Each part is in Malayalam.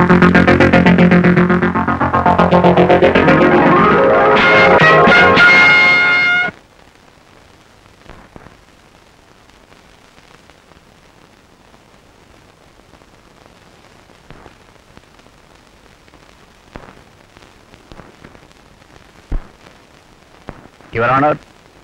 യുവർ ഓണർ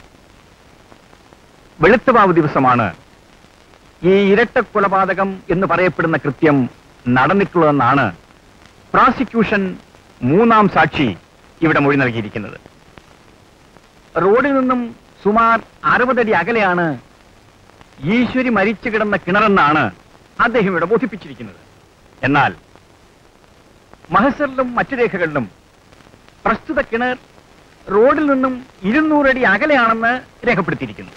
വെളുത്തുവാവ് ദിവസമാണ് ഈ ഇരട്ട കൊലപാതകം എന്ന് പറയപ്പെടുന്ന കൃത്യം നടന്നിട്ടുള്ളതെന്നാണ് പ്രോസിക്യൂഷൻ മൂന്നാം സാക്ഷി ഇവിടെ മൊഴി നൽകിയിരിക്കുന്നത് റോഡിൽ നിന്നും സുമാർ അറുപതടി അകലെയാണ് ഈശ്വരി മരിച്ചു കിടന്ന കിണറെന്നാണ് അദ്ദേഹം ഇവിടെ ബോധിപ്പിച്ചിരിക്കുന്നത് എന്നാൽ മഹസറിലും മറ്റു രേഖകളിലും പ്രസ്തുത കിണർ റോഡിൽ നിന്നും ഇരുന്നൂറടി അകലെയാണെന്ന് രേഖപ്പെടുത്തിയിരിക്കുന്നു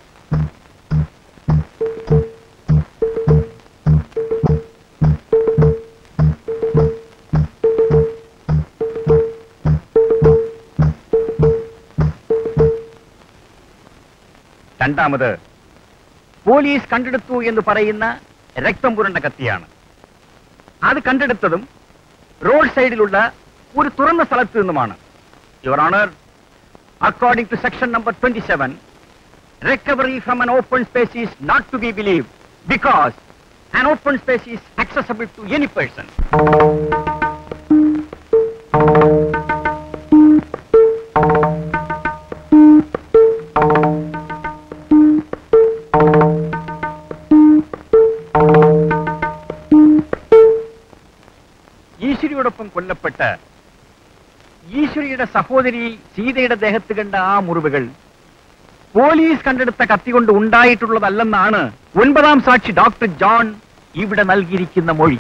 രണ്ടാമത് പോലീസ് കണ്ടെടുത്തു എന്ന് പറയുന്ന രക്തം പുരണ്ട കത്തിയാണ് അത് കണ്ടെടുത്തതും റോഡ് സൈഡിലുള്ള ഒരു തുറന്ന സ്ഥലത്ത് നിന്നുമാണ് your honour according to section number twenty seven recovery from an open space is not to be believed because an open space is accessible to any person. ഈശ്വരിയോടൊപ്പം കൊല്ലപ്പെട്ട ഈശ്വരിയുടെ സഹോദരി സീതയുടെ ദേഹത്ത് കണ്ട ആ മുറിവുകൾ പോലീസ് കണ്ടെടുത്ത കത്തി കൊണ്ട് ഉണ്ടായിട്ടുള്ളതല്ലെന്നാണ് ഒൻപതാം സാക്ഷി ഡോക്ടർ ജോൺ ഇവിടെ നൽകിയിരിക്കുന്ന മൊഴി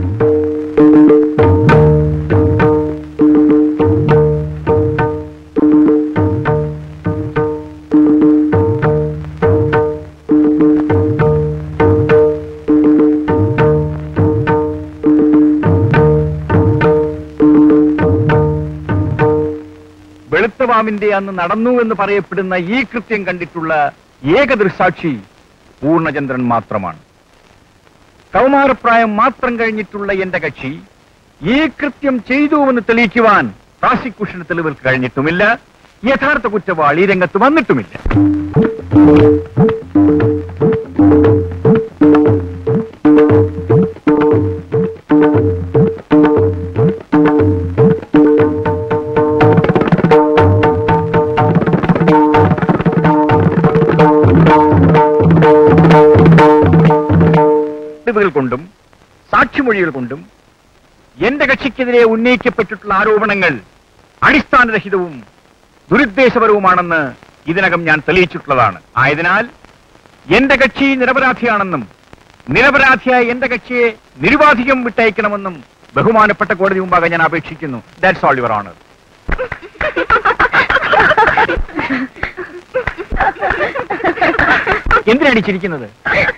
വെളുത്തവാമിന്റെ അന്ന് നടന്നു എന്ന് പറയപ്പെടുന്ന ഈ കൃത്യം കണ്ടിട്ടുള്ള ഏക ദൃസാക്ഷി പൂർണ്ണചന്ദ്രൻ മാത്രമാണ് കൗമാരപ്രായം മാത്രം കഴിഞ്ഞിട്ടുള്ള എന്റെ കക്ഷി ഈ കൃത്യം ചെയ്തുവെന്ന് തെളിയിക്കുവാൻ പ്രോസിക്യൂഷന് തെളിവുകൾക്ക് കഴിഞ്ഞിട്ടുമില്ല യഥാർത്ഥ കുറ്റവാളി രംഗത്ത് വന്നിട്ടുമില്ല തെളിവുകൾ കൊണ്ടും സാക്ഷിമൊഴികൾ കൊണ്ടും എന്റെ കക്ഷിക്കെതിരെ ഉന്നയിക്കപ്പെട്ടിട്ടുള്ള ആരോപണങ്ങൾ അടിസ്ഥാനരഹിതവും ദുരുദ്ദേശപരവുമാണെന്ന് ഇതിനകം ഞാൻ തെളിയിച്ചിട്ടുള്ളതാണ് ആയതിനാൽ എന്റെ കക്ഷി നിരപരാധിയാണെന്നും നിരപരാധിയായ എന്റെ കക്ഷിയെ നിരുപാധികം വിട്ടയക്കണമെന്നും ബഹുമാനപ്പെട്ട കോടതി മുമ്പാകെ ഞാൻ അപേക്ഷിക്കുന്നു ദാറ്റ്സ് ഓൾ യുവർ ഓണർ എന്തിനാണ് ഈ ചിരിക്കുന്നത്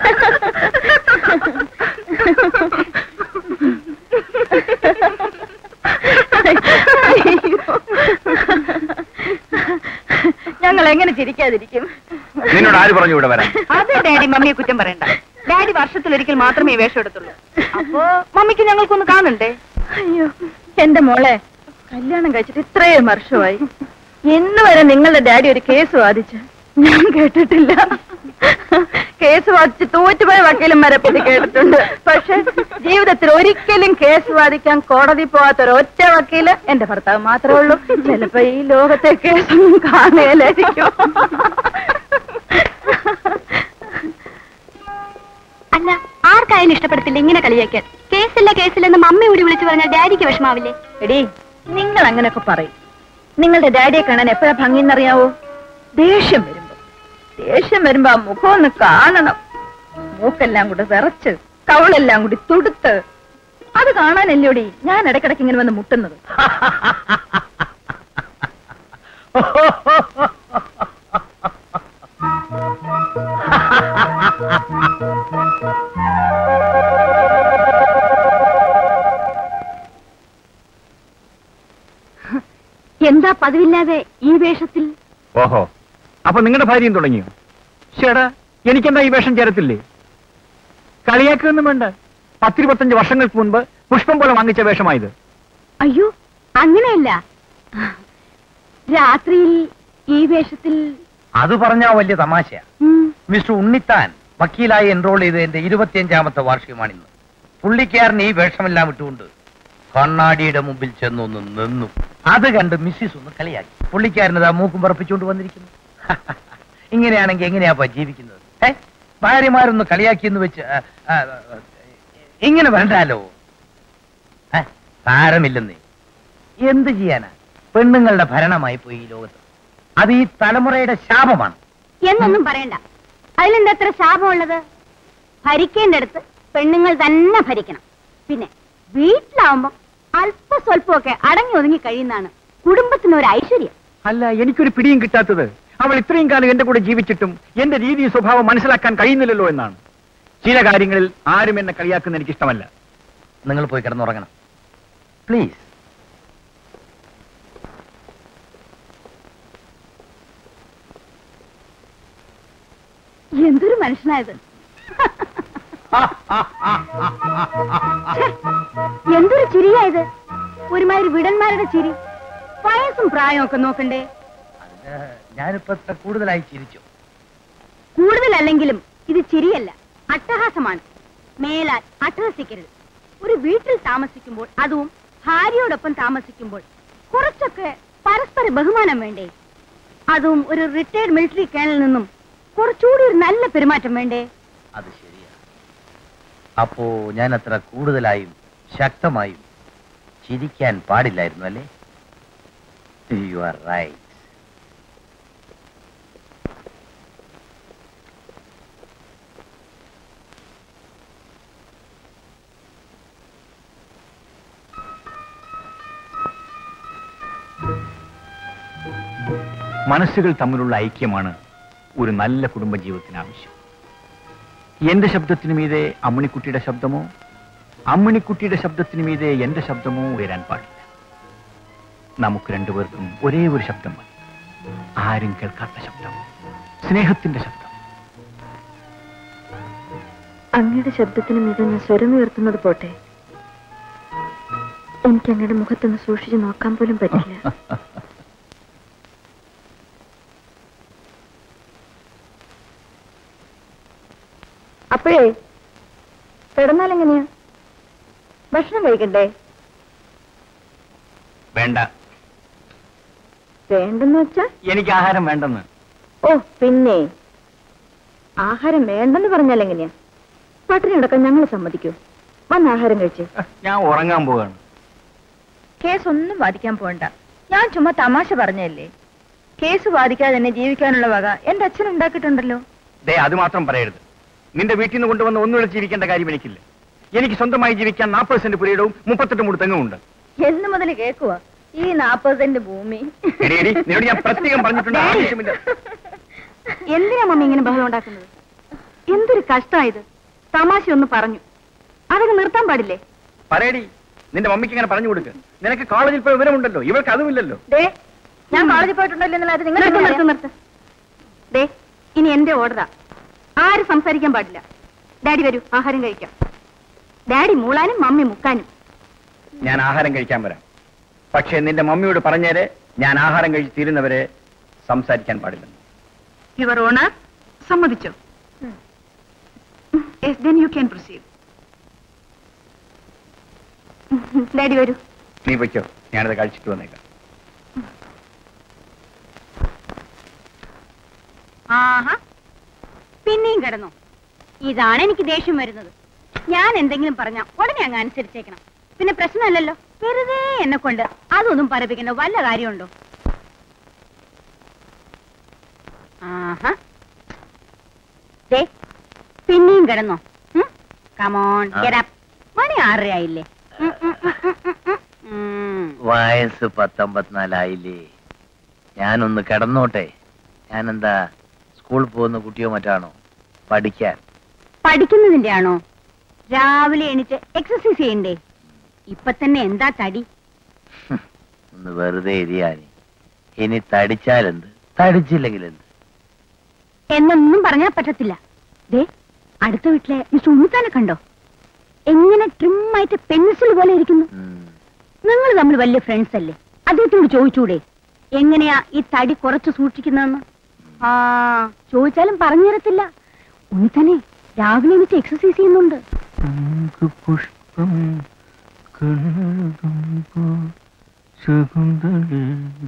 ഞങ്ങൾ എങ്ങനെ ചിരിക്കാതിരിക്കും നിന്നോട് ആര് പറഞ്ഞു ഇവിടെ വരാൻ അത് ഡാഡി മമ്മിയെ കുറ്റം പറയണ്ട ഡാഡി വർഷത്തിലൊരിക്കൽ മാത്രമേ ഈ വേഷം എടുത്തുള്ളൂ അപ്പോ മമ്മിക്ക് ഞങ്ങൾക്കൊന്ന് കാണണ്ടേ അയ്യോ എന്റെ മോളെ കല്യാണം കഴിച്ചിട്ട് ഇത്രയും വർഷമായി ഇന്ന് വരെ നിങ്ങളുടെ ഡാഡി ഒരു കേസ് വാദിച്ചു ഞാൻ കേട്ടിട്ടില്ല കേസ് വാദിച്ച് തോറ്റുപോയ വക്കീലന്മാരെ പറ്റി കേട്ടിട്ടുണ്ട് പക്ഷെ ജീവിതത്തിൽ ഒരിക്കലും കേസ് വാദിക്കാൻ കോടതി പോകാത്ത ഒരൊറ്റ വക്കീല് എന്റെ ഭർത്താവ് മാത്രമേ ഉള്ളൂ ചിലപ്പോ ഈ ലോകത്തെ കേസൊന്നും കാണുകയില്ലായിരിക്കും അല്ല ആർക്കായാലും ഇഷ്ടപ്പെടത്തില്ല ഇങ്ങനെ കളിയാക്കാൻ കേസില്ല കേസില്ലെന്ന് മമ്മി കൂടി വിളിച്ചു പറഞ്ഞാൽ ഡാഡിക്ക് വിഷമാവില്ലേ എടി നിങ്ങൾ അങ്ങനെയൊക്കെ പറയും നിങ്ങളുടെ ഡാഡിയെ കാണാൻ എപ്പോഴാ ഭംഗിന്നറിയാവോ ദേഷ്യം വരുമ്പോ ദേഷ്യം വരുമ്പോ ആ മുഖം ഒന്ന് കാണണം മൂക്കെല്ലാം കൂടി വിറച്ച് കവളെല്ലാം കൂടി തുടുത്ത് അത് കാണാനല്ലോടി ഞാൻ ഇടയ്ക്കിടയ്ക്ക് ഇങ്ങനെ വന്ന് മുട്ടുന്നത് എന്താ പതിവില്ലാതെ ഈ വേഷത്തിൽ ഓഹോ അപ്പൊ നിങ്ങളുടെ ഭാര്യയും തുടങ്ങിയോ ചേടാ എനിക്കെന്താ ഈ വേഷം ചേരത്തില്ലേ കളിയാക്കൊന്നും വേണ്ട പത്തിരുപത്തഞ്ച് വർഷങ്ങൾക്ക് മുൻപ് പുഷ്പം പോലെ വാങ്ങിച്ച വേഷമായത് അയ്യോ അങ്ങനെയല്ല രാത്രിയിൽ ഈ വേഷത്തിൽ അത് പറഞ്ഞാ വലിയ തമാശയാ ഉം, മിസ്റ്റർ ഉണ്ണിത്താൻ വക്കീലായി എൻറോൾ ചെയ്ത് എന്റെ ഇരുപത്തിയഞ്ചാമത്തെ വാർഷികമാണിന്ന് പുള്ളിക്കാരൻ ഈ വേഷമെല്ലാം വിട്ടുകൊണ്ട് കണ്ണാടിയുടെ മുമ്പിൽ ചെന്നൊന്ന് നിന്നു അത് കണ്ട് മിസ്സിസ് ഒന്ന് കളിയാക്കി പുള്ളിക്കാരനത് ആ മൂക്കും പറപ്പിച്ചുകൊണ്ട് വന്നിരിക്കുന്നു ഇങ്ങനെയാണെങ്കിൽ എങ്ങനെയാപ്പാ ജീവിക്കുന്നത് ഏ ഭാര്യമാരൊന്ന് കളിയാക്കിയെന്ന് വെച്ച് ആ, ആ, ആ, ഇങ്ങനെ വേണ്ടാലോ ഏ, സാരമില്ലെന്നേ എന്ത് ചെയ്യാനാ പെണ്ണുങ്ങളുടെ ഭരണമായി പോയി ഈ ലോകത്ത് അത് ഈ തലമുറയുടെ ശാപമാണ് എന്നൊന്നും പറയണ്ട അതിലെന്താ എത്ര ശാപമുള്ളത് ഭരിക്കേണ്ടടുത്ത് പെണ്ണുങ്ങൾ തന്നെ ഭരിക്കണം പിന്നെ വീട്ടിലാവുമ്പോ അല്പ സ്വല്പമൊക്കെ അടങ്ങി ഒതുങ്ങി കഴിയുന്നതാണ് കുടുംബത്തിന് ഒരു ഐശ്വര്യം അല്ല എനിക്കൊരു പിടിയും കിട്ടാത്തത് അവൾ ഇത്രയും കാലം എന്റെ കൂടെ ജീവിച്ചിട്ടും എന്റെ രീതി സ്വഭാവം മനസ്സിലാക്കാൻ കഴിയുന്നില്ലല്ലോ എന്നാണ് ചില കാര്യങ്ങളിൽ ആരും എന്നെ കളിയാക്കുന്ന എനിക്ക് ഇഷ്ടമല്ല നിങ്ങൾ പോയി കിടന്നുറങ്ങണം പ്ലീസ് എന്തൊരു മനുഷ്യനായത് എന്തൊരു ചിരിയായത് ഒരുമാതിരി വിടന്മാരുടെ ചിരി വയസ്സും പ്രായവും ഒക്കെ നോക്കണ്ടേ ഞാനിപ്പോ ഇത്ര കൂടുതലായി ചിരിച്ചു കൂടുതലല്ലെങ്കിലും ഇത് ചിരിയല്ല അട്ടഹാസമാണ് മേലാൽ അട്ടഹസിക്കരുത് ഒരു വീട്ടിൽ താമസിക്കുമ്പോൾ അതും ഭാര്യയോടൊപ്പം താമസിക്കുമ്പോൾ കുറച്ചൊക്കെ പരസ്പര ബഹുമാനം വേണ്ടേ അതും ഒരു റിട്ടയർഡ് മിലിറ്ററി കേണലിൽ നിന്നും കുറച്ചുകൂടി ഒരു നല്ല പെരുമാറ്റം വേണ്ടേ അത് ശരിയാ അപ്പോ ഞാൻ അത്ര കൂടുതലായും ശക്തമായും ചിരിക്കാൻ പാടില്ലായിരുന്നു അല്ലേ യു ആർ റൈറ്റ് മനസ്സുകൾ തമ്മിലുള്ള ഐക്യമാണ് ഒരു നല്ല കുടുംബജീവിതത്തിന് ആവശ്യം എന്റെ ശബ്ദത്തിനു മീതെ അമ്മിണിക്കുട്ടിയുടെ ശബ്ദമോ അമ്മിണിക്കുട്ടിയുടെ ശബ്ദത്തിനു മീതെ എന്റെ ശബ്ദമോ ഉയരാൻ പാടില്ല നമുക്ക് രണ്ടുപേർക്കും ഒരേ ഒരു ശബ്ദം മതി ആരും കേൾക്കാത്ത ശബ്ദം സ്നേഹത്തിന്റെ ശബ്ദം അങ്ങയുടെ ശബ്ദത്തിന് മീതെ ഞാൻ സ്വരം ഉയർത്തുന്നത് പോട്ടെ എനിക്ക് അങ്ങയുടെ മുഖത്തൊന്ന് സൂക്ഷിച്ചു നോക്കാൻ പോലും പറ്റില്ല അപ്പോഴേ കിടന്നാൽ എങ്ങനെയാ ഭക്ഷണം കഴിക്കണ്ടേ വേണ്ട വേണ്ടെന്ന് വെച്ചാ എനിക്ക് ആഹാരം വേണ്ടെന്ന് ഓ പിന്നെ ആഹാരം വേണ്ടെന്ന് പറഞ്ഞാൽ എങ്ങനെയാ പട്ടിണി കിടക്കാൻ ഞങ്ങൾ സമ്മതിക്കൂ വന്ന് ആഹാരം കഴിച്ച് ഞാൻ ഉറങ്ങാൻ പോവാണ് കേസ് ഒന്നും വാദിക്കാൻ പോണ്ട ഞാൻ ചുമ്മാ തമാശ പറഞ്ഞല്ലേ കേസ് വാദിക്കാതെ തന്നെ ജീവിക്കാനുള്ള വക എന്റെ അച്ഛൻ ഉണ്ടാക്കിയിട്ടുണ്ടല്ലോ ദേ അത് മാത്രം പറയരുത് നിന്റെ വീട്ടിൽ നിന്ന് കൊണ്ടുവന്ന് ഒന്നും ജീവിക്കേണ്ട കാര്യം എനിക്കില്ല എനിക്ക് സ്വന്തമായി ജീവിക്കാൻ നാൽപ്പത് സെന്റ് പുരയിടവും മുപ്പത്തെട്ട് മൂട് തെങ്ങും ഉണ്ട് എന്ന് മുതൽ കേക്കുവാ ഈ നാപ്പത് സെന്റ് ഭൂമി എടി, എടി, നിന്നോട് ഞാൻ പ്രത്യേകം പറഞ്ഞിട്ടുണ്ട് ആവശ്യമില്ല എന്തിനാ മമ്മി ഇങ്ങനെ ബഹളം ഉണ്ടാക്കുന്നത് എന്തൊരു കഷ്ടമായത് തമാശ ഒന്ന് പറഞ്ഞു അതൊക്കെ നിർത്താൻ പാടില്ലേ പറയടി നിന്റെ മമ്മിക്ക് ഇങ്ങനെ പറഞ്ഞു കൊടുക്ക് നിനക്ക് കോളേജിൽ പോയി വിവരമുണ്ടല്ലോ ഇവർക്ക് അതുമില്ലല്ലോ ദേ ഞാൻ കോളേജിൽ പോയിട്ടുണ്ടല്ലോ എന്നുള്ളത് നിങ്ങൾ നിർത്ത് നിർത്ത് നിർത്ത് ദേ ഇനി എന്റെ ഓർഡറാ ആരും സംസാരിക്കാൻ പാടില്ല ഡാഡി വരൂ ആഹാരം കഴിക്കാം ഡാഡി മൂളാനും മമ്മി മുക്കാനും ഞാൻ ആഹാരം കഴിക്കാൻ വരാം പക്ഷേ നിന്റെ മമ്മിയോട് പറഞ്ഞേരെ ഞാൻ ആഹാരം കഴിച്ച് തീരുന്നവരെ സംസാരിക്കാൻ പാടില്ല യുവർ ഓണർ സമ്മതിച്ചോ then you can proceed daddy വരൂ നീ വയ്ക്കോ ഞാനത് കഴിച്ചിട്ട് വന്നേക്കാം ആഹാ പിന്നെയും കിടന്നു ഇതാണ് എനിക്ക് ദേഷ്യം വരുന്നത് ഞാൻ എന്തെങ്കിലും പറഞ്ഞ ഉടനെ അങ്ങ് അനുസരിച്ചേക്കണം പിന്നെ പ്രശ്നമല്ലല്ലോ വെറുതെ എന്നെ കൊണ്ട് അതൊന്നും പറപ്പിക്കുന്ന വല്ല കാര്യമുണ്ടോ ആഹാ ദേ പിന്നെയും കിടന്നോ കമോൺ ആ. ഗെറ്റ് മണി ആറരയായില്ലേ ഉം, ഉം, ഉം, ഉം, ഉം, ഉം. ഉം. വയസ്സ് പത്തൊമ്പത്തിനാലായില്ലേ ഞാനൊന്ന് കിടന്നോട്ടെ ഞാനെന്താ സ്കൂളിൽ പോകുന്ന കുട്ടിയോ മറ്റാണോ പഠിക്കാൻ പഠിക്കുന്നതിന്റെ ആണോ രാവിലെ എണീറ്റ് എക്സസൈസ് ചെയ്യണ്ടേ ഇപ്പൊ തന്നെ എന്താ തടി ഒന്ന് വെറുതെ എരിയാനി ഇനി തടിച്ചാലെന്ത് തടിച്ചില്ലെങ്കിൽ എന്ത് എന്നൊന്നും പറഞ്ഞാൽ പറ്റത്തില്ല ദേ അടുത്ത വീട്ടിലെ മിസ്റ്റർ ഉണ്ണിത്താനെ കണ്ടോ എങ്ങനെ ട്രിം മായമായിട്ട് പെൻസിൽ പോലെ ഇരിക്കുന്നു നിങ്ങൾ തമ്മിൽ വലിയ ഫ്രണ്ട്സ് അല്ലേ അദ്ദേഹത്തോട് ചോദിച്ചൂടെ എങ്ങനെയാ ഈ തടി കുറച്ച് സൂക്ഷിക്കുന്നതെന്ന് ആ ചോദിച്ചാലും പറഞ്ഞു തരത്തില്ല ഉണ്ണി തന്നെ രാവിലെ എനിക്ക് എക്സസൈസ് ചെയ്യുന്നുണ്ട് പുഷ്പം ശകുന്തള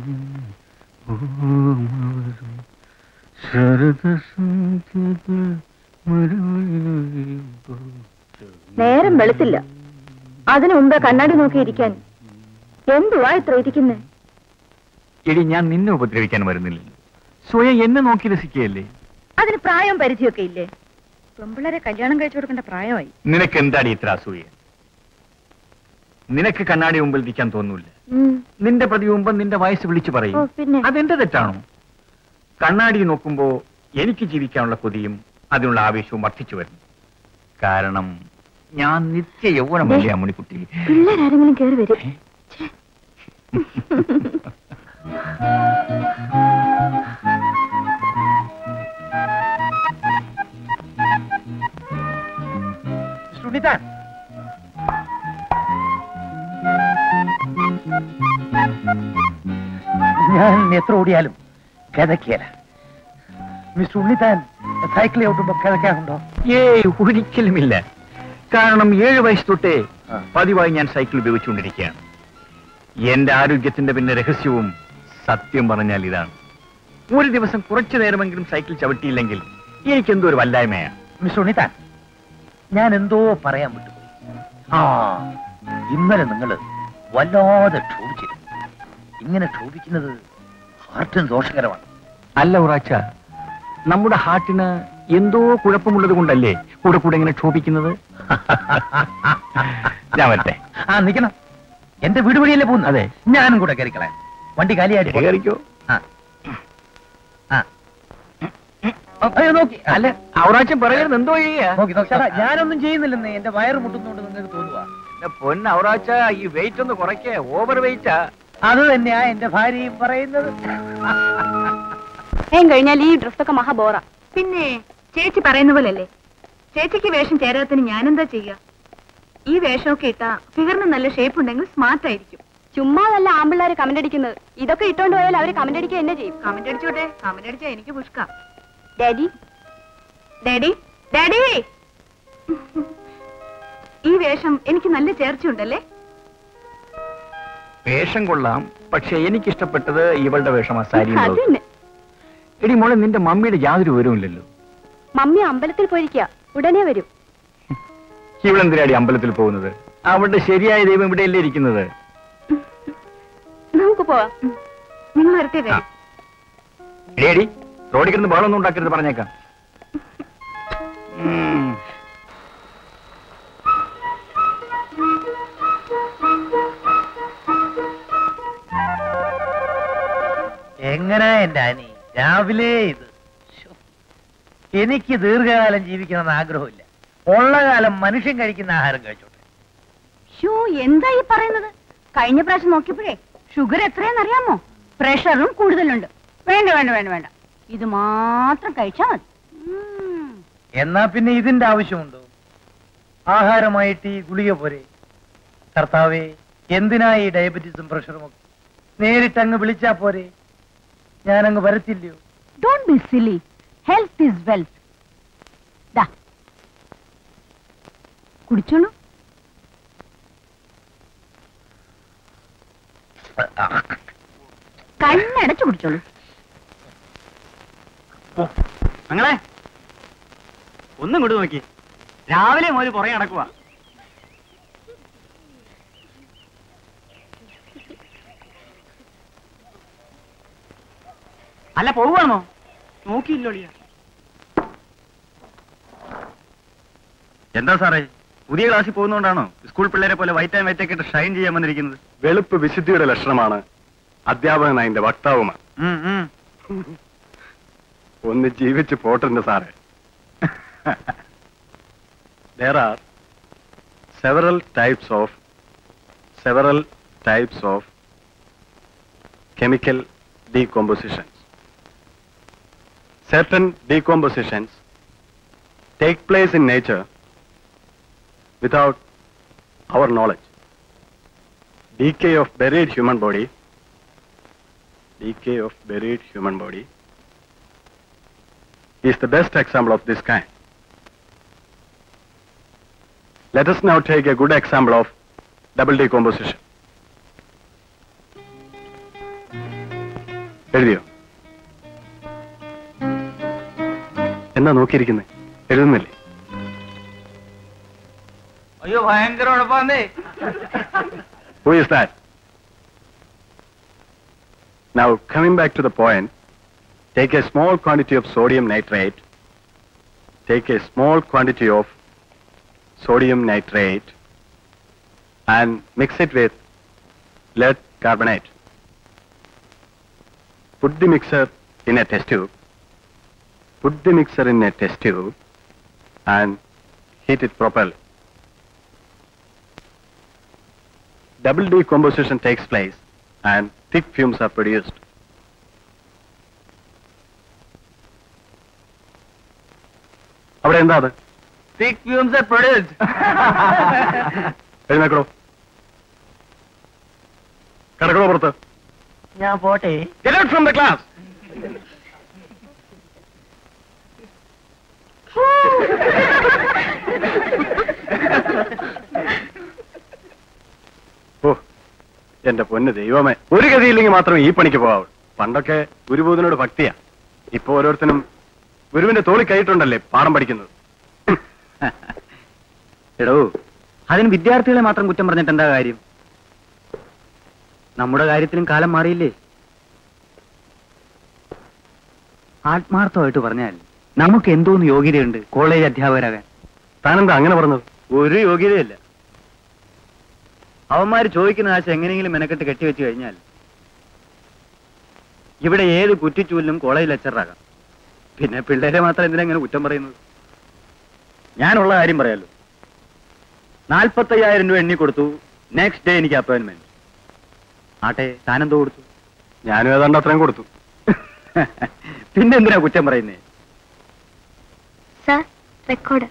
ശരദസന്ധ്യകൾ മരവഴിയുമ്പോൾ നേരം വെളുത്തില്ല അതിനു മുമ്പേ കണ്ണാടി നോക്കിയിരിക്കാൻ എന്തുവാ ഇത്ര ഇരിക്കുന്നേ എടി ഞാൻ നിന്നെ ഉപദ്രവിക്കാൻ വരുന്നില്ല സ്വയം എന്നെ നോക്കി രസിക്കുകയല്ലേ അതിന് പ്രായവും പരിധിയൊക്കെ ഇല്ലേ പെമ്പിളരെ കല്യാണം കഴിച്ചു കൊടുക്കേണ്ട പ്രായമായി നിനക്ക് എന്താടി ഇത്ര അസൂയ നിനക്ക് കണ്ണാടി മുമ്പിൽ ഇരിക്കാൻ തോന്നൂല നിന്റെ പ്രതിബിംബം നിന്റെ വയസ്സ് വിളിച്ചു ഓ, പറയും പിന്നെ അതെന്റെ തെറ്റാണോ കണ്ണാടി നോക്കുമ്പോ എനിക്ക് ജീവിക്കാനുള്ള കൊതിയും അതിനുള്ള ആവേശവും വർദ്ധിച്ചു വരുന്നു കാരണം ഞാൻ നിത്യ യൗവനമല്ലേ അമ്മുണിക്കുട്ടി പിള്ളേരാരെങ്കിലും കയറി വരും സുനിതാൻ ഞാൻ എത്ര ഓടിയാലും കിതക്കിയല മിസ്റ്റർ ഉണ്ണിത്താൻ സൈക്കിൾ ചവിട്ടുമ്പോ കിതക്കാറുണ്ടോ ഏയ് ഒരിക്കലുമില്ല കാരണം ഏഴ് വയസ്സ് തൊട്ടേ ആ. പതിവായി ഞാൻ സൈക്കിൾ ഉപയോഗിച്ചുകൊണ്ടിരിക്കുകയാണ് എന്റെ ആരോഗ്യത്തിന്റെ പിന്നെ രഹസ്യവും സത്യം പറഞ്ഞാൽ ഇതാണ് ഒരു ദിവസം കുറച്ചു നേരമെങ്കിലും സൈക്കിൾ ചവിട്ടിയില്ലെങ്കിൽ എനിക്കെന്തോ ഒരു വല്ലായ്മയാണ് മിസ്റ്റർ ഉണ്ണിത്താൻ ഞാൻ എന്തോ പറയാൻ വിട്ടുപോയി ആ ഇന്നലെ നിങ്ങൾ വല്ലാതെ ക്ഷോഭിച്ചിരുന്നു ഇങ്ങനെ ക്ഷോഭിക്കുന്നത് ഹാർട്ടിന് ദോഷകരമാണ് അല്ല ഉറാച്ച നമ്മുടെ ഹാർട്ടിന് എന്തോ കുഴപ്പമുള്ളത് കൊണ്ടല്ലേ കൂടെ കൂടെ ഇങ്ങനെ ക്ഷോഭിക്കുന്നത് ഞാൻ വരട്ടെ ആ നിക്കണം എന്റെ വീട് വഴിയല്ലേ പോകുന്നത് അതെ. ഞാനും കൂടെ കയറിക്കളയാം വണ്ടി കാലിയായിട്ട് പോ. കയറിക്കോ ആ. ആ. അയ്യോ നോക്കി അല്ല ഔറാച്ചൻ പറയരുത് എന്തോ ചെയ്യാ നോക്കി നോക്കി ചേട്ടാ, ഞാനൊന്നും ചെയ്യുന്നില്ലെന്ന് എന്റെ വയറ് മുട്ടുന്നോണ്ട് നിങ്ങൾക്ക് തോന്നുക പൊന്ന ഔറാച്ച ഈ വെയിറ്റ് ഒന്ന് കുറയ്ക്കേ ഓവർ വെയിറ്റാ അത് തന്നെയാ എന്റെ ഭാര്യയും പറയുന്നത് ഏം കഴിഞ്ഞാൽ ഈ ഡ്രസ്സൊക്കെ മഹാബോറ പിന്നെ ചേച്ചി പറയുന്ന പോലല്ലേ ചേച്ചിക്ക് വേഷം ചേരാത്തിന് ഞാനെന്താ ചെയ്യുക ഈ വേഷമൊക്കെ ഇട്ടാ ഫിഗറിന് നല്ല ഷേപ്പ് ഉണ്ടെങ്കിൽ സ്മാർട്ട് ആയിരിക്കും ചുമ്മാ നല്ല ആമ്പിള്ളാര് കമന്റ് അടിക്കുന്നത് ഇതൊക്കെ ഇട്ടോണ്ട് പോയാൽ അവര് കമന്റ് അടിക്കുക എന്നെ ചെയ്യും കമന്റ് അടിച്ചോട്ടെ കമന്റ് അടിച്ചാ എനിക്ക് പുഷ്ക ഡാഡി ഡാഡി ഡാഡി ഈ വേഷം എനിക്ക് നല്ല ചേർച്ചയുണ്ടല്ലേ വേഷം കൊള്ളാം പക്ഷെ എനിക്കിഷ്ടപ്പെട്ടത് ഇവളുടെ വേഷം ആ സാരി അത് തന്നെ എടി മോളെ നിന്റെ മമ്മിയുടെ യാതൊരു വിവരവും ഇല്ലല്ലോ മമ്മി അമ്പലത്തിൽ പോയിരിക്കുക ഉടനെ വരും ഇവളെന്തിനാടി അമ്പലത്തിൽ പോകുന്നത് അവളുടെ ശരിയായ ദൈവം ഇവിടെയല്ലേ ഇരിക്കുന്നത് നമുക്ക് പോവാം നിങ്ങൾ വരട്ടെ വരും എടി റോഡിൽ കിടന്ന് ബഹളമൊന്നും ഉണ്ടാക്കരുത് പറഞ്ഞേക്കാം ഉം. എങ്ങനെ എന്റെ അനി രാവിലെ ഇത് ശ്ശോ. എനിക്ക് ദീർഘകാലം ജീവിക്കണമെന്ന് ആഗ്രഹമില്ല ഉള്ള കാലം മനുഷ്യൻ കഴിക്കുന്ന ആഹാരം കഴിച്ചോട്ടെ ഷോ എന്താ ഈ പറയുന്നത് കഴിഞ്ഞ പ്രാവശ്യം നോക്കിയപ്പോഴേ ഷുഗർ എത്രയെന്ന് അറിയാമോ പ്രഷറും കൂടുതലുണ്ട് വേണ്ട വേണ്ട വേണ്ട വേണ്ട ഇത് മാത്രം കഴിച്ചാ മതി ഉം. എന്നാ പിന്നെ ഇതിന്റെ ആവശ്യമുണ്ടോ ആഹാരമായിട്ട് ഈ ഗുളിക പോരെ കർത്താവേ എന്തിനാ ഈ ഡയബറ്റീസും പ്രഷറും ഒക്കെ നേരിട്ടങ്ങ് വിളിച്ചാ പോരെ ഞാനങ്ങ് വരത്തില്ലയോ Don't be silly. Health is wealth. ദാ കുടിച്ചോളൂ കണ്ണടച്ചു കുടിച്ചോളൂ ഞങ്ങളെ ഒന്നും ഇങ്ങോട്ട് നോക്കി രാവിലെ മോര് പുറകെ നടക്കുക അല്ല പോവുകയാണോ നോക്കിയില്ലോളിയ എന്താ സാറേ പുതിയ ക്ലാസ്സിൽ പോകുന്നോണ്ടാണോ സ്കൂൾ പിള്ളേരെ പോലെ വൈറ്റ് ആൻഡ് വൈറ്റ് ഒക്കെ ഇട്ട് ഷൈൻ ചെയ്യാൻ വന്നിരിക്കുന്നത് വെളുപ്പ് വിശുദ്ധിയുടെ ലക്ഷണമാണ് അധ്യാപകൻ അതിന്റെ വക്താവുമാണ് ഒന്ന് ജീവിച്ച് പോട്ടുണ്ട് സാറേ there are several types of several types of chemical decompositions certain decompositions take place in nature without our knowledge. Decay of buried human body, decay of buried human body is the best example of this kind. Let us now take a good example of double decomposition. എഴുതിയോ എന്താ നോക്കിയിരിക്കുന്നത് എഴുതുന്നില്ലേ അയ്യോ ഭയങ്കര ഉഴപ്പാന്നേ Who is that? Now, coming back to the point, take a small quantity of sodium nitrate, take a small quantity of sodium nitrate and mix it with lead carbonate. Put the mixer in a test tube, put the mixer in a test tube and heat it properly. double decomposition takes place and thick fumes are produced. അവിടെ എന്താ അത് തിക് ഫ്യൂംസ് ആർ പ്രൊഡ്യൂസ്ഡ് എഴുന്നേക്കടോ കിടക്കടോ പുറത്ത് ഞാൻ പോട്ടെ Get out from the class. ഓ എന്റെ പൊന്ന് ദൈവമേ ഒരു ഗതിയില്ലെങ്കിൽ മാത്രമേ ഈ പണിക്ക് പോകാവൂ പണ്ടൊക്കെ ഗുരുബോധനോട് ഭക്തിയാ ഇപ്പൊ ഓരോരുത്തരും ഗുരുവിന്റെ തോളി കൈയിട്ടുണ്ടല്ലേ പാഠം പഠിക്കുന്നത് എടോ അതിന് വിദ്യാർത്ഥികളെ മാത്രം കുറ്റം പറഞ്ഞിട്ട് എന്താ കാര്യം നമ്മുടെ കാര്യത്തിലും കാലം മാറിയില്ലേ ആത്മാർത്ഥമായിട്ട് പറഞ്ഞാൽ നമുക്ക് എന്തോന്ന് യോഗ്യതയുണ്ട് കോളേജ് അധ്യാപകരാകാൻ താനെന്താ അങ്ങനെ പറഞ്ഞത് ഒരു യോഗ്യതയില്ല അവന്മാര് ചോദിക്കുന്ന ആശ എങ്ങനെയെങ്കിലും മെനക്കെട്ട് കെട്ടിവെച്ച് കഴിഞ്ഞാൽ ഇവിടെ ഏത് കുറ്റിച്ചൂലിനും കോളേജ് ലെക്ചറാകാം പിന്നെ പിള്ളേരെ മാത്രം എന്തിനാ ഇങ്ങനെ കുറ്റം പറയുന്നത് ഞാനുള്ള കാര്യം പറയാലോ നാൽപ്പത്തയ്യായിരം രൂപ എണ്ണി കൊടുത്തു നെക്സ്റ്റ് ഡേ എനിക്ക് അപ്പോയിന്റ്മെന്റ് ആട്ടെ താനെന്തോ കൊടുത്തു ഞാനും ഏതാണ്ട് അത്രയും കൊടുത്തു പിന്നെ എന്തിനാ കുറ്റം പറയുന്നേ സാർ റെക്കോർഡ്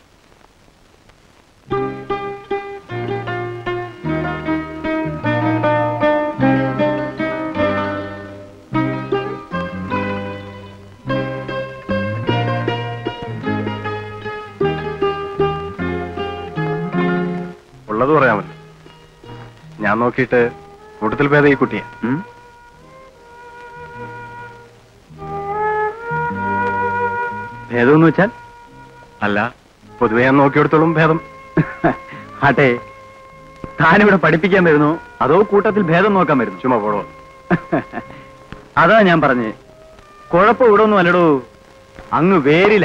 ഉള്ളത് പറയാമല്ലോ ഞാൻ നോക്കിയിട്ട് കൂട്ടത്തിൽ ഭേദം ഈ കുട്ടിയാ ഉം? ഭേദമെന്ന് വെച്ചാൽ അല്ല പൊതുവെ ഞാൻ നോക്കിയെടുത്തോളും ഭേദം ആട്ടെ താനിവിടെ പഠിപ്പിക്കാൻ വരുന്നു അതോ കൂട്ടത്തിൽ ഭേദം നോക്കാൻ വരുന്നു ചുമ്മാ പോടോ അതാ ഞാൻ പറഞ്ഞേ കുഴപ്പം ഇവിടെ ഒന്നും അല്ലടോ അങ്ങ് വേരില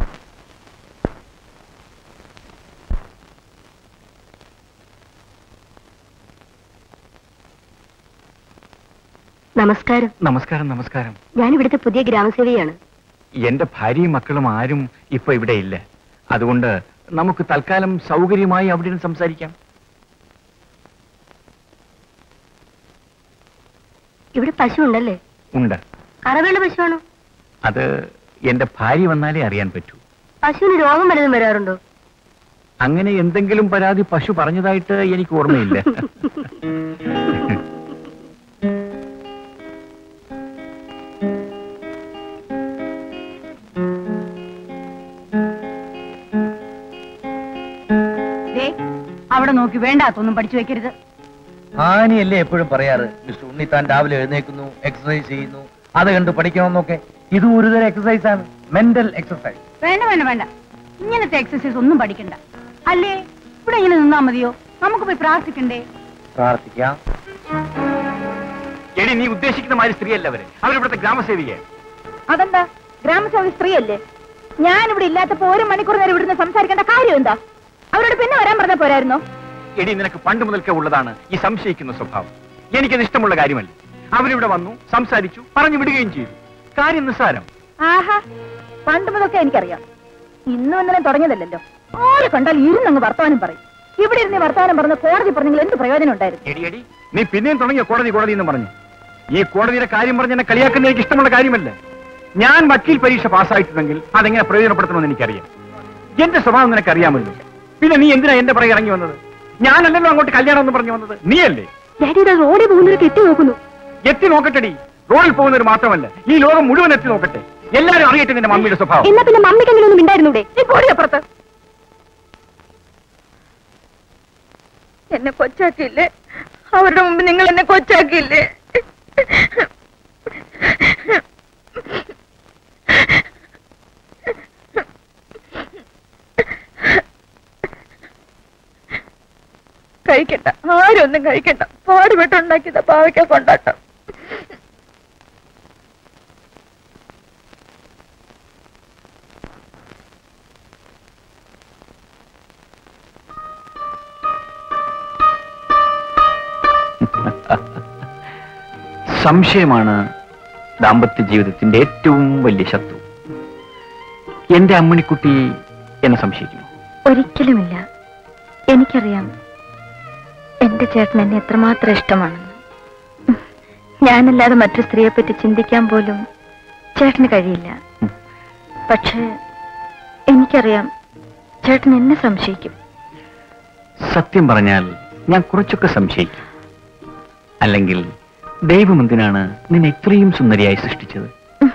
നമസ്കാരം നമസ്കാരം നമസ്കാരം ഞാൻ ഇവിടുത്തെ പുതിയ ഗ്രാമസേവയാണ് എന്റെ ഭാര്യയും മക്കളും ആരും ഇപ്പൊ ഇവിടെ ഇല്ല അതുകൊണ്ട് നമുക്ക് തൽക്കാലം സൗകര്യമായി അവിടെ ഇരുന്ന് സംസാരിക്കാം ഇവിടെ പശു ഉണ്ടല്ലേ ഉണ്ട് കറവേണ്ട പശുവാണോ അത് എന്റെ ഭാര്യ വന്നാലേ അറിയാൻ പറ്റൂ പശുവിന് രോഗം വല്ലതും വരാറുണ്ടോ അങ്ങനെ എന്തെങ്കിലും പരാതി പശു പറഞ്ഞതായിട്ട് എനിക്ക് ഓർമ്മയില്ല അവിടെ നോക്കി വേണ്ടാത്തൊന്നും പഠിച്ചു വെക്കരുത് ആനയല്ലേ എപ്പോഴും പറയാറ് മിസ്റ്റർ ഉണ്ണിത്താൻ രാവിലെ എഴുന്നേക്കുന്നു എക്സസൈസ് ചെയ്യുന്നു അത് കണ്ട് പഠിക്കണമെന്നൊക്കെ ഇത് ഒരുതരം എക്സസൈസ് ആണ് മെന്റൽ എക്സസൈസ് വേണ്ട വേണ്ട വേണ്ട ഇങ്ങനത്തെ എക്സസൈസ് ഒന്നും പഠിക്കണ്ട അല്ലേ ഇവിടെ ഇങ്ങനെ നിന്നാ മതിയോ നമുക്ക് പോയി പ്രാർത്ഥിക്കണ്ടേ പ്രാർത്ഥിക്കാം എടി നീ ഉദ്ദേശിക്കുന്ന മാതിരി സ്ത്രീയല്ല അവര് അവരിവിടുത്തെ ഗ്രാമസേവികയെ അതെന്താ ഗ്രാമസഭ സ്ത്രീയല്ലേ ഞാൻ ഇവിടെ ഇല്ലാത്തപ്പോ ഒരു മണിക്കൂർ നേരം ഇവിടുന്ന് സംസാരിക്കേണ്ട കാര്യം എന്താ അവരോട് പിന്നെ വരാൻ പറഞ്ഞ പോരായിരുന്നോ എടി നിനക്ക് പണ്ട് മുതൽക്കേ ഉള്ളതാണ് ഈ സംശയിക്കുന്ന സ്വഭാവം എനിക്കത് ഇഷ്ടമുള്ള കാര്യമല്ല അവരിവിടെ വന്നു സംസാരിച്ചു പറഞ്ഞു വിടുകയും ചെയ്തു കാര്യം നിസ്സാരം ആഹാ പണ്ട് മുതലൊക്കെ എനിക്കറിയാം ഇന്നും ഇന്നലെ തുടങ്ങിയതല്ലല്ലോ ആരെ കണ്ടാൽ ഇരുന്നങ്ങ് വർത്തമാനം പറയും ഇവിടെ ഇരുന്ന് ഈ വർത്തമാനം പറഞ്ഞ കോടതി പറഞ്ഞെങ്കിൽ എന്ത് പ്രയോജനം ഉണ്ടായിരുന്നു എടി എടി നീ പിന്നെയും തുടങ്ങിയ കോടതി കോടതി എന്ന് പറഞ്ഞു ഈ കോടതിയുടെ കാര്യം പറഞ്ഞ് എന്നെ കളിയാക്കുന്ന എനിക്ക് ഇഷ്ടമുള്ള കാര്യമല്ല ഞാൻ വക്കീൽ പരീക്ഷ പാസ്സായിട്ടുണ്ടെങ്കിൽ അതെങ്ങനെ പ്രയോജനപ്പെടുത്തണമെന്ന് എനിക്കറിയാം എന്റെ സ്വഭാവം നിനക്ക് അറിയാമല്ലോ പിന്നെ നീ എന്തിനാ എന്റെ പുറകെ ഇറങ്ങി വന്നത് ഞാനല്ലല്ലോ അങ്ങോട്ട് കല്യാണം എന്ന് പറഞ്ഞു വന്നത് നീയല്ലേ ഡാഡി ഇതാ റോഡിൽ പോകുന്നവരൊക്കെ എത്തി നോക്കുന്നു എത്തി നോക്കട്ടെടി റോഡിൽ പോകുന്നവർ മാത്രമല്ല ഈ ലോകം മുഴുവൻ എത്തി നോക്കട്ടെ എല്ലാരും അറിയട്ടെ നിന്റെ മമ്മിയുടെ സ്വഭാവം എന്നാ പിന്നെ മമ്മിക്കെങ്കിലും ഒന്നും ഉണ്ടായിരുന്നൂടെ അപ്പുറത്ത് എന്നെ കൊച്ചാക്കിയില്ലേ അവരുടെ മുമ്പ് നിങ്ങൾ എന്നെ കൊച്ചാക്കിയില്ലേ കഴിക്കണ്ട ആരും ഒന്നും കഴിക്കണ്ട പാടുപെട്ടുണ്ടാക്കിയതാ പാവയ്ക്ക കൊണ്ടാട്ടം സംശയമാണ് ദാമ്പത്യ ജീവിതത്തിന്റെ ഏറ്റവും വലിയ ശത്രു എന്റെ അമ്മണിക്കുട്ടി എന്നെ സംശയിക്കുന്നു ഒരിക്കലുമില്ല എനിക്കറിയാം എന്റെ ചേട്ടൻ എന്നെ എത്രമാത്രം ഇഷ്ടമാണെന്ന് ഞാനല്ലാതെ മറ്റു സ്ത്രീയെ പറ്റി ചിന്തിക്കാൻ പോലും ചേട്ടന് കഴിയില്ല പക്ഷേ എനിക്കറിയാം ചേട്ടൻ എന്നെ സംശയിക്കും സത്യം പറഞ്ഞാൽ ഞാൻ കുറച്ചൊക്കെ സംശയിക്കും അല്ലെങ്കിൽ ദൈവം എന്തിനാണ് നിന്നെ ഇത്രയും സുന്ദരിയായി സൃഷ്ടിച്ചത്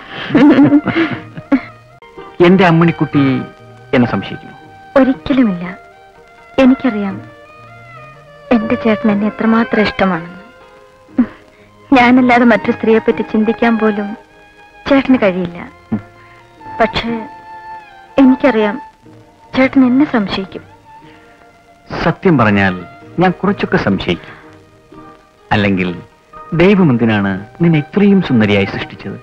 എന്റെ അമ്മണിക്കുട്ടി എന്നെ സംശയിക്കുന്നു ഒരിക്കലുമില്ല എനിക്കറിയാം എന്റെ ചേട്ടൻ എന്നെ എത്രമാത്രം ഇഷ്ടമാണെന്ന് ഞാനല്ലാതെ മറ്റു സ്ത്രീയെ പറ്റി ചിന്തിക്കാൻ പോലും ചേട്ടന് കഴിയില്ല പക്ഷേ എനിക്കറിയാം ചേട്ടൻ എന്നെ സംശയിക്കും സത്യം പറഞ്ഞാൽ ഞാൻ കുറച്ചൊക്കെ സംശയിക്കും അല്ലെങ്കിൽ ദൈവം എന്തിനാണ് നിന്നെ ഇത്രയും സുന്ദരിയായി സൃഷ്ടിച്ചത്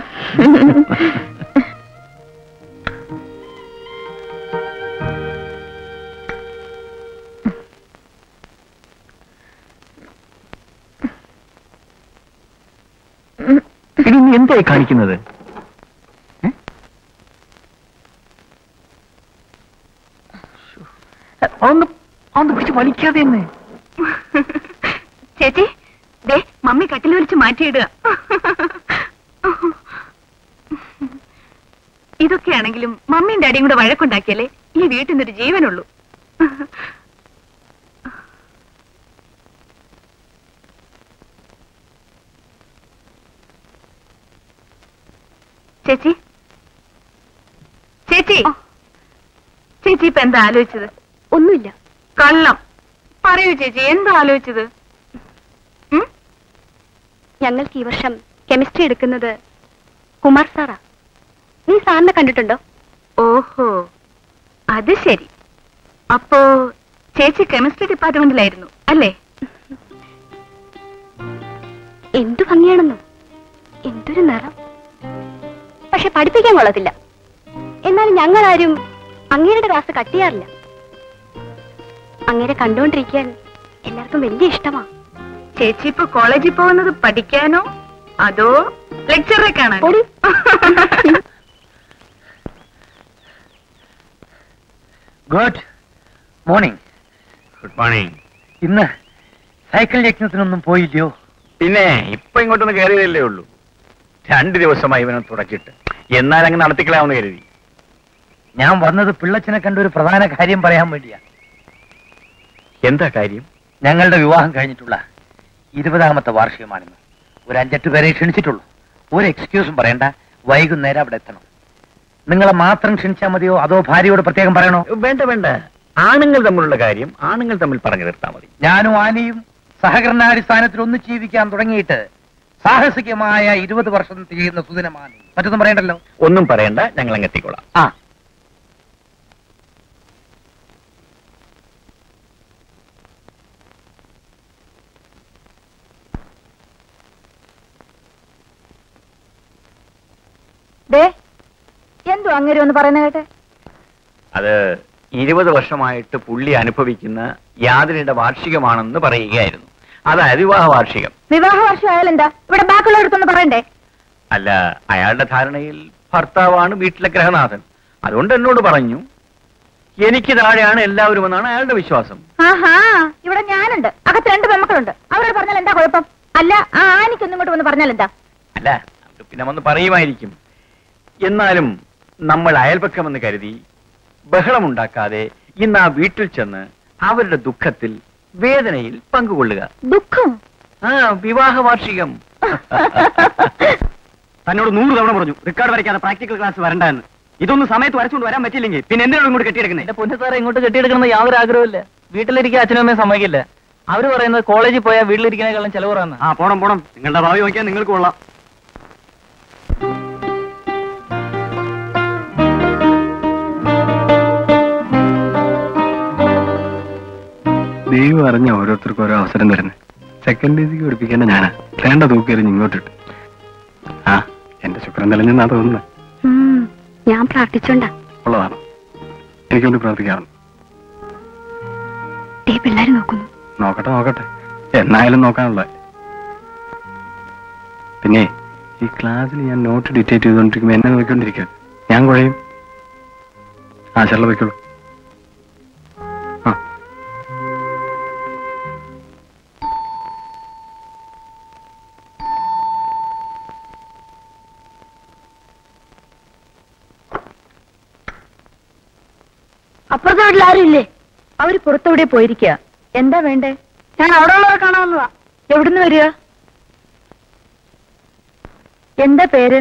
ഇനി നീ എന്തായി കാണിക്കുന്നത് ഏ? അതൊന്ന് അതൊന്ന് പിടിച്ച് വലിക്കാതെ എന്ന് ചേച്ചി ദേ മമ്മി കട്ടിൽ വലിച്ച് മാറ്റിയിടുക ഇതൊക്കെയാണെങ്കിലും മമ്മിയും ഡാഡിയും കൂടെ വഴക്കുണ്ടാക്കിയാലേ ഈ വീട്ടിൽ നിന്നൊരു ജീവനുള്ളൂ ചേച്ചി ചേച്ചി ചേച്ചി ഇപ്പൊ എന്താ ആലോചിച്ചത് ഒന്നുമില്ല കള്ളം പറയൂ ചേച്ചി എന്താ ആലോചിച്ചത് ഉം? ഞങ്ങൾക്ക് ഈ വർഷം കെമിസ്ട്രി എടുക്കുന്നത് കുമാർ സാറാ നീ സാറിനെ കണ്ടിട്ടുണ്ടോ ഓഹോ അത് ശരി അപ്പോ ചേച്ചി കെമിസ്ട്രി ഡിപ്പാർട്ട്മെന്റിലായിരുന്നു അല്ലേ എന്തു ഭംഗിയാണെന്നോ എന്തൊരു നിറം പക്ഷെ പഠിപ്പിക്കാൻ കൊള്ളത്തില്ല എന്നാലും ഞങ്ങളാരും അങ്ങേരുടെ ക്ലാസ് കട്ട് ചെയ്യാറില്ല അങ്ങേരെ കണ്ടുകൊണ്ടിരിക്കാൻ എല്ലാവർക്കും വലിയ ഇഷ്ടമാ ചേച്ചി ഇപ്പൊ കോളേജിൽ പോകുന്നത് പഠിക്കാനോ അതോ ലെക്ചറെ കാണാൻ പൊടി. ഗുഡ് മോർണിംഗ് ഗുഡ് മോർണിംഗ് ഇന്ന് സൈക്കിൾ യജ്ഞത്തിനൊന്നും പോയില്ലയോ പിന്നെ ഇപ്പൊ ഇങ്ങോട്ടൊന്ന് കയറിയതല്ലേ ഉള്ളൂ രണ്ട് ദിവസമായി ഇവനെ തുടച്ചിട്ട് എന്നാൽ അങ്ങ് നടത്തിക്കളാമെന്ന് കരുതി ഞാൻ വന്നത് പിള്ളച്ചനെ കണ്ട ഒരു പ്രധാന കാര്യം പറയാൻ വേണ്ടിയാ എന്താ കാര്യം ഞങ്ങളുടെ വിവാഹം കഴിഞ്ഞിട്ടുള്ള ഇരുപതാമത്തെ വാർഷികമാണിന്ന് ഒരു അഞ്ചെട്ട് പേരെ ക്ഷണിച്ചിട്ടുള്ളൂ ഒരു എക്സ്ക്യൂസും പറയണ്ട വൈകുന്നേരം അവിടെ എത്തണം നിങ്ങളെ മാത്രം ക്ഷണിച്ചാൽ മതിയോ അതോ ഭാര്യയോട് പ്രത്യേകം പറയണോ വേണ്ട വേണ്ട ആണുങ്ങൾ തമ്മിലുള്ള കാര്യം ആണുങ്ങൾ തമ്മിൽ പറഞ്ഞു തീർത്താൽ മതി ഞാനും ആനയും സഹകരണാടിസ്ഥാനത്തിൽ ഒന്നിച്ച് ജീവിക്കാൻ തുടങ്ങിയിട്ട് സാഹസികമായ ഇരുപത് വർഷം തികയുന്ന സുദിനമാണ് മറ്റൊന്നും പറയണ്ടല്ലോ ഒന്നും പറയണ്ട ഞങ്ങൾ അങ്ങ് എത്തിക്കോളാം ആ ദേ എന്തോ അങ്ങനെ ഒന്ന് പറയുന്ന കേട്ടെ അത് ഇരുപത് വർഷമായിട്ട് പുള്ളി അനുഭവിക്കുന്ന യാതൊരുടെ വാർഷികമാണെന്ന് പറയുകയായിരുന്നു അതായത് വിവാഹ വാർഷികം വിവാഹ വർഷം ആയാലെന്താ ഇവിടെ ബാക്കിയുള്ളവരടുത്തൊന്ന് പറയണ്ടേ അല്ല അയാളുടെ ധാരണയിൽ ഭർത്താവാണ് വീട്ടിലെ ഗ്രഹനാഥൻ അതുകൊണ്ട് എന്നോട് പറഞ്ഞു എനിക്ക് താഴെയാണ് എല്ലാവരും എന്നാണ് അയാളുടെ വിശ്വാസം ആഹാ ഇവിടെ ഞാനുണ്ട് അകത്ത് രണ്ട് പെമ്മക്കളുണ്ട് അവരോട് പറഞ്ഞാൽ എന്താ കുഴപ്പം അല്ല ആ ആനിക്കൊന്നും ഇങ്ങോട്ട് വന്ന് പറഞ്ഞാൽ എന്താ അല്ല അത് പിന്നെ വന്ന് പറയുമായിരിക്കും എന്നാലും നമ്മൾ അയൽപക്കമെന്ന് കരുതി ബഹളമുണ്ടാക്കാതെ ഇന്ന് ആ വീട്ടിൽ ചെന്ന് അവരുടെ ദുഃഖത്തിൽ വേദനയിൽ പങ്കുകൊള്ളുക ദുഃഖം ആ വിവാഹ വാർഷികം തന്നോട് നൂറ് തവണ പറഞ്ഞു റിക്കാർഡ് വരയ്ക്കാതെ പ്രാക്ടിക്കൽ ക്ലാസ് വരണ്ടെന്ന് ഇതൊന്നും സമയത്ത് വരച്ചുകൊണ്ട് വരാൻ പറ്റില്ലെങ്കിൽ പിന്നെ എന്തിനാണ് ഇങ്ങോട്ട് കെട്ടിയെടുക്കുന്നത് എന്റെ പൊന്നു സാറേ ഇങ്ങോട്ട് കെട്ടിയെടുക്കണമെന്ന് യാതൊരു ആഗ്രഹമില്ല വീട്ടിലിരിക്കാൻ അച്ഛനും അമ്മയും സമ്മതിക്കില്ല അവര് പറയുന്നത് കോളേജിൽ പോയാൽ വീട്ടിലിരിക്കുന്നതിനേക്കാളും ചെലവ് കുറവാന്ന് ആ പോണം പോണം നിങ്ങളുടെ ഭാവി നോക്കിയാൽ നിങ്ങൾക്ക് കൊള്ളാം ദൈവം അറിഞ്ഞ ഓരോരുത്തർക്കും ഓരോ അവസരം തരുന്നത് സെക്കൻഡ് രീതിക്ക് പഠിപ്പിക്കേണ്ട ഞാനാ വേണ്ട തൂക്കിയെറിഞ്ഞ് ഇങ്ങോട്ടിട്ട് ആ എന്റെ ശുക്രൻ തെളിഞ്ഞെന്നാ തോന്നുന്നത് ഞാൻ പ്രാർത്ഥിച്ചോണ്ടാ ഉള്ളതാണ് എനിക്ക് വേണ്ടി പ്രാർത്ഥിക്കാറുണ്ട് ദേ പിള്ളേര് നോക്കുന്നു നോക്കട്ടെ നോക്കട്ടെ എന്നായാലും നോക്കാനുള്ള പിന്നെ ഈ ക്ലാസ്സിൽ ഞാൻ നോട്ട് ഡിറ്റേറ്റ് ചെയ്തുകൊണ്ടിരിക്കുമ്പോൾ എന്നെ നോക്കിക്കൊണ്ടിരിക്കുക ഞാൻ കുഴയും ആ ചെള്ള വയ്ക്കുള്ളൂ ആ അപ്പുറത്തെ വീട്ടിൽ ആരും ഇല്ലേ അവര് പുറത്തെവിടെ പോയിരിക്കുക എന്താ വേണ്ടേ ഞാൻ അവിടെ ഉള്ളവരെ കാണാവുന്നതാ എവിടുന്ന് വരിക എന്താ പേര്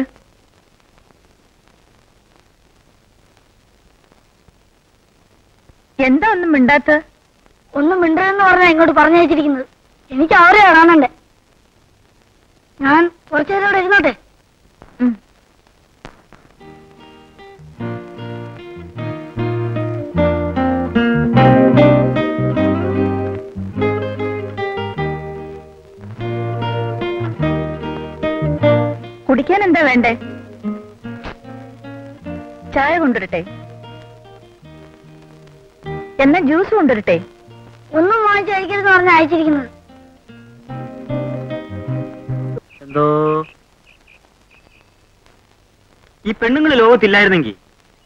എന്താ ഒന്നും മിണ്ടാത്ത ഒന്നും മിണ്ടരെന്ന് പറഞ്ഞാ ഇങ്ങോട്ട് പറഞ്ഞയച്ചിരിക്കുന്നത് എനിക്ക് അവരെ കാണാനുണ്ട് ഞാൻ കുറച്ചു നേരം ഇവിടെ ഇരുന്നോട്ടെ ഉം. കുടിക്കാൻ എന്താ വേണ്ടേ ചായ കൊണ്ടുവരട്ടെ എന്നാ ജ്യൂസ് കൊണ്ടുവരട്ടെ ഒന്നും വാങ്ങിച്ച് കഴിക്കരുതെന്ന് പറഞ്ഞ അയച്ചിരിക്കുന്നത് എന്തോ ഈ പെണ്ണുങ്ങൾ ലോകത്തില്ലായിരുന്നെങ്കിൽ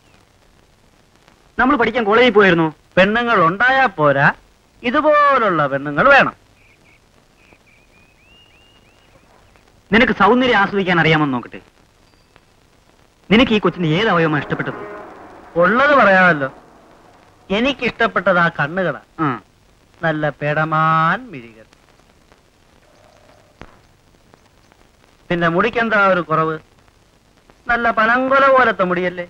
നമ്മൾ പഠിക്കാൻ കോളേജിൽ പോയിരുന്നു പെണ്ണുങ്ങൾ ഉണ്ടായാ പോരാ ഇതുപോലുള്ള പെണ്ണുങ്ങൾ വേണം നിനക്ക് സൗന്ദര്യം ആസ്വദിക്കാൻ അറിയാമെന്ന് നോക്കട്ടെ നിനക്ക് ഈ കൊച്ചിന്റെ ഏത് അവയവമാണ് ഇഷ്ടപ്പെട്ടത് ഉള്ളത് പറയാമല്ലോ എനിക്കിഷ്ടപ്പെട്ടത് ആ കണ്ണുകളാ ആ നല്ല പെടമാൻ മിഴികൾ പിന്നെ മുടിക്കെന്താ ഒരു കുറവ് നല്ല പനങ്കൊല പോലത്തെ മുടിയല്ലേ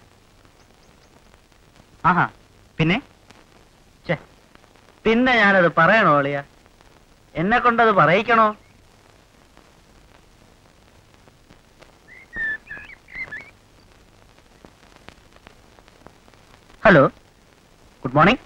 ആഹാ പിന്നെ ഛെ, പിന്നെ ഞാനത് പറയണോ അളിയ എന്നെ കൊണ്ടത് പറയിക്കണോ ഹലോ ഗുഡ് മോർണിംഗ്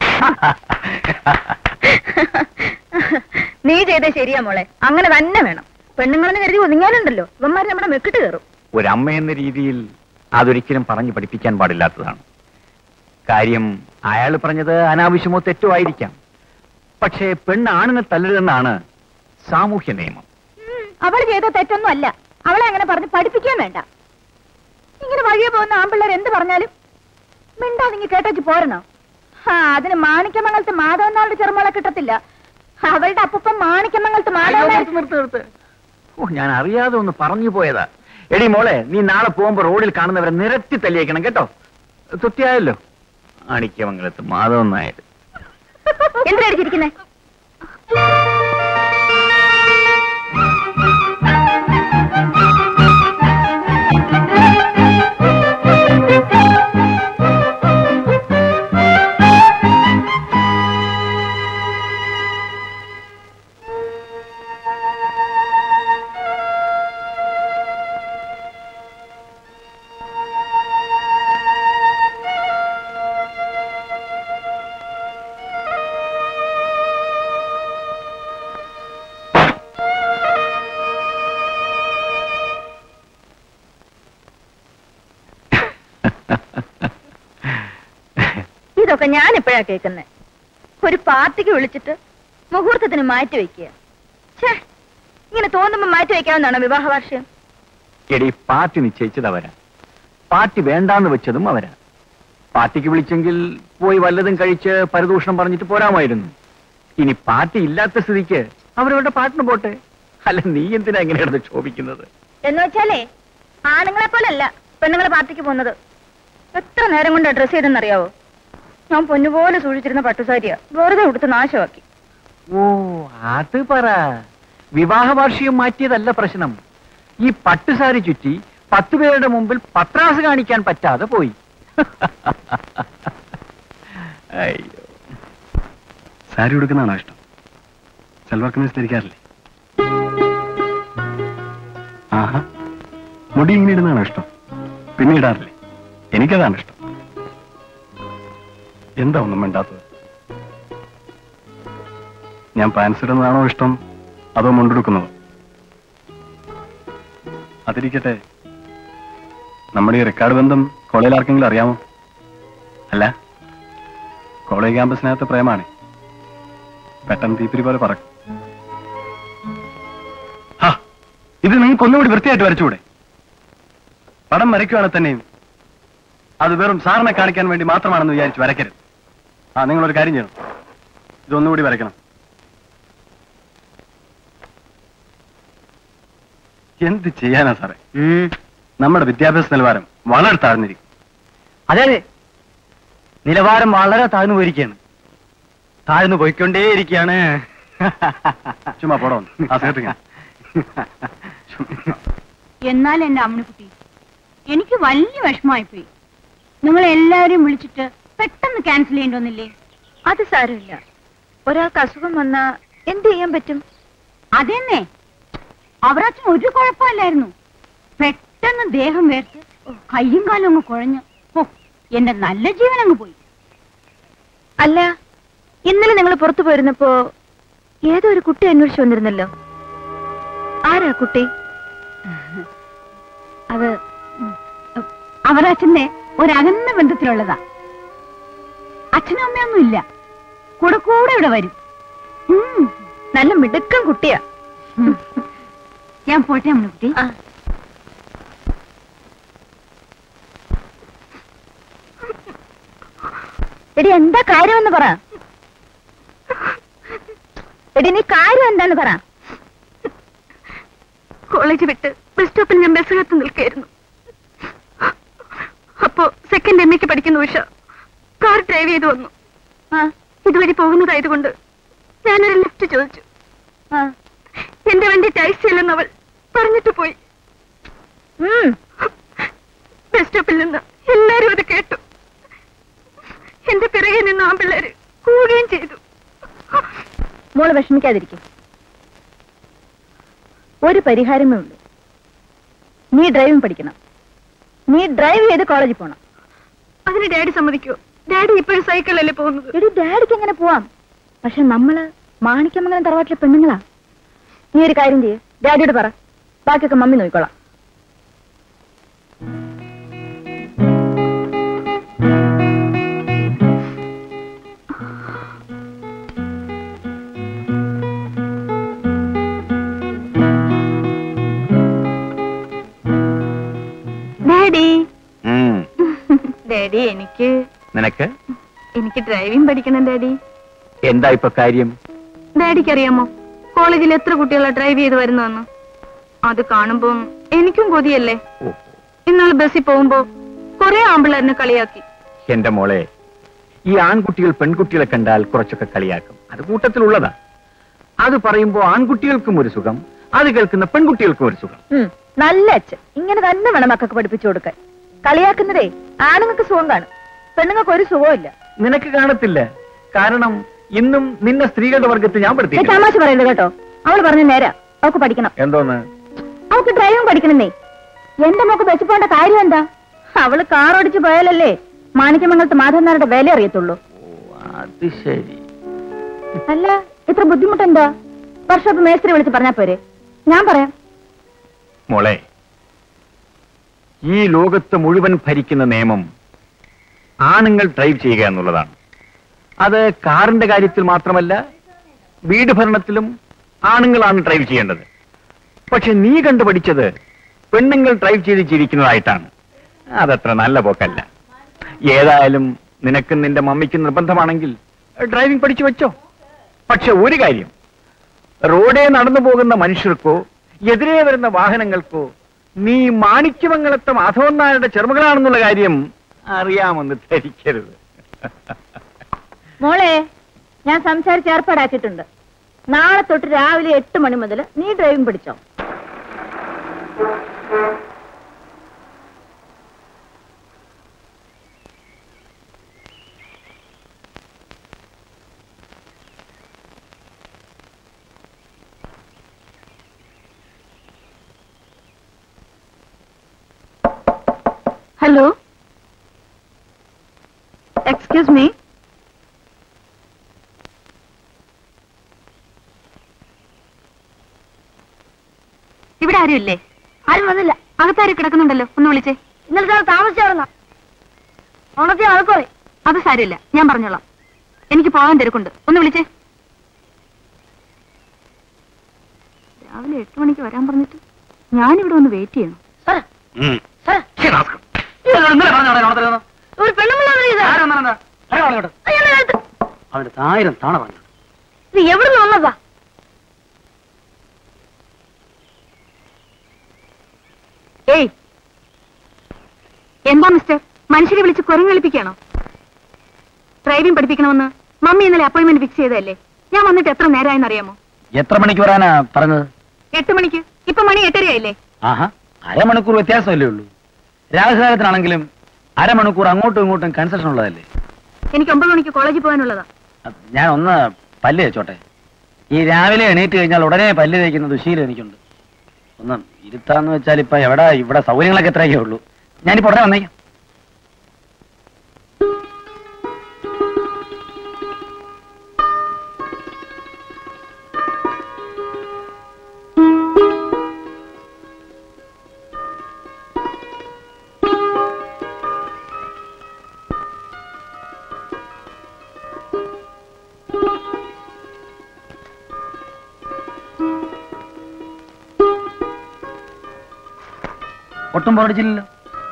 നീ ചെയ്ത ശരിയാ മോളെ അങ്ങനെ തന്നെ വേണം പെണ്ണുങ്ങളെന്ന് കരുതി ഒതുങ്ങാനുണ്ടല്ലോ ഇവന്മാര് നമ്മുടെ മെക്കിട്ട് കയറും ഒരമ്മ എന്ന രീതിയിൽ അതൊരിക്കലും പറഞ്ഞു പഠിപ്പിക്കാൻ പാടില്ലാത്തതാണ് കാര്യം അയാൾ പറഞ്ഞത് അനാവശ്യമോ തെറ്റോ ആയിരിക്കാം പക്ഷേ പെണ്ണ് ആണിനെ തല്ലരുതെന്നാണ് സാമൂഹ്യ നിയമം അവൾ ചെയ്ത തെറ്റൊന്നും അല്ല അവളെ അങ്ങനെ പറഞ്ഞ് പഠിപ്പിക്കാൻ വേണ്ട ഇങ്ങനെ വഴിയെ പോകുന്ന ആമ്പിള്ളേർ എന്ത് പറഞ്ഞാലും മിണ്ടാതിങ്ങി കേട്ടേച്ച് പോരണോ ആ അതിന് മാണിക്യമംഗലത്ത് മാധവൻ നാളുടെ ചെറുമോളെ കിട്ടത്തില്ല അവളുടെ അപ്പൂപ്പൻ മാണിക്യമംഗലത്ത് മാധവൻ നായർ- നിർത്ത് നിർത്ത് ഓ ഞാൻ അറിയാതെ ഒന്ന് പറഞ്ഞു പോയതാ എടി മോളെ നീ നാളെ പോകുമ്പോ റോഡിൽ കാണുന്നവരെ നിരത്തി തല്ലിയേക്കണം കേട്ടോ തൃപ്തിയായല്ലോ മാണിക്യമംഗലത്ത് മാധവൻ നായർ എന്തിനാ അടിച്ചിരിക്കുന്നേ ഇതൊക്കെ ഞാൻ എപ്പോഴാ കേൾക്കുന്നത് ഒരു പാർട്ടിക്ക് വിളിച്ചിട്ട് മുഹൂർത്തത്തിന് മാറ്റി വെക്കുക ഛേ ഇങ്ങനെ തോന്നുമ്പോ മാറ്റി വെക്കാവുന്നതാണോ വിവാഹ വാർഷികം എടി പാർട്ടി നിശ്ചയിച്ചത് അവരാ പാർട്ടി വേണ്ടാന്ന് വെച്ചതും അവരാ പാർട്ടിക്ക് വിളിച്ചെങ്കിൽ പോയി വല്ലതും കഴിച്ച് പരദൂഷണം പറഞ്ഞിട്ട് പോരാമായിരുന്നു ഇനി പാർട്ടി ഇല്ലാത്ത സ്ഥിതിക്ക് അവരവരുടെ പാട്ടിന് പോട്ടെ അല്ല നീ എന്തിനാ ഇങ്ങനെ കിടന്ന് ക്ഷോഭിക്കുന്നത് എന്ന് വെച്ചാലേ ആണുങ്ങളെ പോലല്ല പെണ്ണുങ്ങളെ പാർട്ടിക്ക് പോകുന്നത് എത്ര നേരം കൊണ്ട് ഡ്രസ് ചെയ്തെന്നറിയാവോ ഞാൻ പൊന്നുപോലെ സൂക്ഷിച്ചിരുന്ന പട്ടുസാരിയാ വെറുതെ ഉടുത്ത് നാശമാക്കി ഓ അത് പറ വിവാഹ വാർഷികം മാറ്റിയതല്ല പ്രശ്നം ഈ പട്ടുസാരി ചുറ്റി പത്ത് പേരുടെ മുമ്പിൽ പത്രാസ് കാണിക്കാൻ പറ്റാതെ പോയി അയ്യോ സാരി ഉടുക്കുന്നതാണോ ഇഷ്ടം സൽവാർ കമീസ് ധരിക്കാറില്ലേ ആഹാ മുടി ഇങ്ങനെ ഇടുന്നതാണോ ഇഷ്ടം പിന്നെ ഇടാറില്ലേ എനിക്കതാണ് ഇഷ്ടം എന്താ ഒന്നും മിണ്ടാത്തത് ഞാൻ പാൻസ് ഇടുന്നതാണോ ഇഷ്ടം അതോ മുണ്ടെടുക്കുന്നതോ അതിരിക്കട്ടെ നമ്മുടെ ഈ റെക്കോർഡ് ബന്ധം കോളേജിൽ ആർക്കെങ്കിലും അറിയാമോ അല്ല കോളേജ് ക്യാമ്പസിനകത്ത് പ്രേമാണ് പെട്ടെന്ന് തീപ്പിരി പോലെ പറക്കും ഹാ, ഇത് നിങ്ങൾക്ക് ഒന്നുകൂടി വൃത്തിയായിട്ട് വരച്ചുകൂടെ പടം വരയ്ക്കുവാണെങ്കിൽ തന്നെയും അത് വെറും സാറിനെ കാണിക്കാൻ വേണ്ടി മാത്രമാണെന്ന് വിചാരിച്ച് വരയ്ക്കരുത് ആ നിങ്ങളൊരു കാര്യം ചെയ്യണം ഇതൊന്നുകൂടി വരയ്ക്കണം എന്ത് ചെയ്യാനാ സാറേ നമ്മുടെ വിദ്യാഭ്യാസ നിലവാരം വളരെ താഴ്ന്നിരിക്കും അതെ അതെ നിലവാരം വളരെ താഴ്ന്നു പോയിരിക്കുകയാണ് താഴ്ന്നു പോയിക്കൊണ്ടേയിരിക്കുകയാണ് ചുമ്മാ പോടോ ഒന്ന്. ആ സേർട്ടിങ്ങ എന്നാൽ എന്റെ അമ്മണിക്കുട്ടി എനിക്ക് വലിയ വിഷമമായി പോയി നിങ്ങൾ എല്ലാവരെയും വിളിച്ചിട്ട് പെട്ടെന്ന് ക്യാൻസൽ ചെയ്യേണ്ടി വന്നില്ലേ അത് സാരമില്ല ഒരാൾക്ക് അസുഖം വന്നാ എന്ത് ചെയ്യാൻ പറ്റും അതെന്നെ അവരച്ഛൻ ഒരു കുഴപ്പമില്ലായിരുന്നു പെട്ടെന്ന് ദേഹം വേർത്ത് കയ്യും കാലും അങ്ങ് കുഴഞ്ഞു ഓ എന്റെ നല്ല ജീവൻ അങ്ങ് പോയി അല്ല ഇന്നലെ നിങ്ങൾ പുറത്തു പോയിരുന്നപ്പോ ഏതോ ഒരു കുട്ടി അന്വേഷിച്ചു വന്നിരുന്നല്ലോ ആരാ കുട്ടി അത് അവരച്ഛന്റെ ഒരകന്ന ബന്ധത്തിലുള്ളതാ അച്ഛനും അമ്മയൊന്നും ഇല്ല കൂടെ കൂടെ ഇവിടെ വരും ഉം. നല്ല മിടുക്കൻ കുട്ടിയാ ഞാൻ പോട്ടെ അമ്മക്കുട്ടി ആ. എടി എന്താ കാര്യമെന്ന് പറ എടി നീ കാര്യം എന്താന്ന് പറ കോളേജ് വിട്ട് ബസ് സ്റ്റോപ്പിൽ ഞാൻ ബസ് കാത്ത് നിൽക്കായിരുന്നു അപ്പോ സെക്കൻഡ് എം എക്ക് പഠിക്കുന്ന ഉഷ കാർ ഡ്രൈവ് ചെയ്ത് വന്നു ആ, ഇതുവഴി പോകുന്നതായതുകൊണ്ട് ഞാനൊരു ലിഫ്റ്റ് ചോദിച്ചു ആ. എന്റെ വണ്ടി ടാക്സി അല്ലെന്ന് അവൾ പറഞ്ഞിട്ട് പോയി ഉം. ബസ് സ്റ്റോപ്പിൽ നിന്ന് എല്ലാരും അത് കേട്ടു എന്റെ പിറകെ നിന്ന് ആമ്പിള്ളേര് കൂവുകയും ചെയ്തു മോള് വിഷമിക്കാതിരിക്കും ഒരു പരിഹാരമേ ഉള്ളൂ നീ ഡ്രൈവിംഗ് പഠിക്കണം നീ ഡ്രൈവ് ചെയ്ത് കോളേജിൽ പോണം അതിന് ഡാഡി സമ്മതിക്കോ ഡാഡി ഇപ്പോഴും സൈക്കിളല്ലേ പോകുന്നത് എടി ഡാഡിക്ക് എങ്ങനെ പോവാം പക്ഷെ നമ്മള് മാണിക്യമംഗലം തറവാട്ടിലെ പെണ്ണുങ്ങളാ നീ ഒരു കാര്യം ചെയ്യ് ഡാഡിയോട് പറ ബാക്കിയൊക്കെ മമ്മി നോക്കിക്കോളാം ഡാഡി ഉം. ഡാഡി എനിക്ക് നിനക്ക് എനിക്ക് ഡ്രൈവിംഗ് പഠിക്കണം ഡാഡി എന്താ ഇപ്പൊ കാര്യം ഡാഡിക്ക് അറിയാമോ കോളേജിൽ എത്ര കുട്ടികളാ ഡ്രൈവ് ചെയ്ത് വരുന്നതെന്ന് അത് കാണുമ്പം എനിക്കും കൊതിയല്ലേ ഓ, ഇന്നാൾ ബസ്സിൽ പോകുമ്പോ കുറെ ആമ്പിള്ളേരിനെ കളിയാക്കി എന്റെ മോളെ ഈ ആൺകുട്ടികൾ പെൺകുട്ടികളെ കണ്ടാൽ കുറച്ചൊക്കെ കളിയാക്കും അത് കൂട്ടത്തിലുള്ളതാ അത് പറയുമ്പോ ആൺകുട്ടികൾക്കും ഒരു സുഖം അത് കേൾക്കുന്ന പെൺകുട്ടികൾക്കും ഒരു സുഖം ഉം, നല്ല അച്ഛൻ ഇങ്ങനെ തന്നെ വേണം മക്കൾക്ക് പഠിപ്പിച്ചു കൊടുക്കാൻ കളിയാക്കുന്നതേ ആണുങ്ങൾക്ക് സുഖം കാണും പെണ്ണുങ്ങൾക്ക് ഒരു സുഖവും ഇല്ല നിനക്ക് കാണത്തില്ല കാരണം ഇന്നും നിന്നെ സ്ത്രീകളുടെ വർഗത്തിൽ ഞാൻ നീ പെടുത്തി തമാശ പറയരുത് കേട്ടോ അവള് പറഞ്ഞ നേരാ അവൾക്ക് പഠിക്കണം എന്തോന്ന് അവൾക്ക് ഡ്രൈവിംഗ് പഠിക്കണമെന്നേ എന്റെ മോക്ക് ബസ് പോകേണ്ട കാര്യം എന്താ അവള് കാർ ഓടിച്ചു പോയാലല്ലേ മാണിക്യമംഗലത്ത് മാധവനാരുടെ വില അറിയത്തുള്ളൂ അത് ശരി അല്ല ഇത്ര ബുദ്ധിമുട്ടെന്താ വർഷോപ്പ് മേസ്ത്രി വിളിച്ച് പറഞ്ഞാ പോരെ ഞാൻ പറയാം മോളെ ഈ ലോകത്ത് മുഴുവൻ ഭരിക്കുന്ന നിയമം ആണുങ്ങൾ ഡ്രൈവ് ചെയ്യുക എന്നുള്ളതാണ് അത് കാറിന്റെ കാര്യത്തിൽ മാത്രമല്ല വീട് ഭരണത്തിലും ആണുങ്ങളാണ് ഡ്രൈവ് ചെയ്യേണ്ടത് പക്ഷെ നീ കണ്ടുപഠിച്ചത് പെണ്ണുങ്ങൾ ഡ്രൈവ് ചെയ്ത് ജീവിക്കുന്നതായിട്ടാണ് അതത്ര നല്ല പോക്കല്ല ഏതായാലും നിനക്കും നിന്റെ മമ്മിക്കും നിർബന്ധമാണെങ്കിൽ ഡ്രൈവിംഗ് പഠിച്ചു വെച്ചോ പക്ഷെ ഒരു കാര്യം റോഡേ നടന്നു പോകുന്ന മനുഷ്യർക്കോ എതിരെ വരുന്ന വാഹനങ്ങൾക്കോ നീ മാണിക്യമംഗലത്തെ മാധവൻ നായരുടെ ചെറുമകളാണെന്നുള്ള കാര്യം അറിയാമെന്ന് ധരിക്കരുത് മോളെ ഞാൻ സംസാരിച്ച് ഏർപ്പാടാക്കിയിട്ടുണ്ട് നാളെ തൊട്ട് രാവിലെ എട്ട് മണി മുതൽ നീ ഡ്രൈവിംഗ് പഠിച്ചോ ഹലോ എക്സ്ക്യൂസ് മീ ഇവിടെ ആരും ഇല്ലേ ആരും വന്നില്ല അകത്താരും കിടക്കുന്നുണ്ടല്ലോ ഒന്ന് വിളിച്ചേ ഇന്നലെ താമസിച്ചാണെന്നാ ഓണത്തിന് ആൾക്കോളെ അത് സാരമില്ല ഞാൻ പറഞ്ഞോളാം എനിക്ക് പോകാൻ തിരക്കുണ്ട് ഒന്ന് വിളിച്ചേ രാവിലെ എട്ട് മണിക്ക് വരാൻ പറഞ്ഞിട്ട് ഞാനിവിടെ ഒന്ന് വെയിറ്റ് ചെയ്യണം സാറേ ഉം. സാറേ ശ്ശേ, റാസ്കൽ. ഇയാൾ ഇന്നലെ പറഞ്ഞ അവിടെ ഓണത്തിന് വന്നോ? ഒരു പെണ്ണുമ്പിള്ള ആര് വന്നാലെന്താ? ആരാ വന്നത് ഇങ്ങോട്ട്? അവന്റെ ആയിരം തവണ പറഞ്ഞു ഇത് എവിടുന്ന് വന്നതാ ഏയ് എന്താ മിസ്റ്റർ മനുഷ്യരെ വിളിച്ച് കുരങ്ങളിപ്പിക്കുകയാണോ ഡ്രൈവിംഗ് പഠിപ്പിക്കണമെന്ന് മമ്മി ഇന്നലെ അപ്പോയിന്റ്മെന്റ് ഫിക്സ് ചെയ്തതല്ലേ ഞാൻ വന്നിട്ട് എത്ര നേരമായെന്ന് അറിയാമോ എത്ര മണിക്ക് വരാനാ പറഞ്ഞത് എട്ട് മണിക്ക് ഇപ്പൊ മണി എട്ടരയായില്ലേ ആഹാ അരമണിക്കൂർ വ്യത്യാസമല്ലേ ഉള്ളൂ രാജസാരത്തിനാണെങ്കിലും അരമണിക്കൂർ അങ്ങോട്ടും ഇങ്ങോട്ടും കൺസെഷൻ ഉള്ളതല്ലേ എനിക്ക് ഒമ്പത് മണിക്ക് കോളേജിൽ പോകാനുള്ളതാ അത് ഞാൻ ഒന്ന് പല്ല് തേച്ചോട്ടെ ഈ രാവിലെ എണീറ്റ് കഴിഞ്ഞാൽ ഉടനെ പല്ല് തേക്കുന്ന ദുശീലം എനിക്കുണ്ട് ഒന്ന് ഇരുത്താന്ന് വെച്ചാൽ ഇപ്പൊ എവിടെ ഇവിടെ സൗകര്യങ്ങളൊക്കെ എത്രയൊക്കെ ഉള്ളൂ ഞാനിപ്പോ ഉടനെ വന്നേക്കാം ഒട്ടും പോടിച്ചില്ലല്ലോ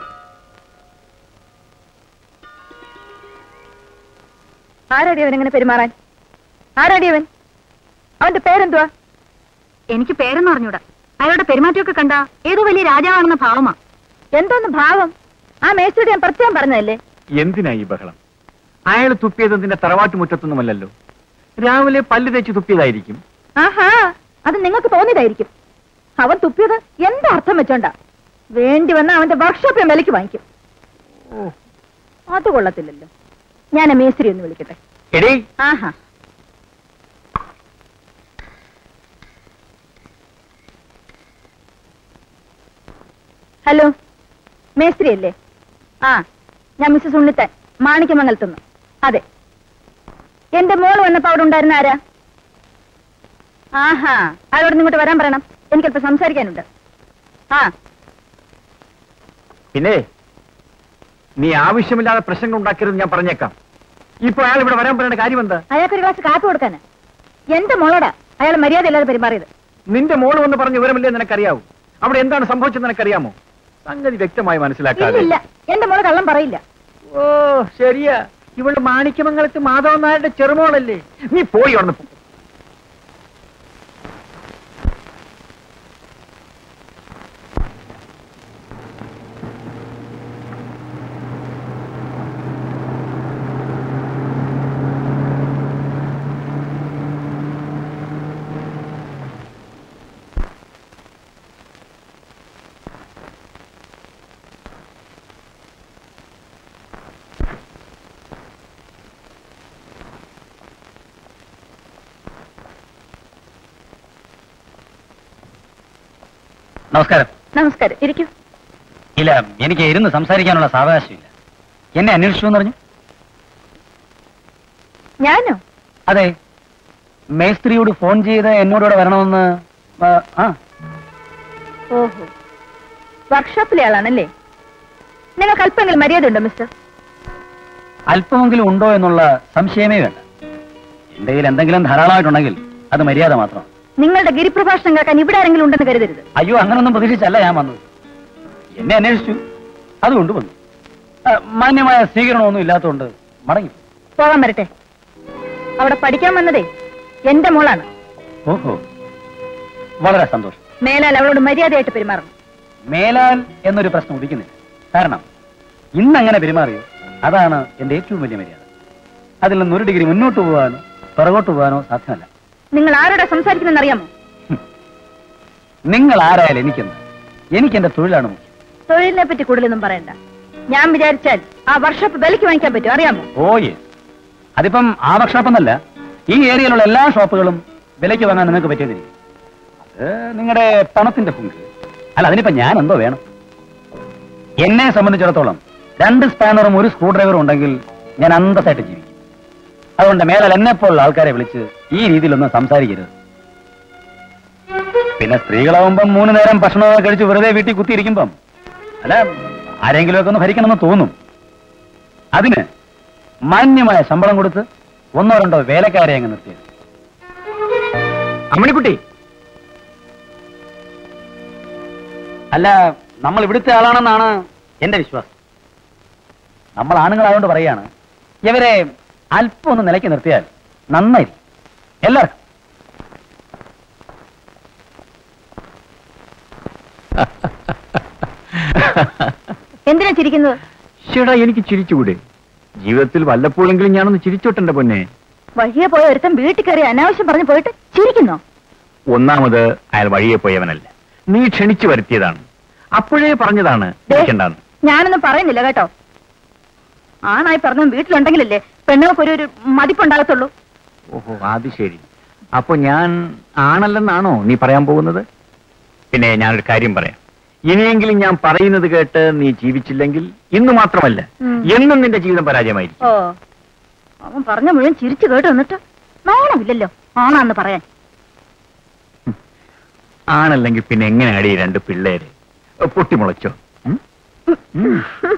ആരാടി അവൻ ഇങ്ങനെ പെരുമാറാൻ ആരാടി അവൻ അവന്റെ പേരെന്തുവാ എനിക്ക് പേരെന്ന് പറഞ്ഞൂടാ അയാളുടെ പെരുമാറ്റമൊക്കെ കണ്ട ഏതോ വലിയ രാജാവാണെന്ന ഭാവമാ എന്തോന്ന് ഭാവം ആ മേച്ചോട് ഞാൻ പ്രത്യേകം പറഞ്ഞതല്ലേ എന്തിനാ ഈ ബഹളം അയാൾ തുപ്പിയത് നിന്റെ തറവാട്ട് മുറ്റത്തൊന്നുമല്ലല്ലോ രാവിലെ പല്ല് തേച്ച് തുപ്പിയതായിരിക്കും ആഹാ അത് നിങ്ങൾക്ക് തോന്നിയതായിരിക്കും അവൻ തുപ്പിയത് എന്താ അർത്ഥം വെച്ചോണ്ടാ വേണ്ടി വന്ന അവന്റെ വർക്ക്ഷോപ്പിൽ വിലക്ക് വാങ്ങിക്കും അത് കൊള്ളത്തില്ലല്ലോ ഞാൻ ആ മേസ്ത്രി ഒന്ന് വിളിക്കട്ടെ എടേ ആഹാ ഹലോ മേസ്ത്രി അല്ലേ ആ ഞാൻ മിസ്സസ് ഉണ്ണിത്തൻ മാണിക്യമംഗലത്തുനിന്ന് അതെ എന്റെ മോൾ വന്നപ്പോ അവിടെ ഉണ്ടായിരുന്ന ആരാ ആഹാ അയാളോട് ഇങ്ങോട്ട് വരാൻ പറയണം എനിക്കല്പം സംസാരിക്കാനുണ്ട് ആ പിന്നെ നീ ആവശ്യമില്ലാതെ പ്രശ്നങ്ങൾ ഉണ്ടാക്കരുത് ഞാൻ പറഞ്ഞേക്കാം ഇപ്പൊ അയാൾ ഇവിടെ വരാൻ പറയേണ്ട കാര്യം എന്താ അയാൾക്കൊരു ഗ്ലാസ് കാപ്പി കൊടുക്കാന് എന്റെ മോളോടാ അയാൾ മര്യാദ ഇല്ലാതെ പെരുമാറിയത് നിന്റെ മോള് വന്ന് പറഞ്ഞ വിവരമില്ലേ നിനക്കറിയാവൂ അവിടെ എന്താണ് സംഭവിച്ചത് നിനക്കറിയാമോ സംഗതി വ്യക്തമായി മനസ്സിലാക്കാതെ ഇല്ലില്ല എന്റെ മോള് കള്ളം പറയില്ല ഓ ശരിയാ ഇവളുടെ മാണിക്യമംഗലത്ത് മാധവൻ നായരുടെ ചെറുമോളല്ലേ നീ പോയി വന്ന് നമസ്കാരം നമസ്കാരം ഇരിക്കൂ ഇല്ല എനിക്ക് ഇരുന്ന് സംസാരിക്കാനുള്ള സാവകാശമില്ല എന്നെ അന്വേഷിച്ചു എന്ന് പറഞ്ഞു ഞാനോ അതെ മേസ്ത്രിയോട് ഫോൺ ചെയ്ത് എന്നോട് വരണമെന്ന് ആ, ആ ഓഹോ വർക്ക്ഷോപ്പിലെ ആളാണല്ലേ നിങ്ങൾക്ക് അല്പമെങ്കിലും മര്യാദ ഉണ്ടോ മിസ്റ്റർ അല്പമെങ്കിലും ഉണ്ടോ എന്നുള്ള സംശയമേ വേണ്ട എന്റെ കയ്യിൽ എന്തെങ്കിലും ധാരാളമായിട്ടുണ്ടെങ്കിൽ അത് മര്യാദ മാത്രം നിങ്ങളുടെ ഗിരിപ്രഭാഷണം കേൾക്കാൻ ഇവിടെ ആരെങ്കിലും ഉണ്ടെന്ന് കരുതരുത് അയ്യോ അങ്ങനൊന്നും പ്രതീക്ഷിച്ചല്ല ഞാൻ വന്നത് എന്നെ അന്വേഷിച്ചു അതുകൊണ്ട് വന്നു ആ, മാന്യമായ സ്വീകരണമൊന്നും ഇല്ലാത്തതുകൊണ്ട് മടങ്ങി പോകാൻ വരട്ടെ അവിടെ പഠിക്കാൻ വന്നതേ എന്റെ മോളാണ് ഓഹോ വളരെ സന്തോഷം മേലാൽ അവളോട് മര്യാദയായിട്ട് പെരുമാറണം മേലാൽ എന്നൊരു പ്രശ്നം ഉദിക്കുന്നില്ല കാരണം ഇന്ന് അങ്ങനെ പെരുമാറിയോ അതാണ് എന്റെ ഏറ്റവും വലിയ മര്യാദ അതിൽ നിന്ന് ഒരു ഡിഗ്രി മുന്നോട്ട് പോകാനോ പിറകോട്ട് പോകാനോ സാധ്യമല്ല നിങ്ങൾ ആരോടാ സംസാരിക്കുന്നെന്ന് അറിയാമോ നിങ്ങൾ ആരായാലും എനിക്കെന്ത് എനിക്ക് എന്റെ തൊഴിലാണ് മുഖ്യം തൊഴിലിനെ പറ്റി കൂടുതലൊന്നും പറയണ്ട ഞാൻ വിചാരിച്ചാൽ ആ വർഷോപ്പ് വിലയ്ക്ക് വാങ്ങിക്കാൻ പറ്റും അറിയാമോ ഓയെ അതിപ്പം ആ വർക്ക്ഷോപ്പ് എന്നല്ല ഈ ഏരിയയിലുള്ള എല്ലാ ഷോപ്പുകളും വിലയ്ക്ക് വാങ്ങാൻ നിങ്ങൾക്ക് പറ്റിയതിരിക്കും അത് നിങ്ങളുടെ പണത്തിന്റെ പങ്ക് അല്ല അതിനിപ്പോ ഞാൻ എന്തോ വേണം എന്നെ സംബന്ധിച്ചിടത്തോളം രണ്ട് സ്പാനറും ഒരു സ്ക്രൂ ഡ്രൈവറും ഉണ്ടെങ്കിൽ ഞാൻ അന്തസ്സായിട്ട് ജീവിക്കും അതുകൊണ്ട് മേലാൽ എന്നെ പോലുള്ള ആൾക്കാരെ വിളിച്ച് ഈ രീതിയിലൊന്നും സംസാരിക്കരുത് പിന്നെ സ്ത്രീകളാവുമ്പം മൂന്ന് നേരം ഭക്ഷണമൊക്കെ കഴിച്ച് വെറുതെ വീട്ടിൽ കുത്തിയിരിക്കുമ്പം അല്ല ആരെങ്കിലുമൊക്കെ ഒന്ന് ഭരിക്കണമെന്ന് തോന്നും അതിന് മാന്യമായ ശമ്പളം കൊടുത്ത് ഒന്നോ രണ്ടോ വേലക്കാരെ അങ്ങ് നിർത്തിയത് അമ്മണിക്കുട്ടി അല്ല നമ്മൾ ഇവിടുത്തെ ആളാണെന്നാണ് എന്റെ വിശ്വാസം നമ്മൾ ആണുങ്ങളായതുകൊണ്ട് പറയാണ് ഇവരെ അല്പം ഒന്ന് നിലയ്ക്ക് നിർത്തിയാൽ നന്നായി എല്ലാവർക്കും എന്തിനാ ചിരിക്കുന്നത് ചേട്ടാ എനിക്ക് ചിരിച്ചുകൂടെ ജീവിതത്തിൽ വല്ലപ്പോഴെങ്കിലും ഞാനൊന്ന് ചിരിച്ചോട്ടെ പൊന്നെ വഴിയെ പോയ ഒരുത്തൻ വീട്ടിൽ കയറി അനാവശ്യം പറഞ്ഞു പോയിട്ട് ചിരിക്കുന്നോ ഒന്നാമത് അയാൾ വഴിയെ പോയവനല്ല നീ ക്ഷണിച്ചു വരുത്തിയതാണ് അപ്പോഴേ പറഞ്ഞതാണ് ദേ, ചിരിക്കണ്ടാന്ന് ഞാനൊന്നും പറയുന്നില്ല കേട്ടോ ആണായി പറഞ്ഞു വീട്ടിലുണ്ടെങ്കിലല്ലേ പെണ്ണുങ്ങൾക്ക് ഒരു ഒരു മതിപ്പുണ്ടാകത്തുള്ളൂ ഓഹോ അത് ശരി അപ്പൊ ഞാൻ ആണല്ലെന്നാണോ നീ പറയാൻ പോകുന്നത് പിന്നെ ഞാനൊരു കാര്യം പറയാം ഇനിയെങ്കിലും ഞാൻ പറയുന്നത് കേട്ട് നീ ജീവിച്ചില്ലെങ്കിൽ ഇന്ന് മാത്രമല്ല ഉം. എന്നും നിന്റെ ജീവിതം പരാജയമായിരിക്കും ഓ അവൻ പറഞ്ഞ മുഴുവൻ ചിരിച്ചു കേട്ട് എന്നിട്ട് നാണമില്ലല്ലോ ആണാന്ന് പറയാൻ ആണല്ലെങ്കിൽ പിന്നെ എങ്ങനെയാണ് ഈ രണ്ട് പിള്ളേര് പൊട്ടിമുളച്ചോ ഉം? ഉം.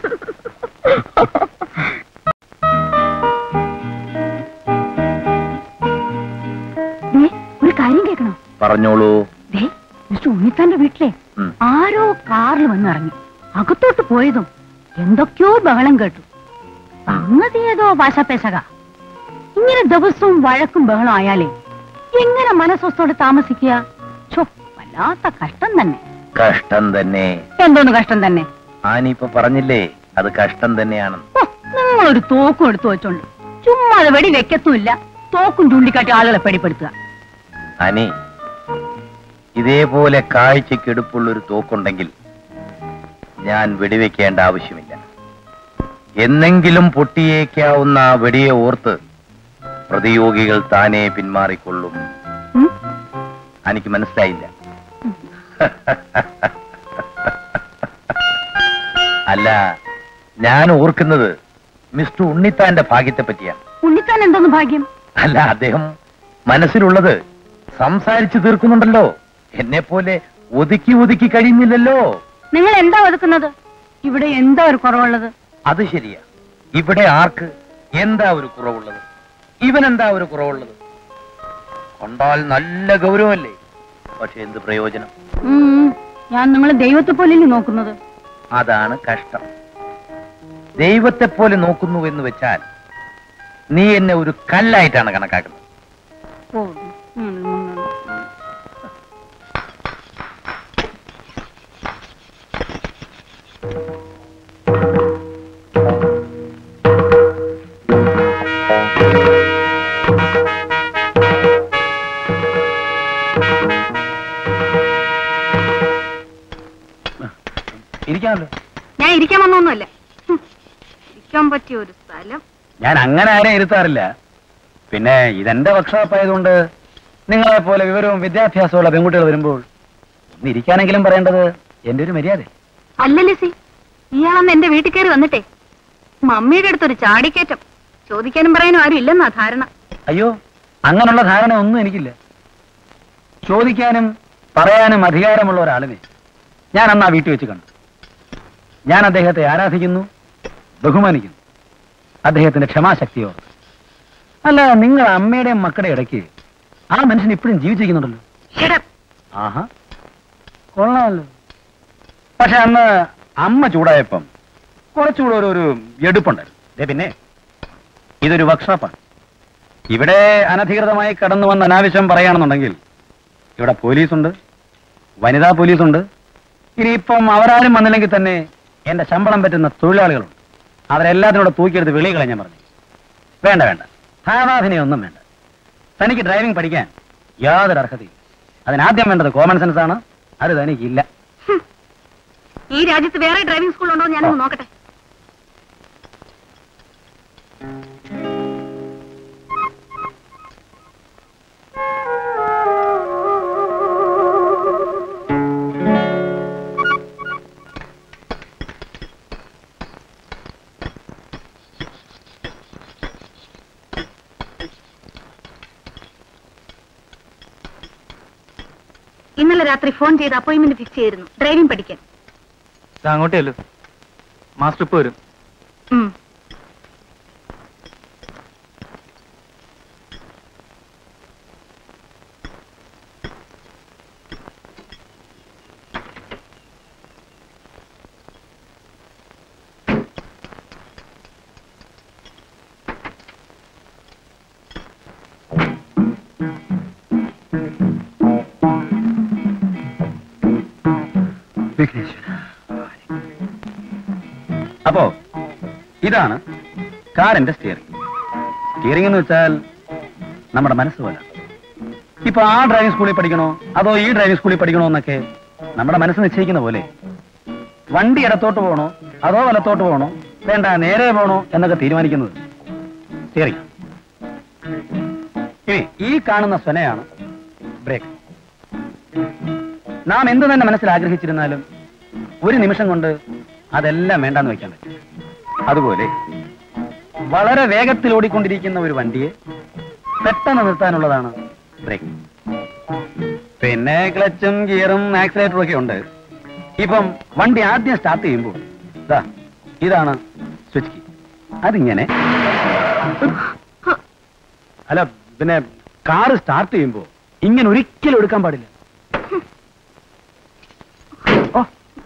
ദേ, ഒരു കാര്യം കേൾക്കണോ പറഞ്ഞോളൂ ദേ മിസ്റ്റർ ഉണ്ണിത്താന്റെ വീട്ടിലെ ഉം. ആരോ കാറിൽ വന്നിറങ്ങി അകത്തോട്ട് പോയതും എന്തൊക്കെയോ ബഹളം കേട്ടു സംഗതി ഏതോ ഭാഷാപേശക ഇങ്ങനെ ദിവസവും വഴക്കും ബഹളം ആയാലേ എങ്ങനെ മനസ്വസ്ഥോടെ താമസിക്കുക ഛോ, വല്ലാത്ത കഷ്ടം തന്നെ കഷ്ടം തന്നെ എന്തോന്ന് കഷ്ടം തന്നെ ആനിപ്പൊ പറഞ്ഞില്ലേ അത് കഷ്ടം തന്നെയാണെന്ന് ഓ, നിങ്ങളൊരു തോക്കും എടുത്തു വെച്ചോണ്ട് ചുമ്മാ അത് വെടി വെക്കത്തുമില്ല തോക്കും ചൂണ്ടിക്കാട്ടി ആളുകളെ പേടിപ്പെടുത്തുക അനി ഇതേപോലെ കാഴ്ചയ്ക്ക് എടുപ്പുള്ള ഒരു തോക്കുണ്ടെങ്കിൽ ഞാൻ വെടിവെക്കേണ്ട ആവശ്യമില്ല എന്നെങ്കിലും പൊട്ടിയേക്കാവുന്ന ആ വെടിയെ ഓർത്ത് പ്രതിയോഗികൾ താനേ പിന്മാറിക്കൊള്ളും ഉം? എനിക്ക് മനസ്സിലായില്ല അല്ല ഞാൻ ഓർക്കുന്നത് മിസ്റ്റർ ഉണ്ണിത്താന്റെ ഭാഗ്യത്തെ പറ്റിയാണ് ഉണ്ണിത്താൻ എന്തോന്ന് ഭാഗ്യം അല്ല അദ്ദേഹം മനസ്സിലുള്ളത് സംസാരിച്ചു തീർക്കുന്നുണ്ടല്ലോ എന്നെ പോലെ ഒതുക്കി ഒതുക്കി കഴിയുന്നില്ലല്ലോ നിങ്ങൾ എന്താ ഒതുക്കുന്നത് ഇവിടെ എന്താ ഒരു കുറവുള്ളത് അത് ശരിയാ ഇവിടെ ആർക്ക് എന്താ ഒരു കുറവുള്ളത് ഇവനെന്താ ഒരു കുറവുള്ളത് കൊണ്ടാൽ നല്ല ഗൗരവമല്ലേ പക്ഷെ എന്ത് പ്രയോജനം ഉം, ഞാൻ നിങ്ങളെ ദൈവത്തെ പോലെയല്ലേ നോക്കുന്നത് അതാണ് കഷ്ടം ദൈവത്തെ പോലെ നോക്കുന്നു എന്ന് വെച്ചാൽ നീ എന്നെ ഒരു കല്ലായിട്ടാണ് കണക്കാക്കുന്നത് ഓ, ഉം, ഉം, ഉം. ഇരിക്കാമല്ലോ ഞാൻ ഇരിക്കാൻ വന്നൊന്നുമല്ല ഹും. ഇരിക്കാൻ പറ്റിയ ഒരു സ്ഥലം ഞാൻ അങ്ങനെ ആരെയും ഇരുത്താറില്ല പിന്നെ ഇതെന്റെ വർക്ക്ഷോപ്പ് ആയതുകൊണ്ട് നിങ്ങളെ പോലെ വിവരവും വിദ്യാഭ്യാസമുള്ള പെൺകുട്ടികൾ വരുമ്പോൾ ഒന്ന് ഇരിക്കാനെങ്കിലും പറയേണ്ടത് എന്റെ ഒരു മര്യാദ അല്ല ലിസി ഇയാളന്ന് എന്റെ വീട്ടിൽ കയറി വന്നിട്ടേ മമ്മിയുടെ അടുത്തൊരു ചാടിക്കയറ്റം ചോദിക്കാനും പറയാനും ആരും ഇല്ലെന്നാ ധാരണ അയ്യോ അങ്ങനെയുള്ള ധാരണ ഒന്നും എനിക്കില്ല ചോദിക്കാനും പറയാനും അധികാരമുള്ള ഒരാളിനെ ഞാൻ അന്ന് ആ വീട്ടിൽ വെച്ച് കണ്ടു ഞാൻ അദ്ദേഹത്തെ ആരാധിക്കുന്നു ബഹുമാനിക്കുന്നു അദ്ദേഹത്തിന്റെ ക്ഷമാശക്തിയോ അല്ല നിങ്ങൾ അമ്മയുടെയും മക്കളുടെ ഇടയ്ക്ക് ആ മനുഷ്യൻ ഇപ്പോഴും ജീവിച്ചിരിക്കുന്നുണ്ടല്ലോ Shut up. ആഹാ കൊള്ളാമല്ലോ പക്ഷെ അന്ന് അമ്മ ചൂടായപ്പം കുറച്ചുകൂടെ ഒരു ഒരു എടുപ്പുണ്ടായിരുന്നു ദേ പിന്നെ ഇതൊരു വർക്ക്ഷോപ്പാണ് ഇവിടെ അനധികൃതമായി കടന്നു വന്ന് അനാവശ്യം പറയുകയാണെന്നുണ്ടെങ്കിൽ ഇവിടെ പോലീസുണ്ട് വനിതാ പോലീസുണ്ട് ഇനിയിപ്പം അവരാരും വന്നില്ലെങ്കിൽ തന്നെ എന്റെ ശമ്പളം പറ്റുന്ന തൊഴിലാളികളുണ്ട് അവരെല്ലാത്തിനോട് തൂക്കിയെടുത്ത് വെളികളെ ഞാൻ പറഞ്ഞു വേണ്ട വേണ്ട ഭാവാഭിനയൊന്നും വേണ്ട തനിക്ക് ഡ്രൈവിംഗ് പഠിക്കാൻ യാതൊരു അർഹതയും അതിനാദ്യം വേണ്ടത് കോമൺ സെൻസ് ആണ് അത് തനിക്കില്ല ഈ രാജ്യത്ത് വേറെ ഡ്രൈവിംഗ് സ്കൂൾ ഉണ്ടോ എന്ന് ഞാനൊന്ന് നോക്കട്ടെ ഇന്നലെ രാത്രി ഫോൺ ചെയ്ത് അപ്പോയിന്റ്മെന്റ് ഫിക്സ് ചെയ്തിരുന്നു ഡ്രൈവിംഗ് പഠിക്കാൻ ഇത് അങ്ങോട്ടേ അല്ലോ മാസ്റ്റർ ഇപ്പൊ വരും ഉം. അപ്പോ ഇതാണ് കാറിന്റെ സ്റ്റിയറിംഗ് സ്റ്റിയറിംഗ് എന്ന് വെച്ചാൽ നമ്മുടെ മനസ്സ് പോലെ ഇപ്പൊ ആ ഡ്രൈവിംഗ് സ്കൂളിൽ പഠിക്കണോ അതോ ഈ ഡ്രൈവിംഗ് സ്കൂളിൽ പഠിക്കണോ എന്നൊക്കെ നമ്മുടെ മനസ്സ് നിശ്ചയിക്കുന്ന പോലെ വണ്ടി ഇടത്തോട്ട് പോകണോ അതോ വലത്തോട്ട് പോകണോ വേണ്ട നേരെ പോകണോ എന്നൊക്കെ തീരുമാനിക്കുന്നത് സ്റ്റിയറിംഗ് ഇനി ഈ കാണുന്ന സ്വനയാണ് ബ്രേക്ക് നാം എന്ത് തന്നെ മനസ്സിൽ ആഗ്രഹിച്ചിരുന്നാലും ഒരു നിമിഷം കൊണ്ട് അതെല്ലാം വേണ്ടാന്ന് വെക്കാൻ പറ്റും അതുപോലെ വളരെ വേഗത്തിൽ ഓടിക്കൊണ്ടിരിക്കുന്ന ഒരു വണ്ടിയെ പെട്ടെന്ന് നിർത്താനുള്ളതാണ് ബ്രേക്ക് പിന്നെ ക്ലച്ചും ഗിയറും ആക്സിലേറ്ററും ഒക്കെ ഉണ്ട് ഇപ്പം വണ്ടി ആദ്യം സ്റ്റാർട്ട് ചെയ്യുമ്പോൾ ദാ ഇതാണ് സ്വിച്ച് കീ അതിങ്ങനെ അല്ല പിന്നെ കാറ് സ്റ്റാർട്ട് ചെയ്യുമ്പോൾ ഇങ്ങനെ ഒരിക്കലും എടുക്കാൻ പാടില്ല ഓ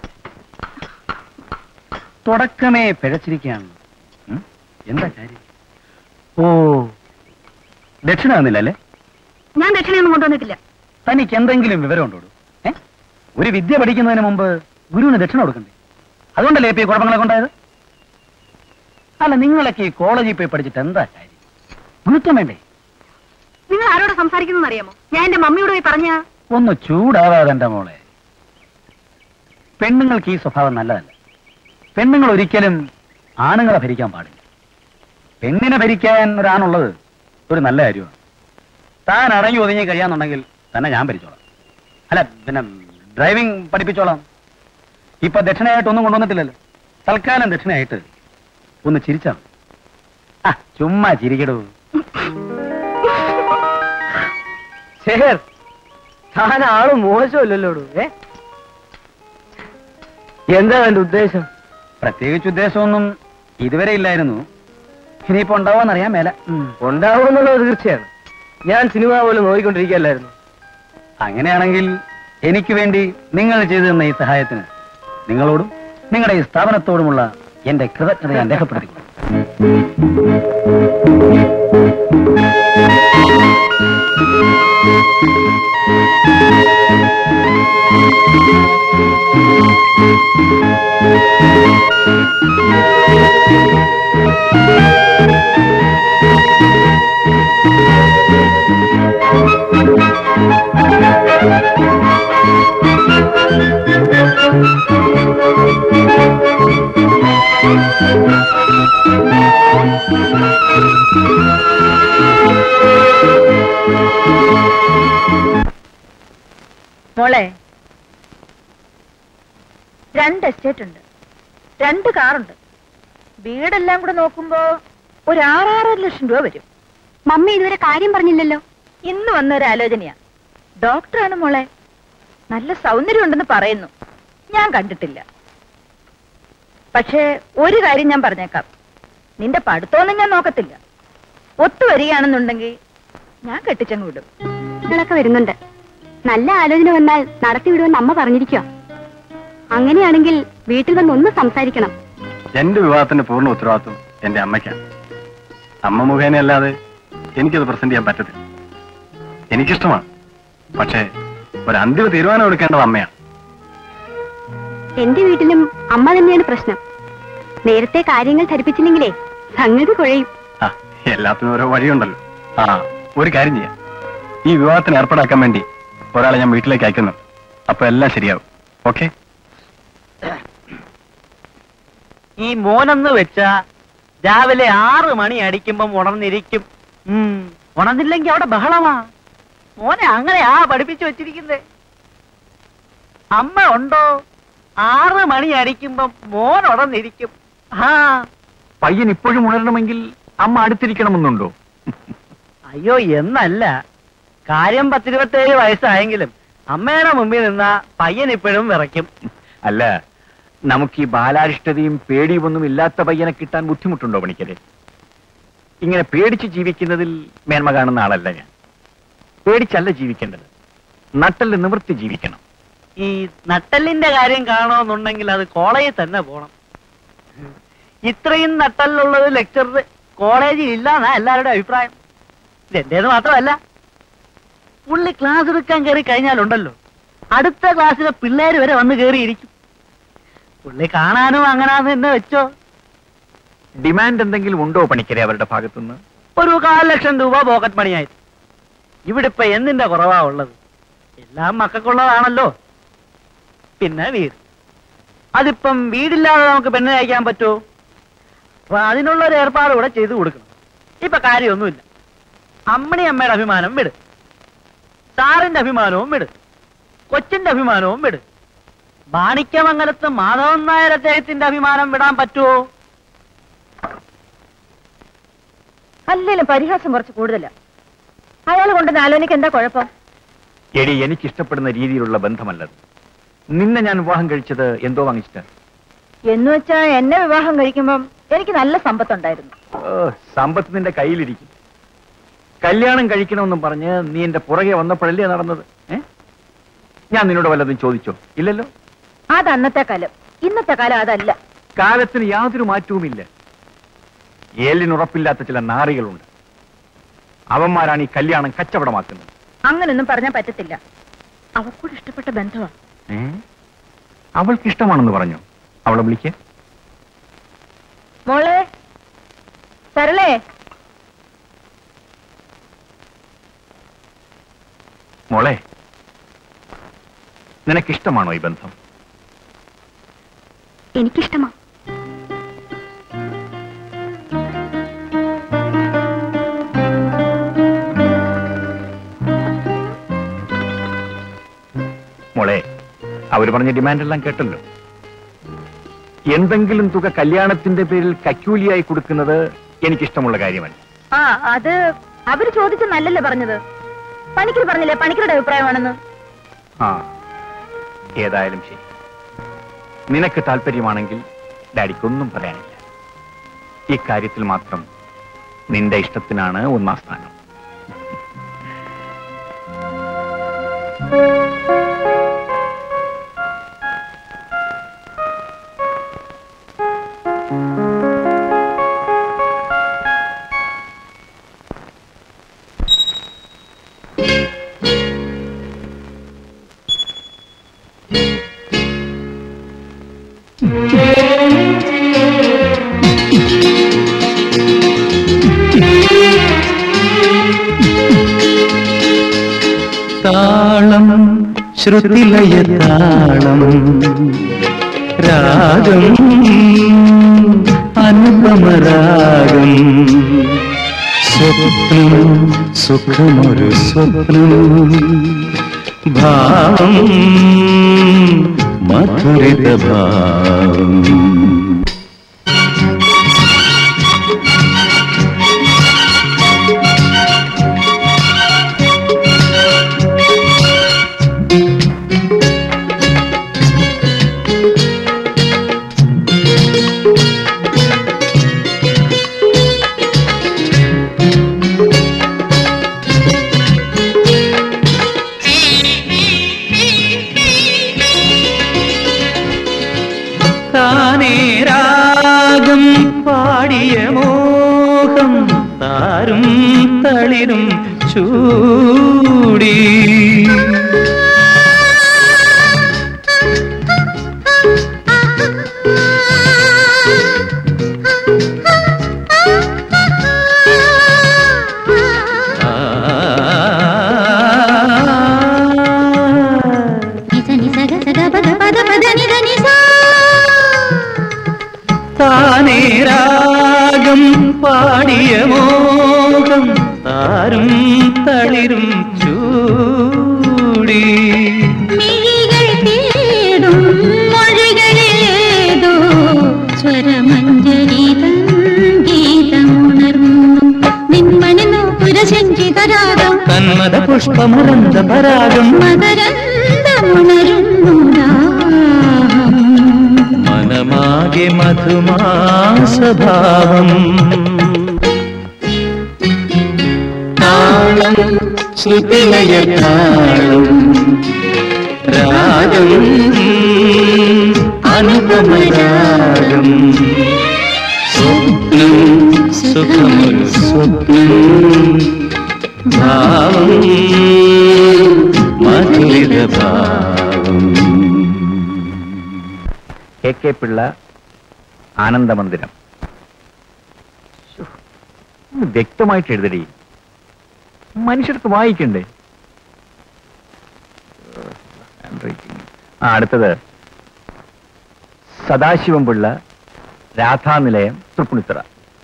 തുടക്കമേ പിഴച്ചിരിക്കുകയാണ് ഉം? എന്താ കാര്യം ഓ ദക്ഷിണ തന്നില്ല അല്ലേ ഞാൻ ദക്ഷിണയൊന്നും കൊണ്ടുവന്നിട്ടില്ല തനിക്ക് എന്തെങ്കിലും വിവരമുണ്ടോ ഏ ഒരു വിദ്യ പഠിക്കുന്നതിന് മുമ്പ് ഗുരുവിന് ദക്ഷിണ കൊടുക്കണ്ടേ അതുകൊണ്ടല്ലേ ഇപ്പൊ ഈ കുഴപ്പങ്ങളൊക്കെ ഉണ്ടായത് അല്ല നിങ്ങളൊക്കെ ഈ കോളേജിൽ പോയി പഠിച്ചിട്ട് എന്താ കാര്യം ഗുരുത്വം വേണ്ടേ നിങ്ങൾ ആരോട് സംസാരിക്കുന്നു അറിയാമോ ഞാൻ എന്റെ മമ്മിയോട് പോയി പറഞ്ഞ ഒന്ന് ചൂടാവാതെ എന്റെ മോളെ പെണ്ണുങ്ങൾക്ക് ഈ സ്വഭാവം നല്ലതല്ല പെണ്ണുങ്ങൾ ഒരിക്കലും ആണുങ്ങളെ ഭരിക്കാൻ പാടില്ല പെണ്ണിനെ ഭരിക്കാൻ ഒരാണുള്ളത് ഒരു നല്ല കാര്യമാണ് താൻ അടങ്ങി ഒതുങ്ങി കഴിയാന്നുണ്ടെങ്കിൽ തന്നെ ഞാൻ ഭരിച്ചോളാം അല്ല പിന്നെ ഡ്രൈവിംഗ് പഠിപ്പിച്ചോളാം ഇപ്പൊ ദക്ഷിണയായിട്ട് ഒന്നും കൊണ്ടുവന്നിട്ടില്ലല്ലോ തൽക്കാലം ദക്ഷിണയായിട്ട് ഒന്ന് ചിരിച്ചാ മതി. ആ ചുമ്മാ ചിരിക്കടൂ ശേഖർ താൻ ആള് മോശമല്ലല്ലോ ഏ എന്താ എന്റെ ഉദ്ദേശം പ്രത്യേകിച്ച് ഉദ്ദേശമൊന്നും ഇതുവരെ ഇല്ലായിരുന്നു ഇനിയിപ്പോ ഉണ്ടാവാന്നറിയാൻ മേല ഉം. ഉണ്ടാവുമെന്നുള്ളത് തീർച്ചയാണ് ഞാൻ സിനിമ പോലെ നോക്കിക്കൊണ്ടിരിക്കുകയല്ലായിരുന്നു അങ്ങനെയാണെങ്കിൽ എനിക്ക് വേണ്ടി നിങ്ങൾ ചെയ്തു തന്ന ഈ സഹായത്തിന് നിങ്ങളോടും നിങ്ങളുടെ ഈ സ്ഥാപനത്തോടുമുള്ള എന്റെ കൃതജ്ഞത ഞാൻ രേഖപ്പെടുത്തിക്കൊള്ളു മോളെ രണ്ട് എസ്റ്റേറ്റ് ഉണ്ട് രണ്ട് കാറുണ്ട് വീടെല്ലാം കൂടെ നോക്കുമ്പോ ഒരു ആറാറര ലക്ഷം രൂപ വരും മമ്മി ഇതുവരെ കാര്യം പറഞ്ഞില്ലല്ലോ ഇന്ന് വന്ന ഒരു ആലോചനയാ ഡോക്ടറാണ് മോളെ നല്ല സൗന്ദര്യം ഉണ്ടെന്ന് പറയുന്നു ഞാൻ കണ്ടിട്ടില്ല പക്ഷേ ഒരു കാര്യം ഞാൻ പറഞ്ഞേക്കാം നിന്റെ പഠിത്തമൊന്നും ഞാൻ നോക്കത്തില്ല ഒത്തുവരികയാണെന്നുണ്ടെങ്കിൽ ഞാൻ കെട്ടിച്ചങ്ങ് വിടും കുട്ടികളൊക്കെ വരുന്നുണ്ട് നല്ല ആലോചന വന്നാൽ നടത്തി വിടുമെന്ന് അമ്മ പറഞ്ഞിരിക്കുക അങ്ങനെയാണെങ്കിൽ വീട്ടിൽ വന്ന് ഒന്ന് സംസാരിക്കണം എന്റെ വിവാഹത്തിന്റെ പൂർണ്ണ ഉത്തരവാദിത്വം എന്റെ അമ്മയ്ക്കാണ് അമ്മ മുഖേന അല്ലാതെ എനിക്കത് പ്രസന്റ് ചെയ്യാൻ പറ്റത്തില്ല എനിക്കിഷ്ടമാണ് പക്ഷേ ഒരു അന്തിമ തീരുമാനം എടുക്കേണ്ടത് അമ്മയാണ് എന്റെ വീട്ടിലും അമ്മ തന്നെയാണ് പ്രശ്നം നേരത്തെ കാര്യങ്ങൾ ധരിപ്പിച്ചില്ലെങ്കിലേ സംഗതി കുഴയും ആ എല്ലാത്തിനും ഓരോ വഴിയുണ്ടല്ലോ ആ ഒരു കാര്യം ചെയ്യാം ഈ വിവാഹത്തിന് ഏർപ്പാടാക്കാൻ വേണ്ടി ഒരാളെ ഞാൻ വീട്ടിലേക്ക് അയക്കുന്നു അപ്പൊ എല്ലാം ശരിയാവും ഓക്കെ ഈ മോനെന്ന് വെച്ച രാവിലെ ആറ് മണി അടിക്കുമ്പം ഉണർന്നിരിക്കും ഉം, ഉണർന്നില്ലെങ്കി അവിടെ ബഹളമാ മോനെ അങ്ങനെയാ പഠിപ്പിച്ചു വെച്ചിരിക്കുന്നേ അമ്മ ഉണ്ടോ ആറ് മണി അടിക്കുമ്പം മോൻ ഉണർന്നിരിക്കും ആ പയ്യൻ ഇപ്പോഴും ഉണരണമെങ്കിൽ അമ്മ അടുത്തിരിക്കണമെന്നുണ്ടോ അയ്യോ എന്നല്ല കാര്യം പത്തിരുപത്തേഴ് വയസ്സായെങ്കിലും അമ്മയുടെ മുമ്പിൽ നിന്നാ പയ്യൻ ഇപ്പോഴും വിറയ്ക്കും അല്ല നമുക്ക് ഈ ബാലാരിഷ്ടതയും പേടിയും ഒന്നും ഇല്ലാത്ത പയ്യനെ കിട്ടാൻ ബുദ്ധിമുട്ടുണ്ടോ പണിക്കരെ ഇങ്ങനെ പേടിച്ച് ജീവിക്കുന്നതിൽ മേന്മ കാണുന്ന ആളല്ല ഞാൻ പേടിച്ചല്ല ജീവിക്കേണ്ടത് നട്ടല് നിവൃത്തി ജീവിക്കണം ഈ നട്ടലിന്റെ കാര്യം കാണുമെന്നുണ്ടെങ്കിൽ അത് കോളേജിൽ തന്നെ പോണം ഇത്രയും നട്ടലുള്ളത് ലെക്ചർ കോളേജിൽ ഇല്ലാന്നാ എല്ലാവരുടെ അഭിപ്രായം ഇതെന്റേത് മാത്രമല്ല പുള്ളി ക്ലാസ് എടുക്കാൻ കയറി കഴിഞ്ഞാലുണ്ടല്ലോ അടുത്ത ക്ലാസ്സിലെ പിള്ളേര് വരെ വന്ന് കയറിയിരിക്കും പുള്ളി കാണാനും അങ്ങനാന്ന് തന്നെ വെച്ചോ ഡിമാൻഡ് എന്തെങ്കിലും ഉണ്ടോ പണിക്കരെ അവരുടെ ഭാഗത്തുനിന്ന് ഒരു കാൽ ലക്ഷം രൂപ പോക്കറ്റ് മണിയായി ഇവിടെ ഇപ്പൊ എന്തിന്റെ കുറവാ ഉള്ളത് എല്ലാം മക്കൾക്കുള്ളതാണല്ലോ പിന്നെ വീട് അതിപ്പം വീടില്ലാതെ നമുക്ക് പെണ്ണ് അയക്കാൻ പറ്റുമോ അപ്പൊ അതിനുള്ള ഒരു ഏർപ്പാട് കൂടെ ചെയ്തു കൊടുക്കണം ഇപ്പൊ കാര്യമൊന്നുമില്ല അമ്മണി അമ്മയുടെ അഭിമാനം വിട് സാറിന്റെ അഭിമാനവും വിട് കൊച്ചിന്റെ അഭിമാനവും വിട് മാണിക്യമംഗലത്ത് മാധവൻ നായർ അദ്ദേഹത്തിന്റെ അഭിമാനം വിടാൻ പറ്റുമോ അല്ലേലും പരിഹാസം കുറച്ച് കൂടുതലാ അയാൾ കൊണ്ട് ആലോചനയ്ക്ക് എന്താ കുഴപ്പം എടി എനിക്ക് ഇഷ്ടപ്പെടുന്ന രീതിയിലുള്ള ബന്ധമല്ലത് നിന്നെ ഞാൻ വിവാഹം കഴിച്ചത് എന്തോ വാങ്ങിച്ചിട്ട് എന്ന് വെച്ചാ എന്നെ വിവാഹം കഴിക്കുമ്പം എനിക്ക് നല്ല സമ്പത്തുണ്ടായിരുന്നു ഓ, സമ്പത്ത് നിന്റെ കയ്യിലിരിക്കും കല്യാണം കഴിക്കണമെന്നും പറഞ്ഞ് നീ എന്റെ പുറകെ വന്നപ്പോഴല്ലേ നടന്നത് ഏ ഞാൻ നിന്നോട് വല്ലതും ചോദിച്ചോ ഇല്ലല്ലോ അത് അന്നത്തെ കാലം ഇന്നത്തെ കാലം അതല്ല കാലത്തിന് യാതൊരു മാറ്റവുമില്ല ഏലിനുറപ്പില്ലാത്ത ചില നാറികളുണ്ട് അവന്മാരാണ് ഈ കല്യാണം കച്ചവടമാക്കുന്നത് അങ്ങനൊന്നും പറഞ്ഞാൽ പറ്റത്തില്ല അവൾക്കൂടെ ഇഷ്ടപ്പെട്ട ബന്ധമാണ് ഏ അവൾക്ക് ഇഷ്ടമാണെന്ന് പറഞ്ഞു അവളെ വിളിക്കേ മോളെ സരളേ മോളെ നിനക്കിഷ്ടമാണോ ഈ ബന്ധം എനിക്കിഷ്ടമാ മോളെ അവർ പറഞ്ഞ ഡിമാൻഡ് എല്ലാം കേട്ടല്ലോ എന്തെങ്കിലും തുക കല്യാണത്തിന്റെ പേരിൽ കക്കൂലിയായി കൊടുക്കുന്നത് എനിക്കിഷ്ടമുള്ള കാര്യമല്ല ആ അത് അവര് ചോദിച്ച നല്ലല്ലേ പറഞ്ഞത് പണിക്കർ പറഞ്ഞില്ലേ പണിക്കരുടെ അഭിപ്രായമാണെന്ന് ആ ഏതായാലും ശരി നിനക്ക് താല്പര്യമാണെങ്കിൽ ഡാഡിക്കൊന്നും പറയാനില്ല ഇക്കാര്യത്തിൽ മാത്രം നിന്റെ ഇഷ്ടത്തിനാണ് ഒന്നാം സ്ഥാനം താളം ശ്രുതിലയ താളം രാഗം അനുപമരാഗം സ്വപ്നം സുഖമൊരു സ്വപ്നം ഭാവം മധുരിത ഭാവം താനേ രാഗം പാടിയ മോഹം താരും തളിരും ചൂടി ആ മോഹം താരും തളിരും ചൂടി മിഴികൾ തേടും മൊഴികളിലേതോ സ്വരമഞ്ജരിതം ഗീതമുണർന്നു നിന്മണി നോപുരസഞ്ചിതരാഗം കന്മത പുഷ്പമരന്ത പരാഗം മകരന്തമുണരുന്നു രാഗം. മനമാകെ മധുമാസഭാവം താളം ശ്രുതിലയ താളം രാഗം അനുപമരാഗം സ്വപ്നം സുഖമൊരു സ്വപ്നം ഭാവം മധുരിത ഭാവം കെ കെ പിള്ള ആനന്ദമന്ദിരം ശ്ശോ, ഒന്ന് വ്യക്തമായിട്ട് എഴുതടി മനുഷ്യർക്ക് വായിക്കണ്ടേ Handwriting. ആ അടുത്തത് സദാശിവം പിള്ള രാധാനിലയം തൃപ്പുണിത്തറ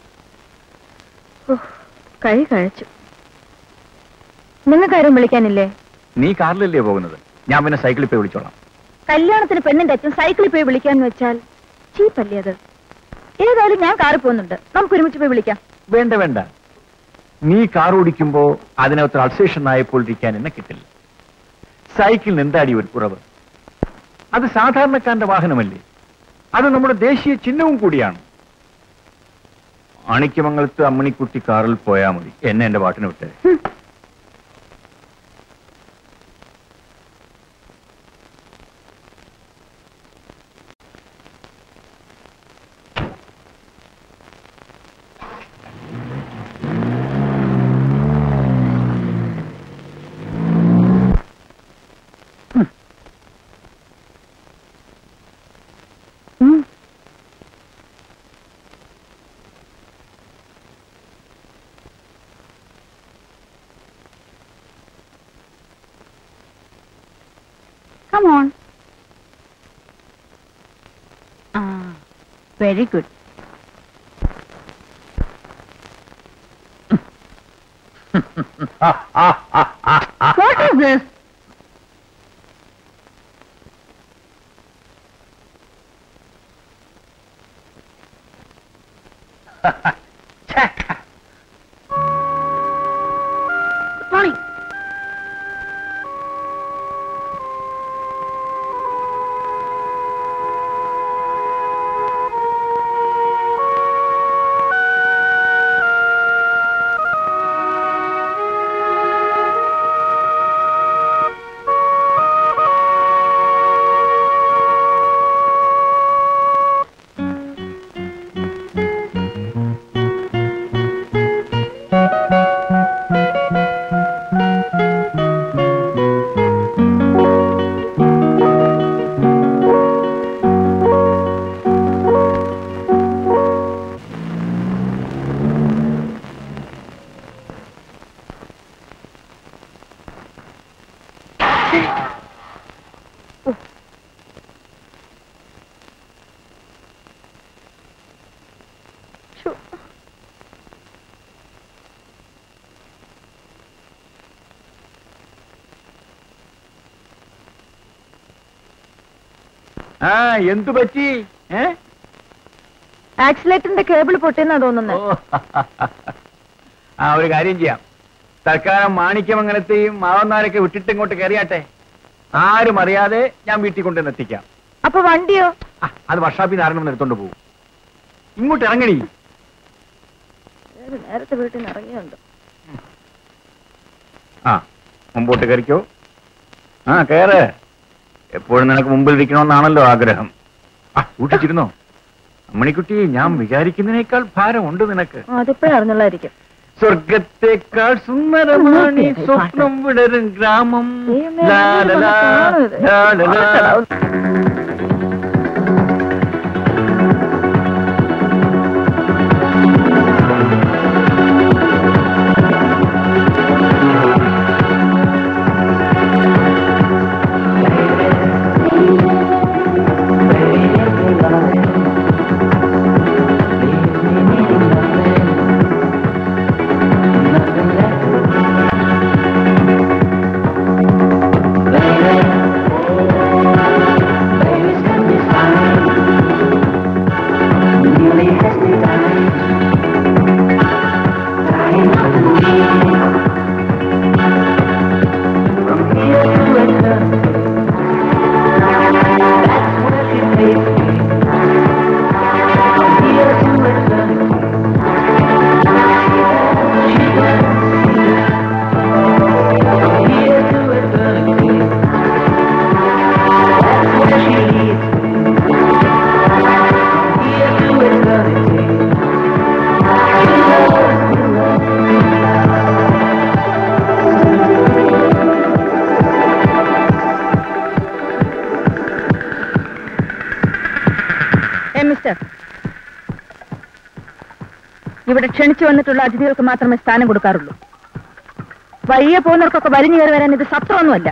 കൈ കഴിച്ചു നിങ്ങൾക്കാരും വിളിക്കാനില്ലേ നീ കാറിലല്ലേ പോകുന്നത് ഞാൻ പിന്നെ സൈക്കിളിൽ പോയി വിളിച്ചോളാം കല്യാണത്തിന് പെണ്ണിന്റെ അച്ഛൻ സൈക്കിളിൽ പോയി വിളിക്കാന്ന് വെച്ചാൽ ചീപ്പല്ലേ അത് ഏതായാലും ഞാൻ കാറിൽ പോകുന്നുണ്ട് നമുക്ക് ഒരുമിച്ച് പോയി വിളിക്കാം വേണ്ട വേണ്ട നീ കാർ ഓടിക്കുമ്പോ അതിനകത്ത് അൾസേഷൻ ആയപ്പോൾ ഇരിക്കാൻ എന്നെ കിട്ടില്ല സൈക്കിളിന് എന്താടി ഒരു കുറവ് അത് സാധാരണക്കാരന്റെ വാഹനമല്ലേ അത് നമ്മുടെ ദേശീയ ചിഹ്നവും കൂടിയാണ് അണിക്കമംഗലത്ത് അമ്മണിക്കുട്ടി കാറിൽ പോയാ മതി എന്നെ എന്റെ പാട്ടിന് വിട്ടേ come on ah very good what is this good morning ആ എന്തു പറ്റി ഏ ആക്സിലേറ്ററിന്റെ കേബിൾ പൊട്ടിയെന്നാ തോന്നുന്നത് ഓ, ആ ഒരു കാര്യം ചെയ്യാം തൽക്കാലം മാണിക്യമംഗലത്തെയും മാവന്നാരൊക്കെ വിട്ടിട്ട് ഇങ്ങോട്ട് കയറിയാട്ടെ ആരും അറിയാതെ ഞാൻ വീട്ടിൽ കൊണ്ടുവന്ന് എത്തിക്കാം അപ്പൊ വണ്ടിയോ ആ, അത് വർഷാപ്പിൽ നിന്ന് ആരെങ്കിലും എടുത്തോണ്ട് പോകും ഇങ്ങോട്ട് ഇറങ്ങണി നേരത്തെ വീട്ടിൽ നിന്ന് ഇറങ്ങിയുണ്ട് ആ മുമ്പോട്ട് കയറിക്കോ ആ കയറ് എപ്പോഴും നിനക്ക് മുമ്പിൽ ഇരിക്കണമെന്നാണല്ലോ ആഗ്രഹം ആ സൂക്ഷിച്ചിരുന്നോ അമ്മണിക്കുട്ടി ഞാൻ വിചാരിക്കുന്നതിനേക്കാൾ ഭാരമുണ്ട് നിനക്ക് അതിപ്പോഴും അറിഞ്ഞുള്ളായിരിക്കും സ്വർഗത്തെക്കാൾ സുന്ദരമാണ് ഈ സ്വപ്നം വിടരും ഗ്രാമം ദൈവമേ, ലാ, ലാ, ലാ, കാണരുത്. ലാ, ലാ, ലാ. മിസ്റ്റർ ഇവിടെ ക്ഷണിച്ചു വന്നിട്ടുള്ള അതിഥികൾക്ക് മാത്രമേ സ്ഥാനം കൊടുക്കാറുള്ളൂ വഴിയെ പോകുന്നവർക്കൊക്കെ വലിഞ്ഞു കയറി വരാൻ ഇത് സത്രമൊന്നുമല്ല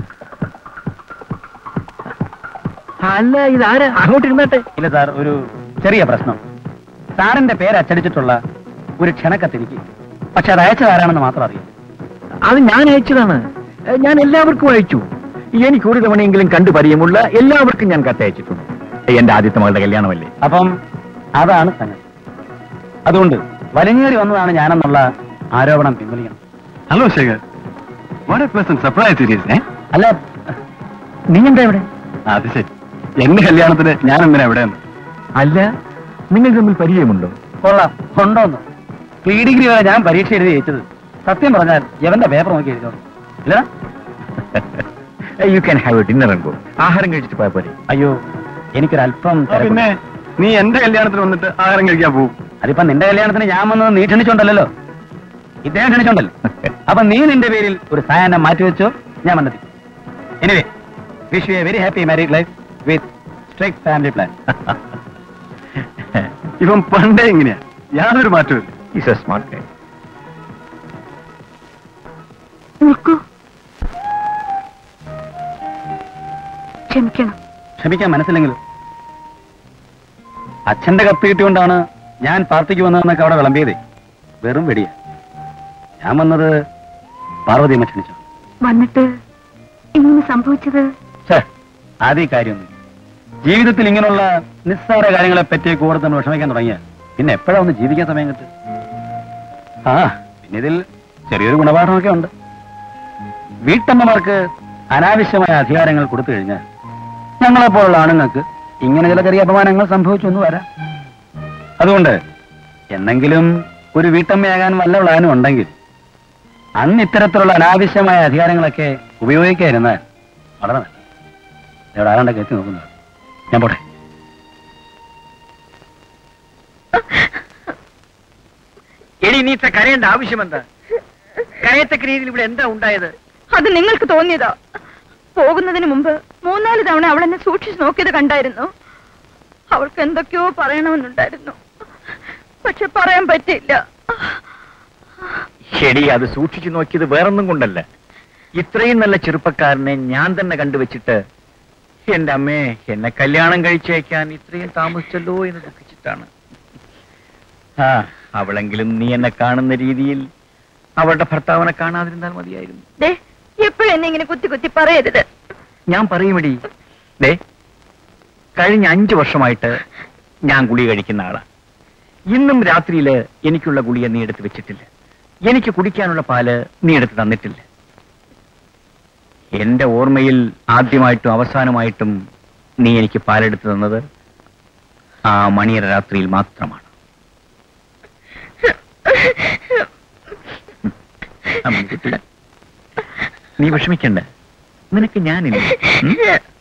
അല്ല ഇതാരാ അങ്ങോട്ട് ഇരുന്നട്ടെ ഇല്ല സാർ ഒരു ചെറിയ പ്രശ്നം സാറിന്റെ പേര് അച്ചടിച്ചിട്ടുള്ള ഒരു ക്ഷണക്കത്ത് എനിക്ക് പക്ഷെ അത് അയച്ചതാരാണെന്ന് മാത്രം അറിയാം അത് ഞാൻ അയച്ചതാണ് ഏ, ഞാൻ എല്ലാവർക്കും അയച്ചു എനിക്ക് ഒരു തവണയെങ്കിലും കണ്ടു പരിചയമുള്ള എല്ലാവർക്കും ഞാൻ കത്തയച്ചിട്ടുണ്ട് എന്റെ ആദ്യത്തെ മകളുടെ കല്യാണമല്ലേ അപ്പം അതാണ് സംഗതി അതുകൊണ്ട് വലിഞ്ഞേറി വന്നതാണ് ഞാനെന്നുള്ള ആരോപണം പിൻവലിക്കണം hello Shekhar what a pleasant surprise it is ഏ അല്ല നീ എന്താ ഇവിടെ ആ, അത് ശരി എന്റെ കല്യാണത്തിന് ഞാൻ എന്തിനാ എവിടെയെന്ന് അല്ല നിങ്ങൾ തമ്മിൽ പരിചയമുണ്ടോ കൊള്ളാം ഉണ്ടോന്ന് പ്രീ ഡിഗ്രി വരെ ഞാൻ പരീക്ഷ എഴുതി ജയിച്ചത് സത്യം പറഞ്ഞാൽ എവന്റെ പേപ്പർ നോക്കി എഴുതോ ഇല്ല you can have dinner and go ആഹാരം കഴിച്ചിട്ട് പോയാൽ പോരെ അയ്യോ എനിക്കൊരല്പം ആ, പിന്നെ നീ എന്റെ കല്യാണത്തിന് വന്നിട്ട് ആഹാരം കഴിക്കാൻ പോകും അതിപ്പോ നിന്റെ കല്യാണത്തിന് ഞാൻ വന്നത് നീ ക്ഷണിച്ചോണ്ടല്ലോ ഇദ്ദേഹം ക്ഷണിച്ചോണ്ടല്ലോ അപ്പൊ നീ നിന്റെ പേരിൽ ഒരു സായാഹ്നം മാറ്റി വെച്ചോ ഞാൻ വന്നെത്തി anyway wish you a very happy married life with strict family plan ഇവൻ പണ്ടേ ഇങ്ങനെയാ യാതൊരു മാറ്റവും ഈസ് എ സ്മാർട്ട് ഗൈ നിൽക്കൂ ക്ഷമിക്കണം ക്ഷമിക്കാൻ മനസ്സില്ലെങ്കിലും അച്ഛന്റെ കത്ത് കിട്ടിയോണ്ടാണ് ഞാൻ പാർട്ടിക്ക് വന്നതെന്നൊക്കെ അവിടെ വിളമ്പിയതേ വെറും വെടിയ ഞാൻ വന്നത് പാർവതിയമ്മ ക്ഷണിച്ചു വന്നിട്ട് ഇങ്ങനെ സംഭവിച്ചത് ഛേ ആദ്യ കാര്യമൊന്നും ജീവിതത്തിൽ ഇങ്ങനെയുള്ള നിസ്സാര കാര്യങ്ങളെ പറ്റി കൂടുതൽ നമ്മൾ വിഷമിക്കാൻ തുടങ്ങിയ പിന്നെ എപ്പോഴാ ഒന്ന് ജീവിക്കാൻ സമയം കിട്ടും ആ പിന്നെ ഇതിൽ ചെറിയൊരു ഗുണപാഠമൊക്കെ ഉണ്ട് വീട്ടമ്മമാർക്ക് അനാവശ്യമായ അധികാരങ്ങൾ കൊടുത്തു കഴിഞ്ഞാൽ ഞങ്ങളെപ്പോലുള്ള ആണുങ്ങൾക്ക് ഇങ്ങനെ ചില ചെറിയ അപമാനങ്ങൾ സംഭവിച്ചു എന്ന് വരാം അതുകൊണ്ട് എന്നെങ്കിലും ഒരു വീട്ടമ്മയാകാൻ വല്ല പ്ലാനും ഉണ്ടെങ്കിൽ അന്ന് ഇത്തരത്തിലുള്ള അനാവശ്യമായ അധികാരങ്ങളൊക്കെ ഉപയോഗിക്കാതിരുന്നാൽ വളരെ നല്ലത് ഇവിടെ ആരാണ്ടൊക്കെ എത്തി നോക്കുന്നത് ഞാൻ പോട്ടെ എടി നീ ഇത്ര കരയേണ്ട ആവശ്യമെന്താ കരയത്തക്ക രീതിയിൽ ഇവിടെ എന്താ ഉണ്ടായത് അത് നിങ്ങൾക്ക് തോന്നിയതാ പോകുന്നതിന് മുമ്പ് മൂന്നാല് തവണ അവൾ എന്നെ സൂക്ഷിച്ചു നോക്കിയത് കണ്ടായിരുന്നു അവൾക്ക് എന്തൊക്കെയോ പറയണമെന്നുണ്ടായിരുന്നു പക്ഷെ പറയാൻ പറ്റിയില്ല ശരി അത് സൂക്ഷിച്ചു നോക്കിയത് വേറൊന്നും കൊണ്ടല്ല ഇത്രയും നല്ല ചെറുപ്പക്കാരനെ ഞാൻ തന്നെ കണ്ടുവച്ചിട്ട് എന്റെ അമ്മേ എന്നെ കല്യാണം കഴിച്ചയക്കാൻ ഇത്രയും താമസിച്ചല്ലോ എന്ന് ദുഃഖിച്ചിട്ടാണ് ആ അവളെങ്കിലും നീ എന്നെ കാണുന്ന രീതിയിൽ അവളുടെ ഭർത്താവിനെ കാണാതിരുന്നാൽ മതിയായിരുന്നു ദേ എപ്പോഴും എന്നെ ഇങ്ങനെ കുത്തി കുത്തി പറയരുത് ഞാൻ പറയുമടി ദേ കഴിഞ്ഞ അഞ്ചു വർഷമായിട്ട് ഞാൻ ഗുളിക കഴിക്കുന്ന ആളാ ഇന്നും രാത്രിയില് എനിക്കുള്ള ഗുളിക നീ എടുത്ത് വെച്ചിട്ടില്ല എനിക്ക് കുടിക്കാനുള്ള പാല് നീ എടുത്ത് തന്നിട്ടില്ല എന്റെ ഓർമ്മയിൽ ആദ്യമായിട്ടും അവസാനമായിട്ടും നീ എനിക്ക് പാലെടുത്ത് തന്നത് ആ മണിയറ രാത്രിയിൽ മാത്രമാണ് അമ്മുക്കുട്ടി, നീ വിഷമിക്കണ്ട നിനക്ക് ഞാനില്ല ഉം?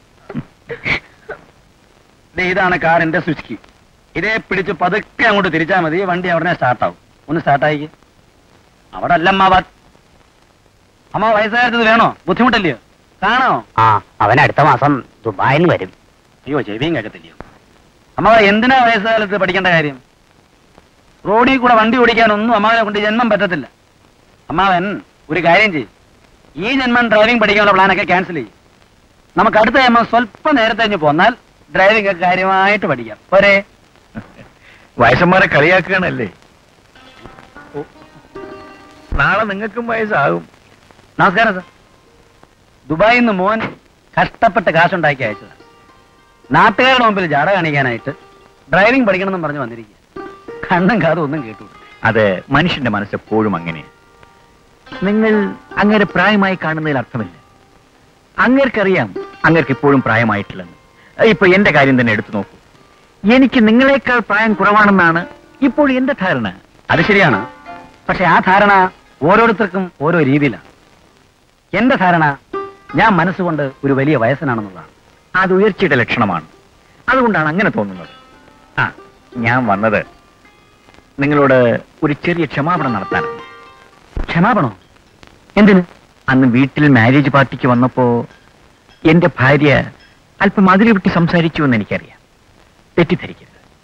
ദേ ഇതാണ് കാറിന്റെ സ്വിച്ച് കീ ഇതേ പിടിച്ച് പതുക്കെ അങ്ങോട്ട് തിരിച്ചാൽ മതി വണ്ടി അവിടെ സ്റ്റാർട്ടാവും ഒന്ന് സ്റ്റാർട്ടായി അവിടെ അല്ല അമ്മാവ അമ്മ വയസ്സായത് വേണോ ബുദ്ധിമുട്ടല്ലയോ കാണോ ആ അവൻ അടുത്ത മാസം ദുബായിൽ നിന്ന് വരും അയ്യോ ചെവിയും കേൾക്കത്തില്ലയോ അമ്മാവ എന്തിനാ വയസ്സുകാലത്ത് പഠിക്കേണ്ട കാര്യം റോഡിൽ കൂടെ വണ്ടി ഓടിക്കാനൊന്നും അമ്മാവനെ കൊണ്ട് ജന്മം പറ്റത്തില്ല അമ്മാവൻ ഒരു കാര്യം ചെയ്യും ഈ ജന്മം ഡ്രൈവിംഗ് പഠിക്കാനുള്ള പ്ലാനൊക്കെ ക്യാൻസൽ ചെയ്യും നമുക്ക് അടുത്ത ജന്മം സ്വല്പം നേരത്തെ കഴിഞ്ഞ് പോന്നാൽ ഡ്രൈവിംഗ് ഒക്കെ കാര്യമായിട്ട് പഠിക്കാം പോരെ വയസ്സന്മാരെ കളിയാക്കുകയാണല്ലേ ഓ, നാളെ നിങ്ങൾക്കും വയസ്സാകും നമസ്കാരം സാർ ദുബായിൽ നിന്ന് മോൻ കഷ്ടപ്പെട്ട് കാശുണ്ടാക്കി അയച്ചതാണ് നാട്ടുകാരുടെ മുമ്പിൽ ജാട കാണിക്കാനായിട്ട് ഡ്രൈവിംഗ് പഠിക്കണമെന്നും പറഞ്ഞ് വന്നിരിക്കുക കണ്ണും കാതും ഒന്നും കേട്ടു അത് മനുഷ്യന്റെ മനസ്സെപ്പോഴും അങ്ങനെയാണ് നിങ്ങൾ അങ്ങേരെ പ്രായമായി കാണുന്നതിൽ അർത്ഥമില്ല അങ്ങേർക്കറിയാം അങ്ങേർക്ക് ഇപ്പോഴും പ്രായമായിട്ടില്ലെന്ന് ഇപ്പൊ എന്റെ കാര്യം തന്നെ എടുത്തു നോക്കൂ എനിക്ക് നിങ്ങളെക്കാൾ പ്രായം കുറവാണെന്നാണ് ഇപ്പോൾ എന്റെ ധാരണ അത് ശരിയാണ് പക്ഷെ ആ ധാരണ ഓരോരുത്തർക്കും ഓരോ രീതിയിലാണ് എന്റെ ധാരണ ഞാൻ മനസ്സുകൊണ്ട് ഒരു വലിയ വയസ്സനാണെന്നുള്ളതാണ് അത് ഉയർച്ചയുടെ ലക്ഷണമാണ് അതുകൊണ്ടാണ് അങ്ങനെ തോന്നുന്നത് ആ ഞാൻ വന്നത് നിങ്ങളോട് ഒരു ചെറിയ ക്ഷമാപണം നടത്താനാണ് ക്ഷമാപണോ എന്തിന് അന്ന് വീട്ടിൽ മാരേജ് പാർട്ടിക്ക് വന്നപ്പോ എന്റെ ഭാര്യ അല്പം അതിരി വിട്ട് സംസാരിച്ചു എന്ന് എനിക്കറിയാം തെറ്റിദ്ധരിക്കരുത്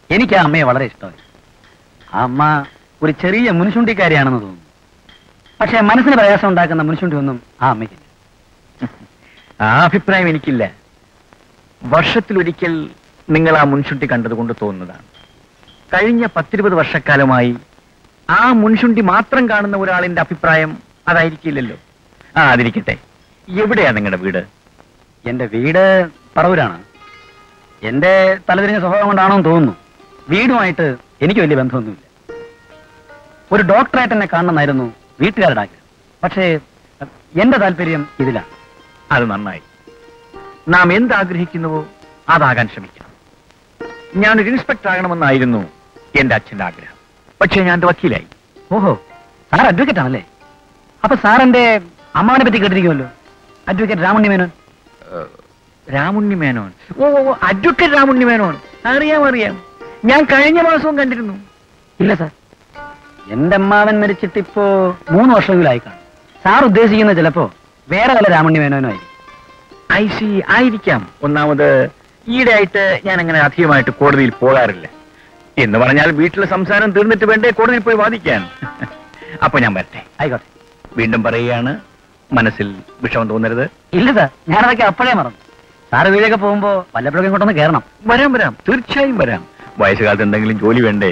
എനിക്ക് ആ അമ്മയെ വളരെ ഇഷ്ടമായി ആ അമ്മ ഒരു ചെറിയ മുൻശുണ്ടിക്കാരിയാണെന്ന് തോന്നുന്നു പക്ഷേ മനസ്സിന് പ്രയാസം ഉണ്ടാക്കുന്ന മുൻശുണ്ടി ഒന്നും ആ അമ്മയ്ക്കില്ല ആ അഭിപ്രായം എനിക്കില്ല വർഷത്തിലൊരിക്കൽ നിങ്ങൾ ആ മുൻശുണ്ടി കണ്ടതുകൊണ്ട് തോന്നുന്നതാണ് കഴിഞ്ഞ പത്തിരുപത് വർഷക്കാലമായി ആ മുൻശുണ്ടി മാത്രം കാണുന്ന ഒരാളിന്റെ അഭിപ്രായം അതായിരിക്കില്ലല്ലോ ആ അതിരിക്കട്ടെ എവിടെയാ നിങ്ങളുടെ വീട് എന്റെ വീട് പറവൂരാണ് എന്റെ തലതിരിഞ്ഞ സ്വഭാവം കൊണ്ടാണോ എന്ന് തോന്നുന്നു വീടുമായിട്ട് എനിക്ക് വലിയ ബന്ധമൊന്നുമില്ല ഒരു ഡോക്ടറായിട്ട് എന്നെ കാണണമെന്നായിരുന്നു വീട്ടുകാരുടെ ആഗ്രഹം പക്ഷേ എന്റെ താല്പര്യം ഇതിലാണ് അത് നന്നായി നാം എന്താഗ്രഹിക്കുന്നുവോ അതാകാൻ ശ്രമിക്കണം ഞാനൊരു ഇൻസ്പെക്ടർ ആകണമെന്നായിരുന്നു എന്റെ അച്ഛന്റെ ആഗ്രഹം പക്ഷേ ഞാൻ ഒരു വക്കീലായി ഓഹോ സാർ അഡ്വക്കേറ്റ് ആണല്ലേ അപ്പൊ സാർ എന്റെ അമ്മാവനെ പറ്റി കേട്ടിരിക്കുമല്ലോ അഡ്വക്കേറ്റ് രാമണ്ണി മേനോൻ ഏഹ്, രാമുണ്ണി മേനോൻ ഓ ഓ, അഡ്വക്കേറ്റ് രാമുണ്ണി മേനോൻ അറിയാം അറിയാം ഞാൻ കഴിഞ്ഞ മാസവും കണ്ടിരുന്നു ഇല്ല സാർ എന്റെ അമ്മാവൻ മരിച്ചിട്ടിപ്പോ മൂന്ന് വർഷമെങ്കിലായി കാണും സാർ ഉദ്ദേശിക്കുന്ന ചിലപ്പോ വേറെ വല്ല രാമണ്ണി മേനോനും ആയിരിക്കും ഐ സി ആയിരിക്കാം ഒന്നാമത് ഈയിടെയായിട്ട് ഞാൻ അങ്ങനെ അധികമായിട്ട് കോടതിയിൽ പോകാറില്ല എന്ന് പറഞ്ഞാൽ വീട്ടിലെ സംസാരം തീർന്നിട്ട് വേണ്ടേ കോടതിയിൽ പോയി വാദിക്കാൻ അപ്പൊ ഞാൻ വരട്ടെ ആയിക്കോട്ടെ വീണ്ടും പറയുകയാണ് മനസ്സിൽ വിഷമം തോന്നരുത് ഇല്ല സാർ ഞാനതൊക്കെ അപ്പോഴേ മറന്നു സാറ് വീടൊക്കെ പോകുമ്പോ വല്ലപ്പോഴൊക്കെ ഇങ്ങോട്ടൊന്ന് കയറണം വരാം വരാം തീർച്ചയായും വരാം വയസ്സുകാലത്ത് എന്തെങ്കിലും ജോലി വേണ്ടേ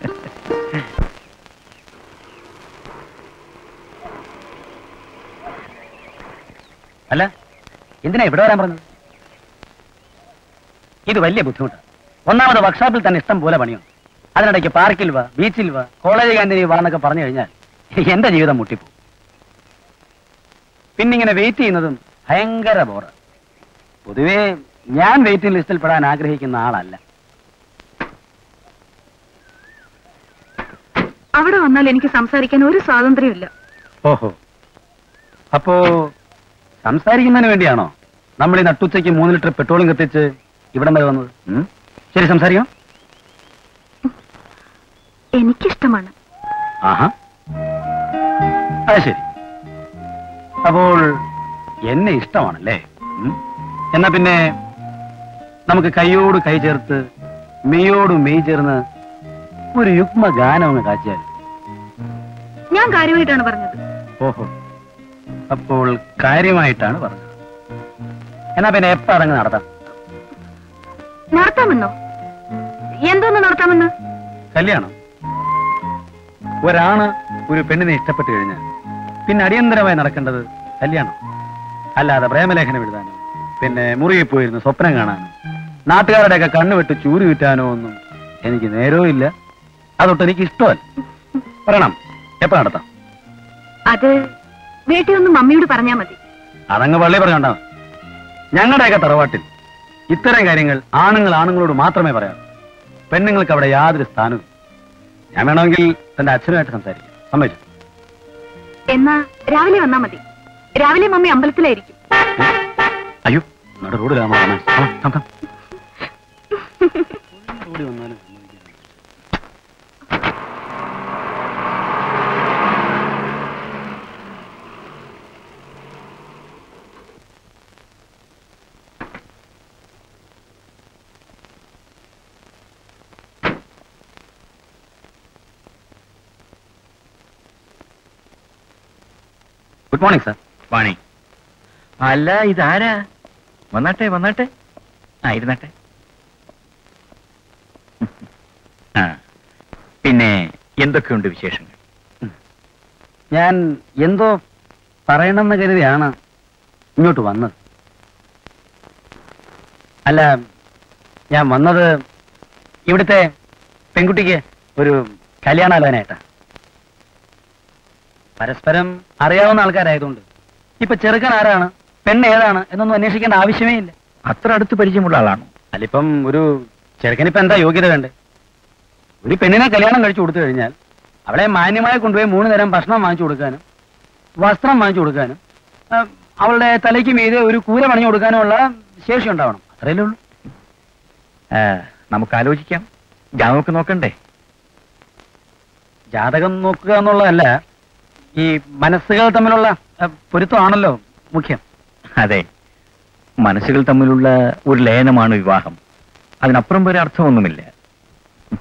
അല്ല എന്തിനാ ഇവിടെ വരാൻ പറഞ്ഞത് ഇത് വലിയ ബുദ്ധിമുട്ടാണ് ഒന്നാമത് വർക്ക്ഷോപ്പിൽ തന്നെ ഇഷ്ടം പോലെ പണിയുണ്ട് അതിനിടയ്ക്ക് പാർക്കിൽ വാ ബീച്ചിൽ വാ കോളേജ് ക്യാൻറ്റീനിൽ വാ എന്നൊക്കെ പറഞ്ഞു കഴിഞ്ഞാൽ എന്റെ ജീവിതം മുട്ടിപ്പോ പിന്നിങ്ങനെ വെയിറ്റ് ചെയ്യുന്നതും ഭയങ്കര ബോറ് പൊതുവേ ഞാൻ വെയിറ്റിംഗ് ലിസ്റ്റിൽ പെടാൻ ആഗ്രഹിക്കുന്ന ആളല്ല അവിടെ വന്നാൽ എനിക്ക് സംസാരിക്കാൻ ഒരു സ്വാതന്ത്ര്യമില്ല ഓഹോ അപ്പോ സംസാരിക്കുന്നതിന് വേണ്ടിയാണോ നമ്മൾ ഈ നട്ടുച്ചയ്ക്ക് മൂന്ന് ലിറ്റർ പെട്രോളും കത്തിച്ച് ഇവിടം വരെ വന്നത് ഉം? ശരി സംസാരിക്കാം എനിക്കിഷ്ടമാണ് ആഹാ അത് ശരി അപ്പോൾ എന്നെ ഇഷ്ടമാണല്ലേ ഉം? എന്നാ പിന്നെ നമുക്ക് കൈയോട് കൈ ചേർത്ത് മെയ്യോട് മെയ് ചേർന്ന് ഒരു യുഗ്മ ഗാനം അങ്ങ് കാച്ചിയാൽ ഞാൻ കാര്യമായിട്ടാണ് പറഞ്ഞത് ഓഹോ അപ്പോൾ കാര്യമായിട്ടാണ് പറഞ്ഞത് എന്നാ പിന്നെ എപ്പ അതങ്ങ് നടത്താം നടത്താമെന്നോ എന്തോന്ന് നടത്താമെന്ന് കല്യാണം ഒരാണ് ഒരു പെണ്ണിനെ ഇഷ്ടപ്പെട്ടു കഴിഞ്ഞാൽ പിന്നെ അടിയന്തരമായി നടക്കേണ്ടത് കല്യാണം അല്ലാതെ പ്രേമലേഖനം എഴുതാനോ പിന്നെ മുറിയിൽ പോയിരുന്ന് സ്വപ്നം കാണാനോ നാട്ടുകാരുടെയൊക്കെ കണ്ണുവിട്ട് ചൂര് വിറ്റാനോ ഒന്നും എനിക്ക് നേരവും ഇല്ല അതൊട്ട് എനിക്ക് ഇഷ്ടമല്ല പറയണം എപ്പോ നടത്താം അത് വീട്ടിൽ ഒന്ന് മമ്മിയോട് പറഞ്ഞാ മതി അതങ്ങ് പള്ളി പറഞ്ഞോണ്ടാ മതി. ഞങ്ങളുടെയൊക്കെ തറവാട്ടിൽ ഇത്തരം കാര്യങ്ങൾ ആണുങ്ങൾ ആണുങ്ങളോട് മാത്രമേ പറയാറൂ പെണ്ണുങ്ങൾക്ക് അവിടെ യാതൊരു സ്ഥാനവും ഇല്ല. ഞാൻ വേണമെങ്കിൽ തന്റെ അച്ഛനുമായിട്ട് സംസാരിക്കാം സമ്മതിച്ചു എന്നാ രാവിലെ വന്നാ മതി രാവിലെ മമ്മി അമ്പലത്തിലായിരിക്കും അയ്യോ നമ്മുടെ റോഡിലാണ് റോഡിൽ വന്നാലും സമ്മതിക്കില്ല. ഗുഡ് മോർണിംഗ് സാർ വാണി അല്ല ഇതാരാ വന്നാട്ടെ വന്നാട്ടെ ആ ഇരുന്നാട്ടെ ആ പിന്നെ എന്തൊക്കെയുണ്ട് വിശേഷങ്ങൾ ഞാൻ എന്തോ പറയണമെന്ന് കരുതിയാണ് ഇങ്ങോട്ട് വന്നത് അല്ല ഞാൻ വന്നത് ഇവിടുത്തെ പെൺകുട്ടിക്ക് ഒരു കല്യാണാലോചനയായിട്ടാ പരസ്പരം അറിയാവുന്ന ആൾക്കാരായതുകൊണ്ട് ഇപ്പൊ ചെറുക്കൻ ആരാണ് പെണ്ണ് ഏതാണ് എന്നൊന്നും അന്വേഷിക്കേണ്ട ആവശ്യമേ ഇല്ല അത്ര അടുത്ത് പരിചയമുള്ള ആളാണോ അല്ലിപ്പം ഒരു ചെറുക്കനിപ്പോ എന്താ യോഗ്യത വേണ്ടേ ഒരു പെണ്ണിനെ കല്യാണം കഴിച്ചു കൊടുത്തു കഴിഞ്ഞാൽ അവളെ മാന്യമായി കൊണ്ടുപോയി മൂന്ന് നേരം ഭക്ഷണം വാങ്ങിച്ചു കൊടുക്കാനും വസ്ത്രം വാങ്ങിച്ചു കൊടുക്കാനും ആ, അവളുടെ തലയ്ക്ക് മീതെ ഒരു കൂര പണിഞ്ഞു കൊടുക്കാനുമുള്ള ശേഷി ഉണ്ടാവണം അത്രയല്ലേ ഉള്ളൂ ആ, നമുക്ക് ആലോചിക്കാം ജാമൊക്കെ നോക്കണ്ടേ ജാതകം നോക്കുക എന്നുള്ളതല്ല ഈ മനസ്സുകൾ തമ്മിലുള്ള ആ, പൊരുത്തമാണല്ലോ മുഖ്യം അതെ മനസ്സുകൾ തമ്മിലുള്ള ഒരു ലയനമാണ് വിവാഹം അതിനപ്പുറം വരെ അർത്ഥമൊന്നുമില്ല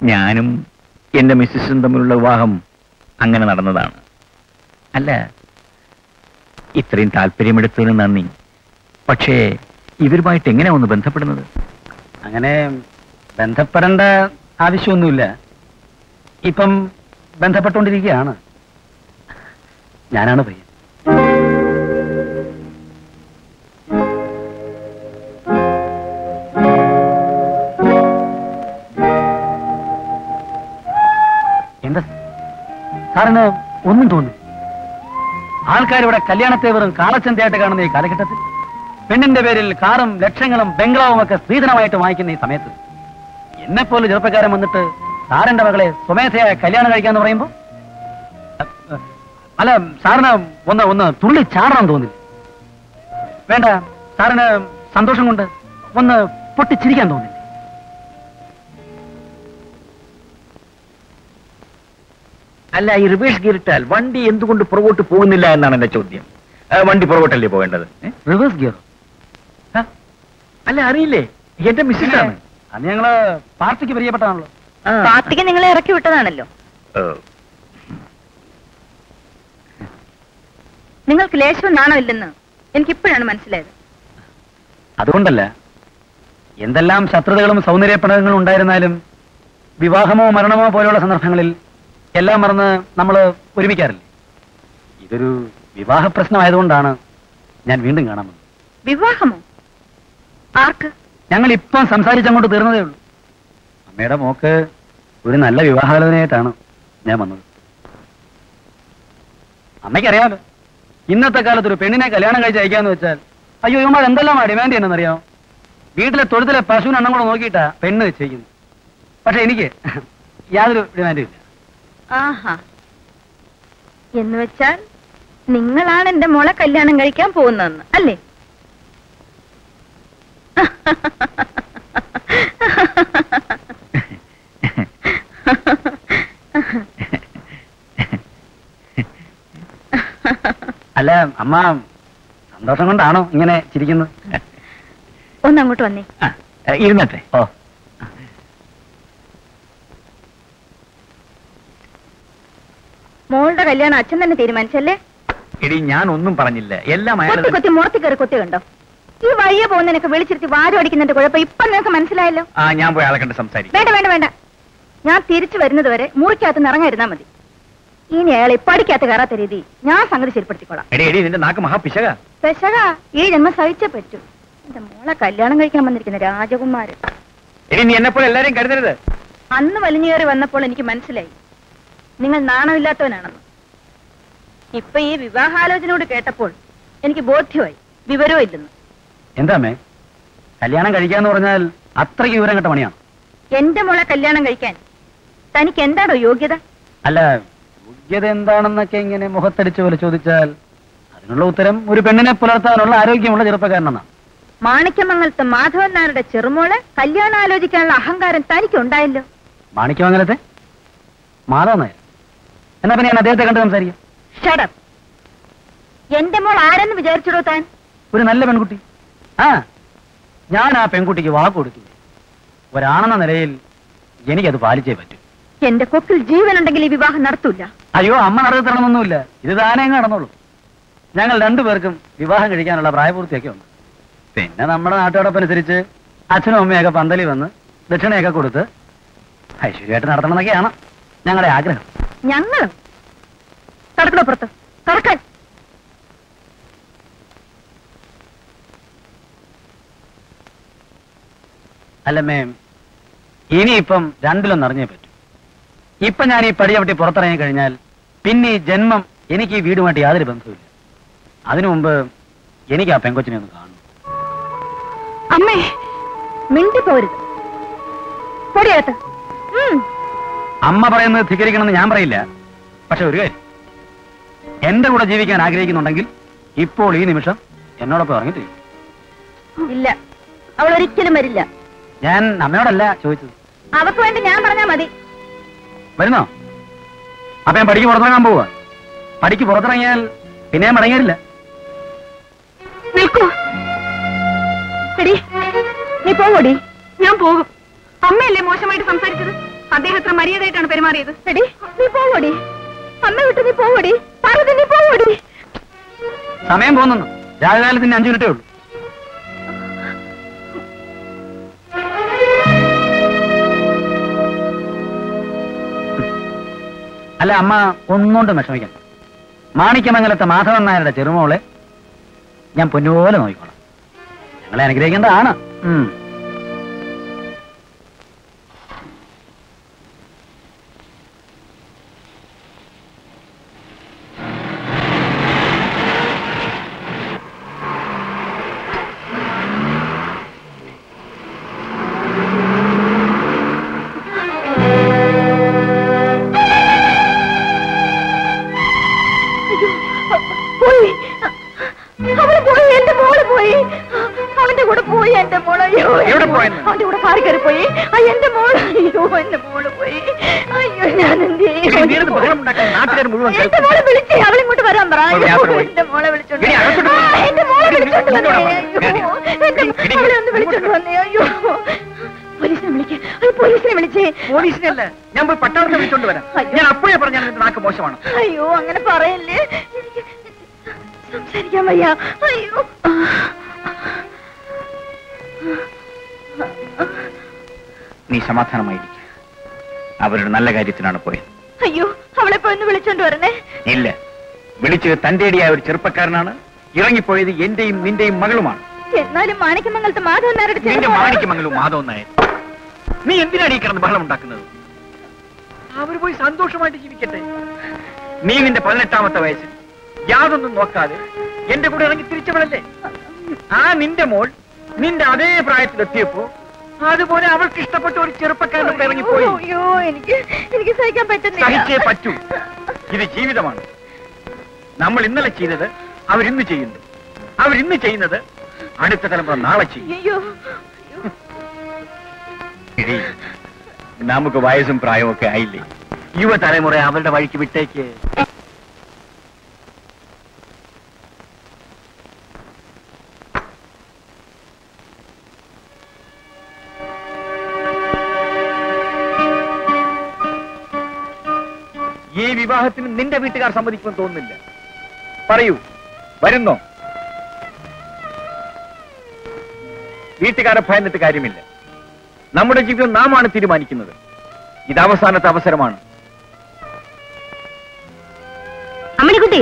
ഞാനും എന്റെ മിസ്സിസും തമ്മിലുള്ള വിവാഹം അങ്ങനെ നടന്നതാണ് അല്ല ഇത്രയും താല്പര്യമെടുത്തതിന് നന്ദി പക്ഷേ ഇവരുമായിട്ട് എങ്ങനെയാ ഒന്ന് ബന്ധപ്പെടുന്നത് അങ്ങനെ ബന്ധപ്പെടേണ്ട ആവശ്യമൊന്നുമില്ല ഇപ്പം ബന്ധപ്പെട്ടുകൊണ്ടിരിക്കുകയാണ് ഞാനാണ് പയ്യൻ എന്താ സാറിന് ഒന്നും തോന്നി ആൾക്കാരിവിടെ കല്യാണത്തെ വെറും കാളച്ചന്തയായിട്ട് കാണുന്ന ഈ കാലഘട്ടത്തിൽ പെണ്ണിന്റെ പേരിൽ കാറും ലക്ഷങ്ങളും ബംഗ്ലാവും ഒക്കെ സ്ത്രീധനമായിട്ട് വാങ്ങിക്കുന്ന ഈ സമയത്ത് എന്നെ പോലെ ചെറുപ്പക്കാരൻ വന്നിട്ട് സാറിന്റെ മകളെ സ്വമേധയായ കല്യാണം കഴിക്കാന്ന് പറയുമ്പോ അ, അ, അല്ല സാറിന് ഒന്ന് ഒന്ന് തുള്ളി ചാടണം തോന്നില്ല വേണ്ട സാറിന് സന്തോഷം കൊണ്ട് ഒന്ന് പൊട്ടിച്ചിരിക്കാൻ തോന്നില്ല അല്ല ഈ റിവേഴ്സ് ഗിയർ ഇട്ടാൽ വണ്ടി എന്തുകൊണ്ട് പുറകോട്ട് പോകുന്നില്ല എന്നാണ് എന്റെ ചോദ്യം ആ, വണ്ടി പുറകോട്ടല്ലേ പോകേണ്ടത് ഏ? റിവേഴ്സ് ഗിയർ അല്ല അറിയില്ലേ എന്റെ മിസ്സിസാണ് അന്ന് ഞങ്ങള് പാർട്ടിക്ക് പ്രിയപ്പെട്ടാണല്ലോ പാർട്ടിക്ക് നിങ്ങളെ ഇറക്കി വിട്ടതാണല്ലോ നിങ്ങൾക്ക് ലേശവും നാണമില്ലെന്ന് എനിക്കിപ്പോഴാണ് മനസ്സിലായത് അതുകൊണ്ടല്ല എന്തെല്ലാം ശത്രുതകളും സൗന്ദര്യപ്പെടകങ്ങളും ഉണ്ടായിരുന്നാലും വിവാഹമോ മരണമോ പോലെയുള്ള സന്ദർഭങ്ങളിൽ എല്ലാം മറന്ന് നമ്മൾ ഒരുമിക്കാറില്ലേ ഇതൊരു വിവാഹ പ്രശ്നമായതുകൊണ്ടാണ് ഞാൻ വീണ്ടും കാണാൻ വന്നത് വിവാഹമോ ആർക്ക് ഞങ്ങൾ ഇപ്പം സംസാരിച്ചങ്ങോട്ട് തീർന്നതേ ഉള്ളൂ അമ്മയുടെ മോക്ക് ഒരു നല്ല വിവാഹാലോചനയായിട്ടാണ് ഞാൻ വന്നത് അമ്മയ്ക്കറിയാമല്ലോ ഇന്നത്തെ കാലത്ത് ഒരു പെണ്ണിനെ കല്യാണം കഴിച്ച് അയക്കാന്ന് വെച്ചാൽ അയ്യോ ഇവന്മാർ എന്തെല്ലാം ഡിമാൻഡ് ചെയ്യുന്നറിയാമോ വീട്ടിലെ തൊഴുത്തിലെ പശുവിന് എണ്ണം കൂടെ നോക്കിയിട്ടാ പെണ്ണ് ചെയ്യുന്നു പക്ഷെ എനിക്ക് യാതൊരു ഡിമാൻഡും ഇല്ല ആഹാ എന്ന് വെച്ചാൽ നിങ്ങളാണ് എന്റെ മോളെ കല്യാണം കഴിക്കാൻ പോകുന്നതെന്ന് അല്ലേ അല്ല അമ്മ സന്തോഷം കൊണ്ടാണോ ഇങ്ങനെ ചിരിക്കുന്നത് ഒന്ന് അങ്ങോട്ട് വന്നേ ആ, ഏ, ഇരുന്നട്ടെ ഓ മോളുടെ കല്യാണം അച്ഛൻ തന്നെ തീരുമാനിച്ചല്ലേ എടി ഞാൻ ഒന്നും പറഞ്ഞില്ല എല്ലാം കൊത്തി അയാൾ കൊത്തി മുറത്തി കയറി കൊത്തി കണ്ടോ ഈ വഴിയെ പോകുന്നതിനൊക്കെ വിളിച്ചിരുത്തി വാരം അടിക്കുന്നതിന്റെ കുഴപ്പം ഇപ്പൊ നിനക്ക് മനസ്സിലായല്ലോ ആ ഞാൻ പോയി ആളെ കണ്ട് സംസാരിക്കും വേണ്ട വേണ്ട വേണ്ട ഞാൻ തിരിച്ചു വരുന്നത് വരെ മുറിക്കകത്ത് നിറങ്ങിരുന്നാ മതി ഇനി അയാളെ പഠിക്കാത്ത കയറാത്ത രീതി ഞാൻ സംഗതി ശരിപ്പെടുത്തിക്കോളാം എടി എടി നിന്റെ നാക്ക് മഹാപിശക പെശക ഈ ജന്മം സഹിച്ചേ പറ്റൂ എന്റെ മോളെ കല്യാണം കഴിക്കാൻ വന്നിരിക്കുന്ന രാജകുമാരൻ എടി നീ എന്നെ പോലെ എല്ലാരെയും കരുതരുത് അന്ന് വലിഞ്ഞേറി വന്നപ്പോൾ എനിക്ക് മനസ്സിലായി നിങ്ങൾ നാണമില്ലാത്തവനാണെന്ന് ഇപ്പൊ ഈ വിവാഹാലോചനയോട് കേട്ടപ്പോൾ എനിക്ക് ബോധ്യമായി വിവരവും ഇല്ലെന്ന് എന്താമേ കല്യാണം കഴിക്കാന്ന് പറഞ്ഞാൽ അത്രയ്ക്ക് വിവരം കെട്ട പണിയാണ് എന്റെ മോളെ കല്യാണം കഴിക്കാൻ തനിക്ക് എന്താണോ യോഗ്യത അല്ല യോഗ്യത എന്താണെന്നൊക്കെ ഇങ്ങനെ മുഖത്തടിച്ച് പോലെ ചോദിച്ചാൽ അതിനുള്ള ഉത്തരം ഒരു പെണ്ണിനെ പുലർത്താനുള്ള ആരോഗ്യമുള്ള ചെറുപ്പക്കാരനെന്നാണ് മാണിക്യമംഗലത്തെ മാധവൻ നായരുടെ ചെറുമോളെ കല്യാണം ആലോചിക്കാനുള്ള അഹങ്കാരം തനിക്ക് ഉണ്ടായല്ലോ മാണിക്യമംഗലത്തെ മാധവ നായർ എന്നാ പിന്നെ ഞാൻ അദ്ദേഹത്തെ കണ്ട് സംസാരിക്കാം ഷടപ്പ് എന്റെ മോൾ ആരെന്ന് വിചാരിച്ചിടോ താൻ ഒരു നല്ല പെൺകുട്ടി ആ ഞാൻ ആ പെൺകുട്ടിക്ക് വാക്ക് കൊടുത്തു ഒരാണെന്ന നിലയിൽ എനിക്കത് പാലിച്ചേ പറ്റൂ എന്റെ കൊക്കിൽ ജീവനുണ്ടെങ്കിൽ ഈ വിവാഹം നടത്തൂല അയ്യോ അമ്മ നടത്തി തരണമെന്നൊന്നുമില്ല ഇത് താനേ അങ്ങ് നടന്നോളൂ ഞങ്ങൾ രണ്ടുപേർക്കും വിവാഹം കഴിക്കാനുള്ള പ്രായപൂർത്തിയൊക്കെ ഉണ്ട് പിന്നെ നമ്മുടെ നാട്ടുകടപ്പനുസരിച്ച് അച്ഛനും അമ്മയൊക്കെ പന്തലി വന്ന് ദക്ഷിണയൊക്കെ കൊടുത്ത് ഐശ്വര്യമായിട്ട് നടത്തണം എന്നൊക്കെയാണ് ഞങ്ങളുടെ ആഗ്രഹം ഞങ്ങളും കടക്കണോ പുറത്ത് കടക്കാൻ അല്ല മേം ഇനിയിപ്പം രണ്ടിലൊന്നും അറിഞ്ഞേ പറ്റൂ ഇപ്പൊ ഞാൻ ഈ പടിയവട്ടി പുറത്തിറങ്ങി കഴിഞ്ഞാൽ പിന്നെ ഈ ജന്മം എനിക്ക് ഈ വീടുമായിട്ട് യാതൊരു ബന്ധവുമില്ല അതിനു മുമ്പ് എനിക്ക് ആ പെങ്കൊച്ചിനെ ഒന്ന് കാണണം അമ്മേ മിണ്ടി പോരുത് പൊടിയകത്ത് അമ്മ പറയുന്നത് ധിക്കരിക്കണമെന്ന് ഞാൻ പറയില്ല പക്ഷെ ഒരു കാര്യം എന്റെ കൂടെ ജീവിക്കാൻ ആഗ്രഹിക്കുന്നുണ്ടെങ്കിൽ ഇപ്പോൾ ഈ നിമിഷം എന്നോടൊപ്പം ഇറങ്ങിയിട്ട് ഇല്ല അവൾ ഒരിക്കലും വരില്ല ഞാൻ അമ്മയോടല്ല ചോദിച്ചത് അവക്ക് വേണ്ടി ഞാൻ പറഞ്ഞാ മതി വരുന്നോ അപ്പൊ ഞാൻ പഠിക്ക് പുറത്തിറങ്ങാൻ പോവാ പഠിക്ക് പുറത്തിറങ്ങിയാൽ പിന്നെ ഞാൻ മടങ്ങിയില്ല നിൽക്കൂ എടി നീ പോവോടി ഞാൻ പോകും അമ്മയല്ലേ മോശമായിട്ട് സംസാരിച്ചത് അദ്ദേഹം എത്ര മര്യാദയായിട്ടാണ് പെരുമാറിയത് എടി നീ പോവടി അമ്മ വിട്ട് നീ പോവടി പാർവതി നീ പോവടി സമയം പോകുന്നു രാജകാലത്തിന് അഞ്ചു മിനിറ്റേ ഉള്ളൂ അല്ല അമ്മ ഒന്നുകൊണ്ടും വിഷമിക്കണം മാണിക്യമംഗലത്തെ മാധവൻ നായരുടെ ചെറുമോളെ ഞാൻ പൊന്നുപോലെ നോക്കിക്കോളാം ഞങ്ങളെ അനുഗ്രഹിക്കേണ്ടതാണ് ഉം. പോയി അവള് പോയി എന്റെ മോള് പോയി അവന്റെ കൂടെ പോയി എന്റെ മോള് അയ്യോ എവിടെ പോയെന്ന്? അവന്റെ കൂടെ കാറി കയറി പോയി ആ എന്റെ മോള് അയ്യോ എന്റെ മോള് പോയി അയ്യോ ഞാൻ എന്ത് ചെയ്യും? എടി, നീ ഇരുന്ന് ബഹളം ഉണ്ടാക്കാൻ നാട്ടുകാർ മുഴുവൻ എന്റെ കേൾക്കും. മോളെ വിളിച്ചേ അവളിങ്ങോട്ട് വരാൻ പറ അവൾ അയ്യോ, യാത്ര പോയി. എന്റെ മോളെ വിളിച്ചോണ്ട് എടി, അകത്തോട്ട് ആ, പോ. എന്റെ മോളെ എടി, വിളിച്ചോണ്ട് ഇങ്ങോട്ട് വന്നേ വാ. അയ്യോ എടി, എന്റെ എടി, അവളെ ഒന്ന് വിളിച്ചോണ്ട് വന്നേ അയ്യോ പോലീസിനെ വിളിക്കേ പോലീസിനെ വിളിച്ചേ പോലീസിനല്ല ഞാൻ പോയി പട്ടാളത്തെ വിളിച്ചോണ്ട് വരാം അയ്യോ. ഞാൻ അപ്പോഴേ പറഞ്ഞാൽ നിന്റെ നാക്ക് മോശമാണ് അയ്യോ അങ്ങനെ പറയല്ലേ എനിക്ക് സംസാരിക്കാൻ വയ്യ അയ്യോ നീ സമാധാനമായിരിക്കും അവരുടെ നല്ല കാര്യത്തിനാണ് പോയത് അയ്യോ അവളെ പോയി ഒന്ന് വിളിച്ചോണ്ട് വരണേ ഇല്ല വിളിച്ചത് തന്റേടിയായ ഒരു ചെറുപ്പക്കാരനാണ് ഇറങ്ങിപ്പോയത് എന്റെയും നിന്റെയും മകളുമാണ് എന്നാലും മാണിക്യമംഗലത്തെ മാധവൻ നായരുടെ നിന്റെ ചെറുപ്പം- മാണിക്യമംഗലവും മാധവൻ നായർ നീ എന്തിനാണ് ഈ കിടന്ന് ബഹളം ഉണ്ടാക്കുന്നത് അവർ പോയി സന്തോഷമായിട്ട് ജീവിക്കട്ടെ നീ നിന്റെ പതിനെട്ടാമത്തെ വയസ്സിൽ യാതൊന്നും നോക്കാതെ എന്റെ കൂടെ ഇറങ്ങി തിരിച്ചവളല്ലേ ആ നിന്റെ മോൾ നിന്റെ അതേ പ്രായത്തിലെത്തിയപ്പോ അതുപോലെ അവൾക്ക് ഇഷ്ടപ്പെട്ട ഒരു ചെറുപ്പക്കാരൻ കൂടെ ഇറങ്ങിപ്പോയി അയ്യോ എനിക്ക് എനിക്ക് സഹിക്കാൻ പറ്റുന്നില്ല സഹിച്ചേ പറ്റൂ ഇത് ജീവിതമാണ് നമ്മൾ ഇന്നലെ ചെയ്തത് അവരിന്ന് ചെയ്യുന്നു അവരിന്ന് ചെയ്യുന്നത് അടുത്ത തലമുറ നാളെ ചെയ്യും അയ്യോ എടീ, നമുക്ക് വയസ്സും പ്രായവും ഒക്കെ ആയില്ലേ യുവതലമുറ അവരുടെ വഴിക്ക് വിട്ടേക്ക് ഈ വിവാഹത്തിന് നിന്റെ വീട്ടുകാർ സമ്മതിക്കുമെന്ന് തോന്നുന്നില്ല പറയൂ വരുന്നോ വീട്ടുകാരെ ഭയന്നിട്ട് കാര്യമില്ല നമ്മുടെ ജീവിതം നാമാണ് തീരുമാനിക്കുന്നത് ഇത് അവസാനത്തെ അവസരമാണ് അമ്മണിക്കുട്ടി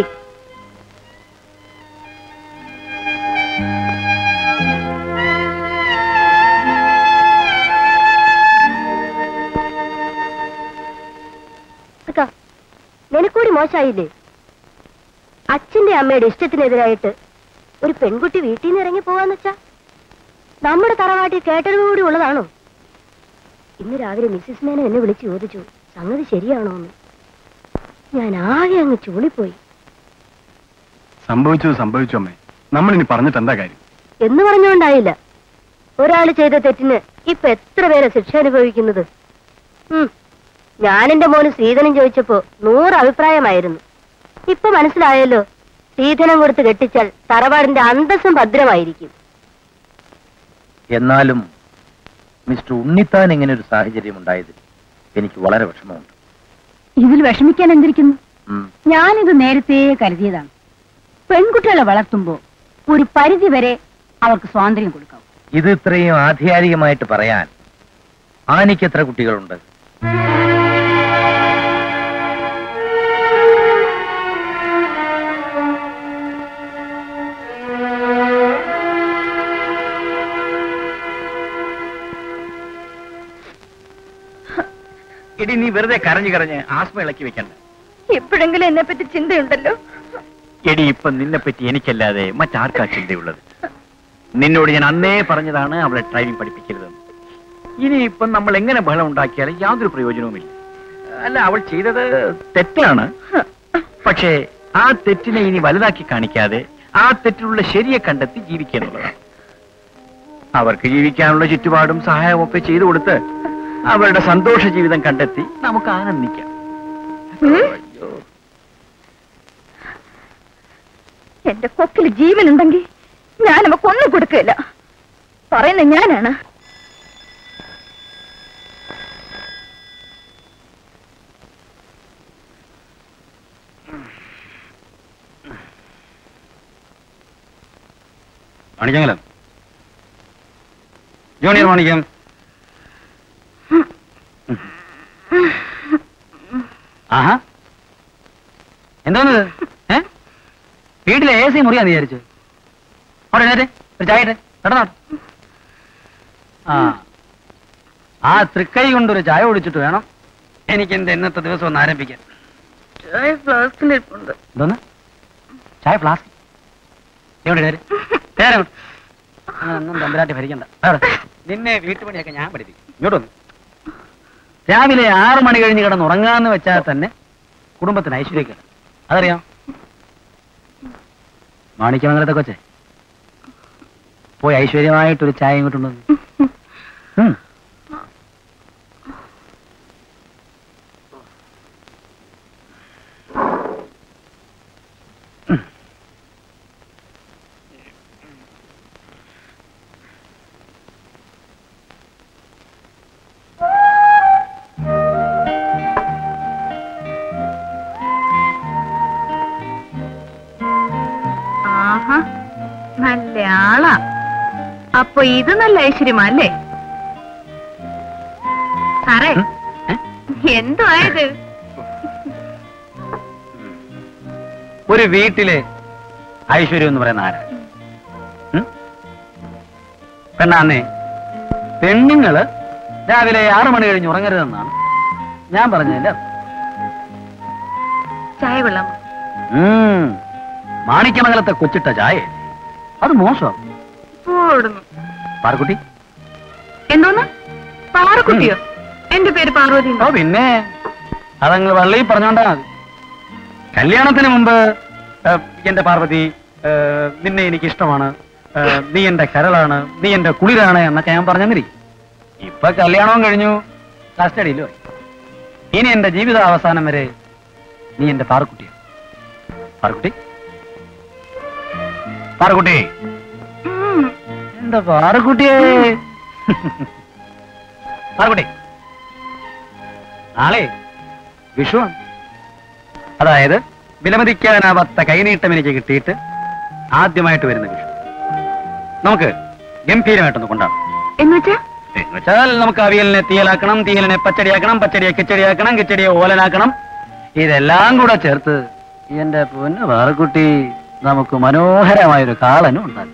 അക്ക നിനക്കൂടി മോശമായില്ലേ അച്ഛന്റെ അമ്മയുടെ ഇഷ്ടത്തിനെതിരായിട്ട് ഒരു പെൺകുട്ടി വീട്ടിൽ നിന്ന് ഇറങ്ങി പോവാന്ന് വെച്ചാ നമ്മുടെ തറവാട്ടിൽ കേട്ടറിവ് കൂടി ഉള്ളതാണോ ഇന്ന് രാവിലെ മിസ്സിസ് മേനൻ എന്നെ വിളിച്ച് ചോദിച്ചു സംഗതി ശരിയാണോ എന്ന് ഞാൻ ആകെ അങ്ങ് ചൂളിപ്പോയി സംഭവിച്ചത് സംഭവിച്ചു അമ്മേ നമ്മളിനി പറഞ്ഞിട്ട് എന്താ കാര്യം എന്ന് പറഞ്ഞുകൊണ്ടായില്ല ഒരാൾ ചെയ്ത തെറ്റിന് ഇപ്പൊ എത്ര പേരെ ശിക്ഷ അനുഭവിക്കുന്നത് ഉം. ഞാനെന്റെ മോന് സ്ത്രീധനം ചോദിച്ചപ്പോ നൂറ് അഭിപ്രായമായിരുന്നു ഇപ്പൊ മനസ്സിലായല്ലോ സ്ത്രീധനം കൊടുത്ത് കെട്ടിച്ചാൽ തറവാടിന്റെ അന്തസ്സും ഭദ്രമായിരിക്കും എന്നാലും മിസ്റ്റർ ഉണ്ണിത്താൻ ഇങ്ങനെ ഒരു സാഹചര്യം ഉണ്ടായതിൽ എനിക്ക് വളരെ വിഷമമുണ്ട് ഇതിൽ വിഷമിക്കാൻ എന്തിരിക്കുന്നു ഉം. ഞാനിത് നേരത്തെ കരുതിയതാണ് പെൺകുട്ടികളെ വളർത്തുമ്പോ ഒരു പരിധി വരെ അവർക്ക് സ്വാതന്ത്ര്യം കൊടുക്കാം ഇത് ഇത്രയും ആധികാരികമായിട്ട് പറയാൻ ആനിക്ക് എത്ര കുട്ടികളുണ്ട് ഇടി നീ വെറുതെ കരഞ്ഞു കരഞ്ഞ് ആസ്മ ഇളക്കി വെക്കണ്ട എപ്പോഴെങ്കിലും എന്നെ പറ്റി ചിന്തയുണ്ടല്ലോ എടി ഇപ്പൊ നിന്നെ പറ്റി എനിക്കല്ലാതെ മറ്റാർക്കാ ചിന്തയുള്ളത് നിന്നോട് ഞാൻ അന്നേ പറഞ്ഞതാണ് അവളെ ഡ്രൈവിംഗ് പഠിപ്പിക്കരുതെന്ന് ഇനി ഇപ്പം നമ്മൾ എങ്ങനെ ബഹളം ഉണ്ടാക്കിയാലും യാതൊരു പ്രയോജനവുമില്ല അല്ല അവൾ ചെയ്തത് തെറ്റാണ് പക്ഷേ ആ തെറ്റിനെ ഇനി വലുതാക്കി കാണിക്കാതെ ആ തെറ്റിലുള്ള ശരിയെ കണ്ടെത്തി ജീവിക്കുക എന്നുള്ളതാണ് അവർക്ക് ജീവിക്കാനുള്ള ചുറ്റുപാടും സഹായവും ഒക്കെ ചെയ്തു കൊടുത്ത് അവരുടെ സന്തോഷ ജീവിതം കണ്ടെത്തി നമുക്ക് ആനന്ദിക്കാം അയ്യോ എന്റെ കൊക്കിൽ ജീവനുണ്ടെങ്കിൽ ഞാൻ അവ കൊന്നു കൊടുക്കില്ല പറയുന്ന ഞാനാണ് മാണിക്കങ്ങലം ജൂനിയർ മാണിക്യം ആഹാ എന്തോന്നത് ഏ വീട്ടിലെ എ സി മുറിയാന്ന് വിചാരിച്ചു അവിടെ എഴുന്നേറ്റ് ഒരു ചായ ഇട്ട് നടന്നോ ആ ആ തൃക്കൈ കൊണ്ടൊരു ചായ കുടിച്ചിട്ട് വേണം എനിക്ക് എന്റെ ഇന്നത്തെ ദിവസം ഒന്ന് ആരംഭിക്കാൻ ചായ ഫ്ലാസ്കിലിരിപ്പുണ്ട് എന്തോന്ന് ചായ ഫ്ലാസ്ക് എവിടെ നേരെ നേരെ അങ്ങോട്ട്. അങ്ങനൊന്നും തമ്പരാട്ടി ഭരിക്കണ്ട അവിടെ. നിന്നെ വീട്ടുപണിയൊക്കെ ഞാൻ പഠിപ്പിക്കും ഇങ്ങോട്ട് വന്നു രാവിലെ ആറു മണി കഴിഞ്ഞ് കിടന്ന് ഉറങ്ങാന്ന് വെച്ചാൽ തന്നെ കുടുംബത്തിന് ഐശ്വര്യക്ക് അതറിയാം മാണിക്യമംഗലത്തെ കൊച്ചെ പോയി ഐശ്വര്യമായിട്ടൊരു ചായ ഇങ്ങോട്ടുണ്ടോ ഉം ആഹാ നല്ല ആളാ അപ്പൊ ഇത് നല്ല ഐശ്വര്യമാ അല്ലേ സാറേ ഉം? ഏ? എന്തോ ആയത് ഒരു വീട്ടിലെ ഐശ്വര്യം എന്ന് പറയുന്ന ആരാ ഉം? പെണ്ണാന്നേ പെണ്ണുങ്ങള് രാവിലെ ആറു മണി കഴിഞ്ഞ് ഉറങ്ങരുതെന്നാണ് ഞാൻ പറഞ്ഞതിന്റെ അർത്ഥം. ചായ കൊള്ളാം ഉം. മാണിക്യമംഗലത്തെ കൊച്ചിട്ട ചായ അത് മോശം പോടുന്നു പാർക്കുട്ടി എന്തോന്ന് പാറക്കുട്ടിയോ എന്റെ പേര് പാർവതി ഓ പിന്നെ അതങ്ങ് വള്ളി പറഞ്ഞോണ്ടാ മതി കല്യാണത്തിന് മുമ്പ് ഏ, എന്റെ പാർവതി ഏ, നിന്നെ എനിക്ക് ഇഷ്ടമാണ് ഏ, നീ എന്റെ കരളാണ് നീ എന്റെ കുളിരാണ് എന്നൊക്കെ ഞാൻ പറഞ്ഞെന്നിരിക്കും ഇപ്പൊ കല്യാണവും കഴിഞ്ഞു കസ്റ്റഡിയിലോ ഇനി എന്റെ ജീവിത അവസാനം വരെ നീ എന്റെ പാറക്കുട്ടിയാണ് പാറക്കുട്ടി പാറക്കുട്ടി എന്താ പാറക്കുട്ടിയേ പാറക്കുട്ടി നാളെ വിഷുവാണ് അതായത് വിലമതിക്കാനാവാത്ത കൈനീട്ടം എനിക്ക് കിട്ടിയിട്ട് ആദ്യമായിട്ട് വരുന്ന വിഷു നമുക്ക് ഗംഭീരമായിട്ടൊന്ന് കൊണ്ടാടാം എന്നുവെച്ചാ എന്ന് വെച്ചാൽ നമുക്ക് അവിയലിനെ തീയലാക്കണം തീയലിനെ പച്ചടിയാക്കണം പച്ചടിയെ കിച്ചടിയാക്കണം കിച്ചടിയെ ഓലനാക്കണം ഇതെല്ലാം കൂടെ ചേർത്ത് എന്റെ പൊന്ന് വേറെക്കുട്ടി നമുക്ക് മനോഹരമായൊരു കാളനും ഉണ്ടാക്കും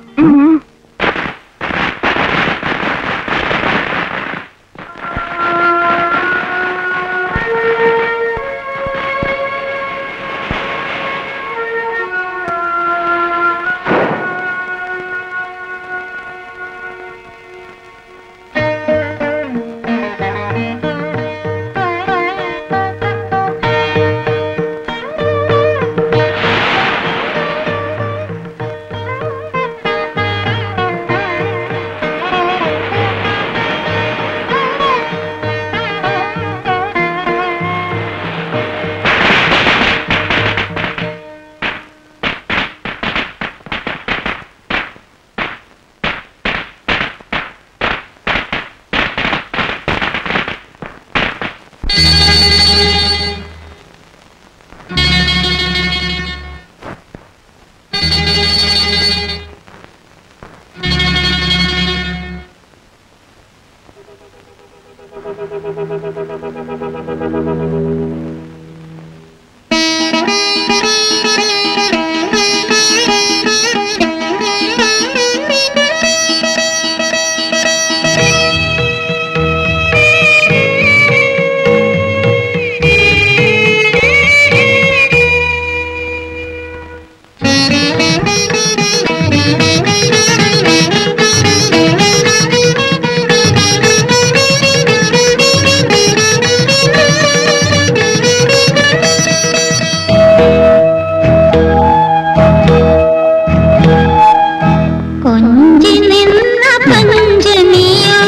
കൊഞ്ചി നിന്ന പഞ്ചമിയോ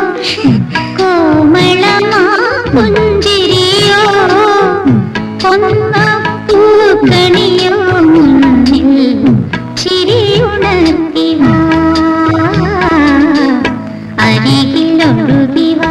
കോമളമാ പുഞ്ചിരിയോ ഒന്ന പൂക്കണിയോ മുന്നിൽ ചിരിയുണർത്തി വാ അരികിലൊഴുകി വാ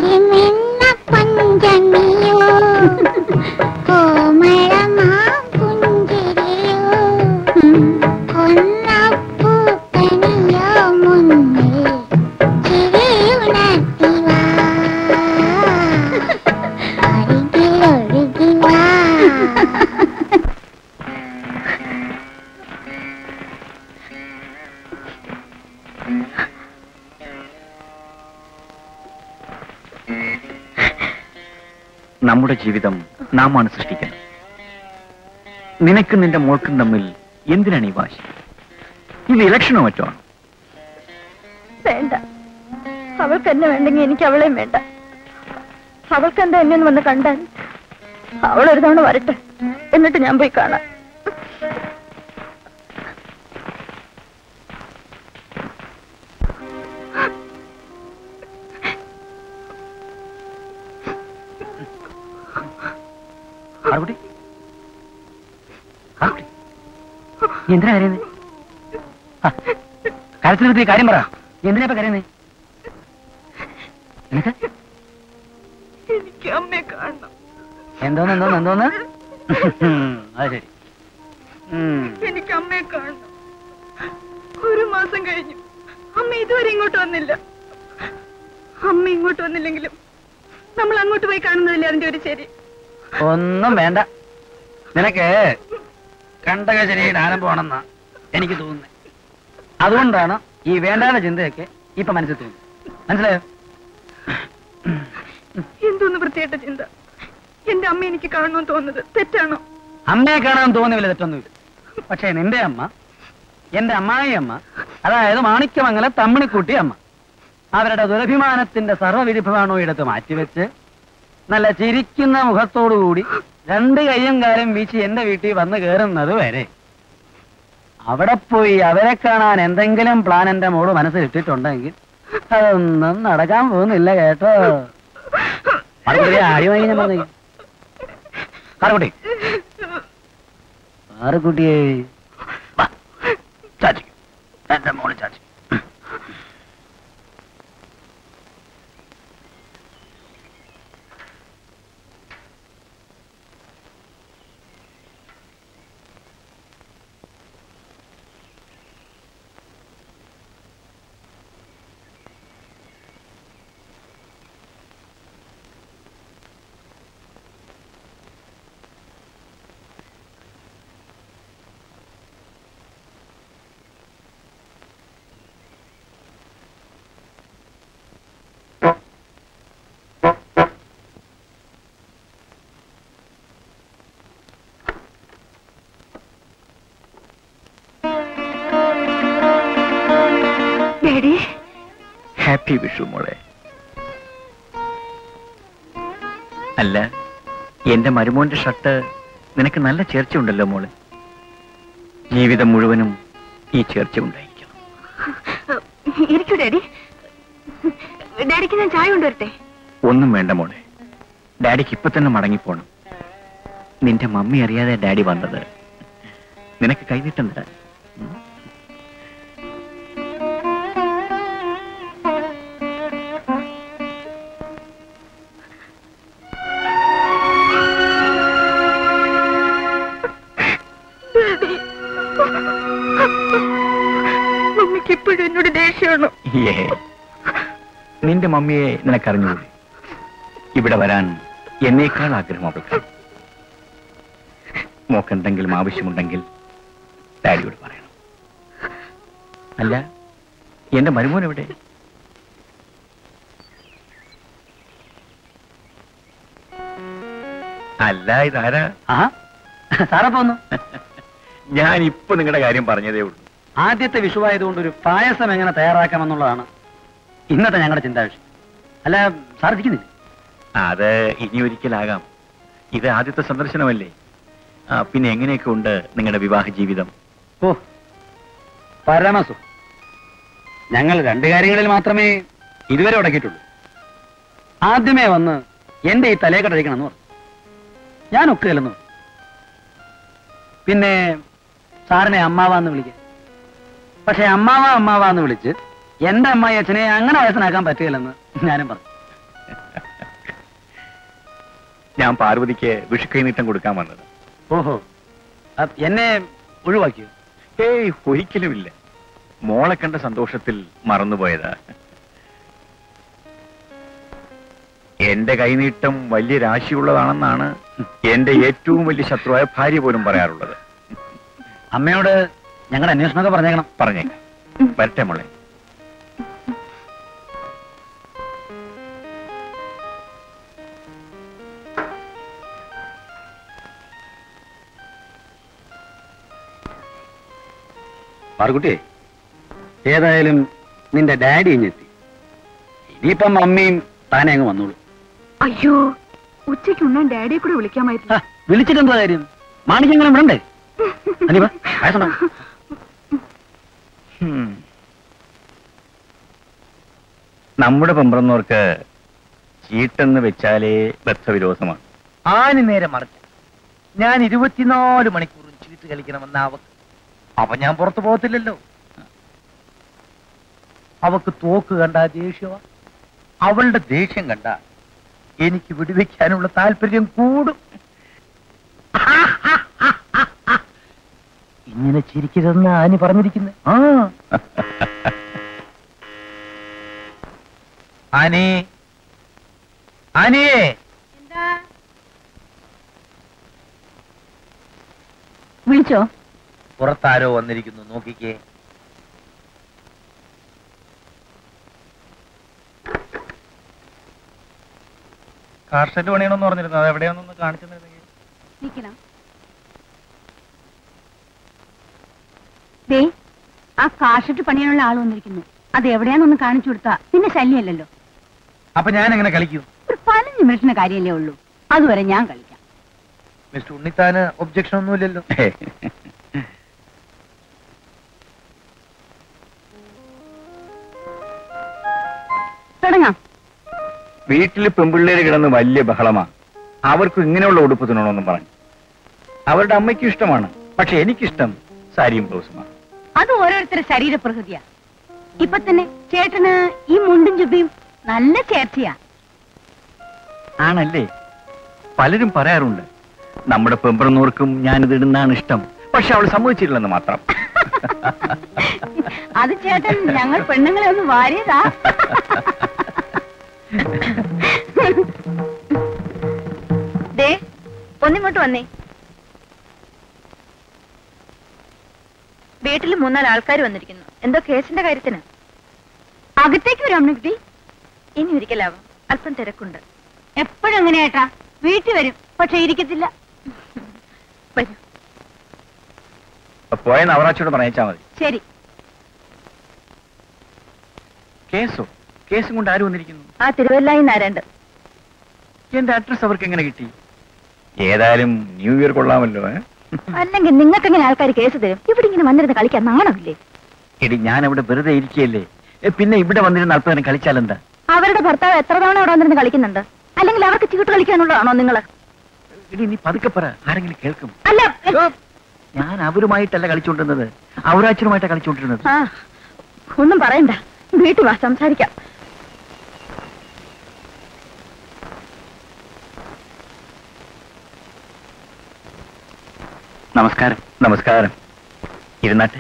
കൊഞ്ചി നിന്ന പഞ്ചമിയോ കോമളമാ പുഞ്ചിരിയോ കൊന്നപ്പൂക്കണിയോ മുന്നിൽ ചിരിയുണർത്തിവാ അരികിലൊഴുകിവാ നമ്മുടെ ജീവിതം നാമാണ് സൃഷ്ടിക്കുന്നത് നിനക്കും നിന്റെ മോൾക്കും തമ്മിൽ എന്തിനാണ് ഈ വാശി ഇത് ഇലക്ഷനോ മറ്റോ ആണോ വേണ്ട അവൾക്ക് എന്നെ വേണ്ടെങ്കിൽ എനിക്ക് അവളെയും വേണ്ട അവൾക്ക് എന്താ എന്നെ ഒന്ന് വന്ന് കണ്ടാൽ അവൾ ഒരു തവണ വരട്ടെ എന്നിട്ട് ഞാൻ പോയി കാണാം പാർക്കുട്ടി പാർക്കുട്ടി നീ എന്തിനാ കരയുന്നേ ആ, കരച്ചിൽ നിർത്തി കാര്യം പറ നീ എന്തിനാ ഇപ്പൊ കരയുന്നേ നിനക്ക് എനിക്ക് അമ്മയെ കാണണം എന്തോന്ന് എന്തോന്ന് എന്തോന്ന് അത് ശരി ഉം. എനിക്ക് അമ്മയെ കാണണം ഒരു മാസം കഴിഞ്ഞു അമ്മ ഇതുവരെ ഇങ്ങോട്ട് വന്നില്ല അമ്മ ഇങ്ങോട്ട് വന്നില്ലെങ്കിലും നമ്മൾ അങ്ങോട്ട് പോയി കാണുന്നതല്ലേ അതിന്റെ ഒരു ശരി ഒന്നും വേണ്ട നിനക്ക് കണ്ടകശരിയുടെ ആരംഭമാണെന്നാ എനിക്ക് തോന്നുന്നത് അതുകൊണ്ടാണ് ഈ വേണ്ടാത്ത ചിന്തയൊക്കെ ഇപ്പൊ മനസ്സിൽ തോന്നുന്നത് മനസ്സിലായോ എന്തോന്ന് വൃത്തിയായിട്ട ചിന്ത എന്റെ അമ്മ എനിക്ക് കാണണമെന്ന് തോന്നുന്നത് തെറ്റാണോ അമ്മയെ കാണാൻ തോന്നിയില്ല തെറ്റൊന്നുമില്ല പക്ഷേ നിന്റെ അമ്മ എന്റെ അമ്മായി അമ്മ അതായത് മാണിക്യമംഗലം തമ്മിണിക്കുട്ടി അമ്മ അവരുടെ ദുരഭിമാനത്തിന്റെ സർവ്വവിരുഭമാണോ എടുത്ത് മാറ്റിവെച്ച് നല്ല ചിരിക്കുന്ന മുഖത്തോടുകൂടി രണ്ട് കയ്യും കാലം വീശി എന്റെ വീട്ടിൽ വന്ന് കയറുന്നത് വരെ അവിടെ പോയി അവരെ കാണാൻ എന്തെങ്കിലും പ്ലാൻ എന്റെ മോള് മനസ്സിലിട്ടിട്ടുണ്ടെങ്കിൽ അതൊന്നും നടക്കാൻ പോകുന്നില്ല കേട്ടോ പാറുകുട്ടി ആദ്യമായി ഞാൻ പറഞ്ഞു പാറുകുട്ടി പാറുകുട്ടിയെ വാ, ചാച്ചി എന്റെ മോള് ചാച്ചി ഡാഡി ഹാപ്പി വിഷു മോളെ അല്ല എന്റെ മരുമോന്റെ ഷർട്ട് നിനക്ക് നല്ല ചേർച്ച ഉണ്ടല്ലോ മോളെ ജീവിതം മുഴുവനും ഈ ചേർച്ച ഉണ്ടായിരിക്കണം ഇരിക്കൂ ഡാഡി ഡാഡിക്ക് ഞാൻ ചായ കൊണ്ടുവരട്ടെ ഒന്നും വേണ്ട മോളെ ഡാഡിക്ക് ഇപ്പൊ തന്നെ മടങ്ങിപ്പോണം നിന്റെ മമ്മി അറിയാതെ ഡാഡി വന്നത് നിനക്ക് കൈനീട്ടം തരാൻ ഉം. മമ്മിക്ക് ഇപ്പോഴും എന്നോട് ദേഷ്യമാണോ ഏ നിന്റെ മമ്മിയെ നിനക്കറിഞ്ഞൂടെ ഇവിടെ വരാൻ എന്നേക്കാൾ ആഗ്രഹം അവൾക്ക് മോക്കെന്തെങ്കിലും ആവശ്യമുണ്ടെങ്കിൽ ഡാഡിയോട് പറയണം അല്ല എന്റെ മരുമോൻ എവിടെ അല്ല ഇതാരാ ആ സാറെ പോന്നു ഞാൻ ഇപ്പൊ നിങ്ങളുടെ കാര്യം പറഞ്ഞതേ ഉള്ളൂ ആദ്യത്തെ വിഷുവായതുകൊണ്ട് ഒരു പായസം എങ്ങനെ തയ്യാറാക്കാമെന്നുള്ളതാണ് ഇന്നത്തെ ഞങ്ങളുടെ ചിന്താവിഷയം അല്ല സാർ ഇരിക്കുന്നില്ല അത് ഇനി ഒരിക്കലാകാം ഇത് ആദ്യത്തെ സന്ദർശനമല്ലേ ആ, പിന്നെ എങ്ങനെയൊക്കെ ഉണ്ട് നിങ്ങളുടെ വിവാഹ ജീവിതം ഓ പരമസു ഞങ്ങൾ രണ്ടു കാര്യങ്ങളിൽ മാത്രമേ ഇതുവരെ ഉടക്കിയിട്ടുള്ളൂ ആദ്യമേ വന്ന് എന്റെ ഈ തലയെക്കടഴിക്കണമെന്ന് പറഞ്ഞു ഞാൻ ഒക്കുകയല്ലെന്ന് പറഞ്ഞു പിന്നെ സാറിനെ അമ്മാവാന്ന് വിളിക്കാൻ പക്ഷെ അമ്മാവ അമ്മാവാന്ന് വിളിച്ച് എന്റെ അമ്മായി അച്ഛനെ അങ്ങനെ വയസ്സനാക്കാൻ പറ്റുകയില്ലെന്ന് ഞാനും പറഞ്ഞു ഞാൻ പാർവതിക്ക് വിഷുക്കൈനീട്ടം കൊടുക്കാൻ വന്നത് ഓഹോ അ- എന്നെ ഒഴിവാക്കിയോ ഏയ് ഒരിക്കലുമില്ല മോളെ കണ്ട സന്തോഷത്തിൽ മറന്നുപോയതാ എന്റെ കൈനീട്ടം വലിയ രാശിയുള്ളതാണെന്നാണ് എന്റെ ഏറ്റവും വലിയ ശത്രുവായ ഭാര്യ പോലും പറയാറുള്ളത് അമ്മയോട് ഞങ്ങളുടെ അന്വേഷണമൊക്കെ പറഞ്ഞേക്കണം പറഞ്ഞേക്കാം വരട്ടെ മോളെ പാർക്കുട്ടി ഏതായാലും നിന്റെ ഡാഡി ഇങ്ങെത്തി ഇനിയിപ്പം മമ്മിയും താനെ അങ്ങ് വന്നോളൂ അയ്യോ ഉച്ചയ്ക്ക് ഉണ്ണാൻ ഡാഡിയെ കൂടെ വിളിക്കാമായിരുന്നു ഹ, വിളിച്ചിട്ടെന്താ കാര്യം മാണിക്കെങ്കിലും വിടണ്ടേ അനിവാ പായസം ഹും. നമ്മുടെ പെമ്പറന്നവർക്ക് ചീട്ടെന്ന് വെച്ചാലേ ബദ്ധവിരോധമാണ് ആന് നേരെ മറിച്ച ഞാൻ ഇരുപത്തിനാല് മണിക്കൂറും ചീട്ട് കളിക്കണമെന്ന അവക്ക് അപ്പൊ ഞാൻ പുറത്തു പോകത്തില്ലല്ലോ അവക്ക് തോക്ക് കണ്ട ദേഷ്യമാ അവളുടെ ദേഷ്യം കണ്ട എനിക്ക് വെടിവെക്കാനുള്ള താല്പര്യം കൂടും ഇങ്ങനെ ചിരിക്കരുതെന്ന് ആനി പറഞ്ഞിരിക്കുന്നത് ആ ആനി ആനിയേ വിളിച്ചോ പുറത്താരോ വന്നിരിക്കുന്നു നോക്കിക്കേ കാർഷെഡ് പണിയണമെന്ന് പറഞ്ഞിരുന്നു അത് എവിടെയാണെന്നൊന്ന് കാണിച്ചു തന്നിരുന്നെങ്കിൽ നിക്കണം ദേ ആ കാഷിട്ട് പണിയാനുള്ള ആൾ വന്നിരിക്കുന്നു അത് എവിടെയാന്നൊന്ന് കാണിച്ചു കൊടുത്താ പിന്നെ ശല്യമല്ലല്ലോ അപ്പൊ ഞാൻ എങ്ങനെ കളിക്കൂ ഒരു പതിനഞ്ച് മിനിറ്റിന് കാര്യമല്ലേ ഉള്ളൂ അതുവരെ ഞാൻ കളിക്കാം മിസ്റ്റർ ഉണ്ണിത്താന് ഒബ്ജക്ഷൻ ഒന്നുമില്ലല്ലോ തുടങ്ങാം വീട്ടിൽ പെമ്പിള്ളേര് കിടന്ന് വലിയ ബഹളമാ അവർക്കും ഇങ്ങനെയുള്ള ഉടുപ്പ് തിന്നണമെന്നും പറഞ്ഞു അവരുടെ അമ്മയ്ക്കും ഇഷ്ടമാണ് പക്ഷെ എനിക്കിഷ്ടം സാരിയും ബ്ലൗസുമാണ് അത് ഓരോരുത്തരുടെ ശരീരപ്രകൃതിയാ ഇപ്പൊ തന്നെ ചേട്ടന് ഈ മുണ്ടും ചുബിയും നല്ല ചേർച്ചയാ ആണല്ലേ പലരും പറയാറുണ്ട് നമ്മുടെ പെമ്പറന്നോർക്കും ഞാനിത് ഇടുന്നതാണ് ഇഷ്ടം പക്ഷെ അവൾ സമ്മതിച്ചിട്ടില്ലെന്ന് മാത്രം അത് ചേട്ടൻ ഞങ്ങൾ പെണ്ണുങ്ങളെ ഒന്ന് വാരിയതാ ദേ ഒന്നിങ്ങോട്ട് വന്നേ വീട്ടിൽ മൂന്നാല് ആൾക്കാർ വന്നിരിക്കുന്നു എന്തോ കേസിന്റെ കാര്യത്തിന് അകത്തേക്ക് വരാം അമ്മക്കുട്ടി ഇനി ഒരിക്കലാവാം അല്പം തിരക്കുണ്ട് എപ്പോഴും അങ്ങനെയാട്ടാ വീട്ടിൽ വരും പക്ഷെ ഇരിക്കത്തില്ല വരൂ പോയ നവറാച്ചോട് പറഞ്ഞാ മതി ശരി കേസോ കേസും കൊണ്ട് ആര് വന്നിരിക്കുന്നു ആ തിരുവല്ലായി നാരാണ്ട് എന്റെ അഡ്രസ് അവർക്ക് എങ്ങനെ കിട്ടി ഏതായാലും ന്യൂ ഇയർ കൊള്ളാമല്ലോ ഏ? അല്ലെങ്കിൽ നിങ്ങൾക്ക് എങ്ങനെ ആൾക്കാർ കേസ് തരും ഇവിടെ ഇങ്ങനെ വന്നിരുന്ന് കളിക്കാൻ നാണമില്ലേ എടി ഞാൻ അവിടെ വെറുതെ ഇരിക്കുകയല്ലേ ഏ, പിന്നെ ഇവിടെ വന്നിരുന്ന അല്പം നേരം കളിച്ചാലെന്താ അവരുടെ ഭർത്താവ് എത്ര തവണ അവിടെ വന്നിരുന്ന് കളിക്കുന്നുണ്ട് അല്ലെങ്കിൽ അവർക്ക് ചീട്ട് കളിക്കാനുള്ളതാണോ നിങ്ങള് എടി നീ പതുക്കെ പറ ആരെങ്കിലും കേൾക്കും അല്ല ഞാൻ അവരുമായിട്ടല്ല കളിച്ചുകൊണ്ടിരുന്നത് അവരാച്ചനുമായിട്ടാണ് കളിച്ചുകൊണ്ടിരുന്നത് ആ ഒന്നും പറയണ്ട വീട്ടിൽ വാ സംസാരിക്കാം നമസ്കാരം നമസ്കാരം ഇരുന്നാട്ടെ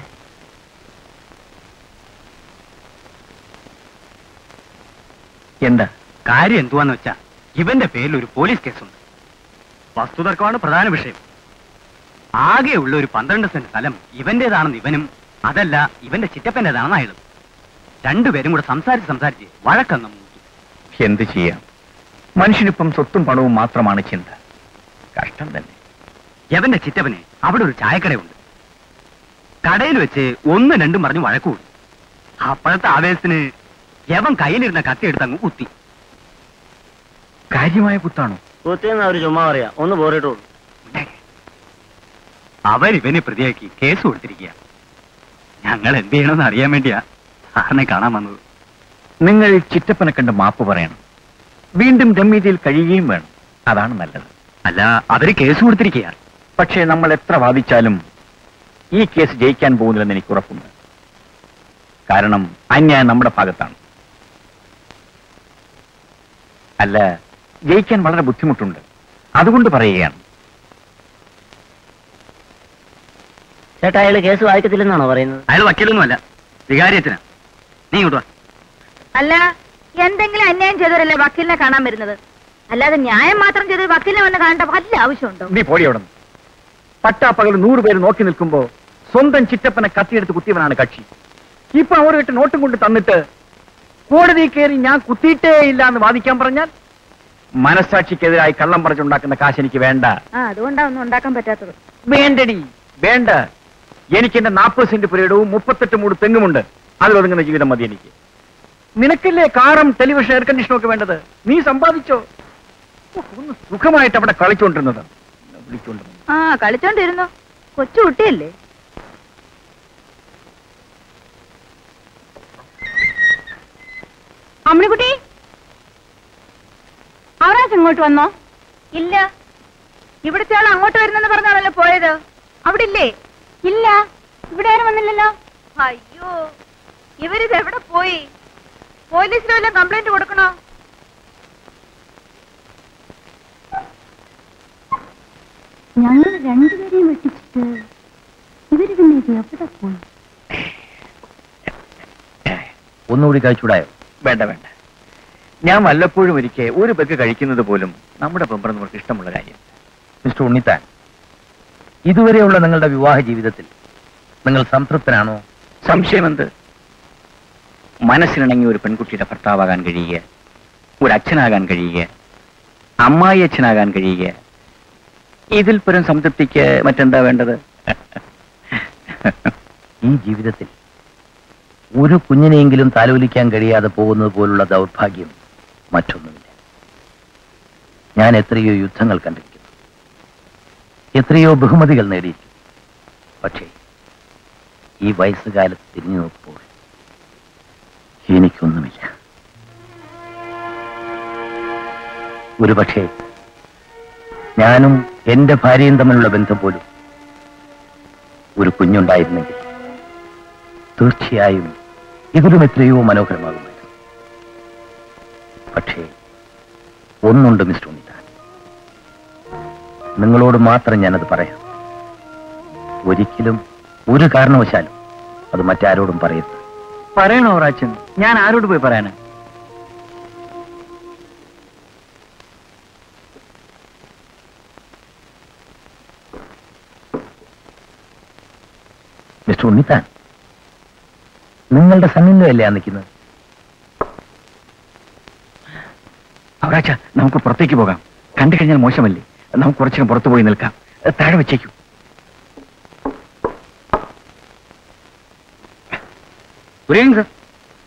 എന്താ കാര്യം എന്തുവാന്ന് വെച്ചാ ഇവന്റെ പേരിൽ ഒരു പോലീസ് കേസുണ്ട് വസ്തുതർക്കമാണ് പ്രധാന വിഷയം ആകെയുള്ള ഒരു പന്ത്രണ്ട് സെന്റ് സ്ഥലം ഇവന്റേതാണെന്ന് ഇവനും അതല്ല ഇവന്റെ ചിറ്റപ്പന്റേതാണെന്ന് അയാളും രണ്ടുപേരും കൂടെ സംസാരിച്ച് സംസാരിച്ച് വഴക്കങ്ങ് മൂത്തു എന്ത് ചെയ്യാം മനുഷ്യനിപ്പം സ്വത്തും പണവും മാത്രമാണ് ചിന്ത കഷ്ടം തന്നെ യവന്റെ ചിറ്റപ്പന് അവിടെ ഒരു ചായക്കടയുണ്ട് കടയിൽ വെച്ച് ഒന്ന് രണ്ടും പറഞ്ഞ് വഴക്കൂടി അപ്പോഴത്തെ ആവേശത്തിന് യവൻ കയ്യിലിരുന്ന കത്തി എടുത്ത് അങ്ങ് കുത്തി കാര്യമായ കുത്താണോ കുത്തിയെന്ന് അവര് ചുമ്മാ പറയാ ഒന്ന് പോറിയിട്ടുള്ളൂ അവരിവനെ പ്രതിയാക്കി കേസ് കൊടുത്തിരിക്കുക ഞങ്ങൾ എന്ത് ചെയ്യണമെന്ന് അറിയാൻ വേണ്ടിയാ സാറിനെ കാണാൻ വന്നത് നിങ്ങൾ ചിറ്റപ്പനെ കണ്ട് മാപ്പ് പറയണം വീണ്ടും രമ്യതയിൽ കഴിയുകയും വേണം അതാണ് നല്ലത് അല്ല അവര് കേസ് കൊടുത്തിരിക്കുക പക്ഷേ നമ്മൾ എത്ര വാദിച്ചാലും ഈ കേസ് ജയിക്കാൻ പോകുന്നില്ലെന്ന് എനിക്ക് ഉറപ്പുണ്ട് കാരണം അന്യായം നമ്മുടെ ഭാഗത്താണ് അല്ല ജയിക്കാൻ വളരെ ബുദ്ധിമുട്ടുണ്ട് അതുകൊണ്ട് പറയുകയാണ് ചേട്ടാ അയാള് കേസ് വായിക്കത്തില്ലെന്നാണോ പറയുന്നത് അയാൾ വക്കീലൊന്നുമല്ല വികാരിയത്തിനാ നീ ഇങ്ങോട്ട് വാ അല്ല എന്തെങ്കിലും അന്യായം ചെയ്തവരല്ലേ വക്കീലിനെ കാണാൻ വരുന്നത് അല്ലാതെ ന്യായം മാത്രം ചെയ്ത് വക്കീലിനെ വന്ന് കാണേണ്ട വല്ല ആവശ്യമുണ്ടോ നീ പോടി അവിടെ പട്ടാപ്പകൽ നൂറ് പേര് നോക്കി നിൽക്കുമ്പോ സ്വന്തം ചിറ്റപ്പനെ കത്തിയെടുത്ത് കുത്തിയവനാണ് കക്ഷി ഇപ്പൊ അവർ ഇട്ട് നോട്ടും കൊണ്ട് തന്നിട്ട് കോടതി കയറി ഞാൻ കുത്തിയിട്ടേ ഇല്ല എന്ന് വാദിക്കാൻ പറഞ്ഞാൽ മനസാക്ഷിക്കെതിരായി കള്ളം പറിച്ചുണ്ടാക്കുന്ന കാശ് എനിക്ക് വേണ്ട ആ അതുകൊണ്ടാ ഒന്നും ഉണ്ടാക്കാൻ പറ്റാത്തത് വേണ്ടടി വേണ്ട എനിക്ക് എന്റെ നാൽപ്പത് സെന്റ് പുരയിടവും മുപ്പത്തെട്ട് മൂട് തെങ്ങുമുണ്ട് അതിലൊതുങ്ങുന്ന ജീവിതം മതി എനിക്ക് നിനക്കല്ലേ കാറും ടെലിവിഷൻ എയർ കണ്ടീഷനും ഒക്കെ വേണ്ടത് നീ സമ്പാദിച്ചോ ഓ, ഒന്ന് സുഖമായിട്ട് അവിടെ കളിച്ചോണ്ടിരുന്നത് വിളിച്ചോണ്ടിരുന്നത് ആ കളിച്ചോണ്ടിരുന്നു കൊച്ചു കുട്ടിയല്ലേ അമ്മിണിക്കുട്ടി അവരാജ് ഇങ്ങോട്ട് വന്നോ ഇല്ല ഇവിടുത്തെ ആൾ അങ്ങോട്ട് വരുന്നെന്ന് പറഞ്ഞാണല്ലോ പോയത് അവിടെ ഇല്ലേ ഇല്ല ഇവിടെ ആരും വന്നില്ലല്ലോ അയ്യോ ഇവരിത് എവിടെ പോയി പോലീസിന് വല്ല കംപ്ലൈന്റ് കൊടുക്കണോ ഞങ്ങൾ രണ്ടുപേരെയും വെട്ടിച്ചിട്ട് ഇവര് പിന്നെ ഇത് എവിടെ പോയി ഒന്നുകൂടി കഴിച്ചൂടായോ വേണ്ട വേണ്ട ഞാൻ വല്ലപ്പോഴും ഒരിക്കൽ ഒരു ബെഗ് കഴിക്കുന്നത് പോലും നമ്മുടെ പെമ്പറ നമുക്ക് ഇഷ്ടമുള്ള കാര്യം മിസ്റ്റർ ഉണ്ണിത്താൻ ഇതുവരെയുള്ള നിങ്ങളുടെ വിവാഹ ജീവിതത്തിൽ നിങ്ങൾ സംതൃപ്തനാണോ സംശയമെന്ത് മനസ്സിനിണങ്ങി ഒരു പെൺകുട്ടിയുടെ ഭർത്താവാകാൻ കഴിയുക ഒരു അച്ഛനാകാൻ കഴിയുക അമ്മായി അച്ഛനാകാൻ കഴിയുക ഇതിൽ പരം സംതൃപ്തിക്ക് മറ്റെന്താ വേണ്ടത് ഈ ജീവിതത്തിൽ ഒരു കുഞ്ഞിനെയെങ്കിലും താലോലിക്കാൻ കഴിയാതെ പോകുന്നത് പോലുള്ള ദൗർഭാഗ്യം മറ്റൊന്നുമില്ല ഞാൻ എത്രയോ യുദ്ധങ്ങൾ കണ്ടിരിക്കുന്നു എത്രയോ ബഹുമതികൾ നേടിയിരിക്കുന്നു പക്ഷേ ഈ വയസ്സുകാലത്ത് തിരിഞ്ഞു നോക്കുമ്പോൾ എനിക്കൊന്നുമില്ല ഒരുപക്ഷെ ഞാനും എന്റെ ഭാര്യയും തമ്മിലുള്ള ബന്ധം പോലും ഒരു കുഞ്ഞുണ്ടായിരുന്നെങ്കിൽ തീർച്ചയായും ഇതിലും എത്രയോ മനോഹരമാകുമായിരുന്നു പക്ഷേ ഒന്നുണ്ട് മിസ്റ്റർ ഉണ്ണിത്താൻ നിങ്ങളോട് മാത്രം ഞാനത് പറയാം ഒരിക്കലും ഒരു കാരണവശാലും അത് മറ്റാരോടും പറയരുത് പറയണോ റാച്ചൻ ഞാൻ ആരോട് പോയി പറയാനാ മിസ്റ്റർ ഉണ്ണിത്താൻ നിങ്ങളുടെ സന്നിധമല്ലേ ആ നിൽക്കുന്നത് അവരാച്ച നമുക്ക് പുറത്തേക്ക് പോകാം കണ്ടു കഴിഞ്ഞാൽ മോശമല്ലേ നമുക്ക് കുറച്ചിനും പുറത്തു പോയി നിൽക്കാം ഏ, താഴെ വെച്ചേക്കൂ ഗുഡ് സർ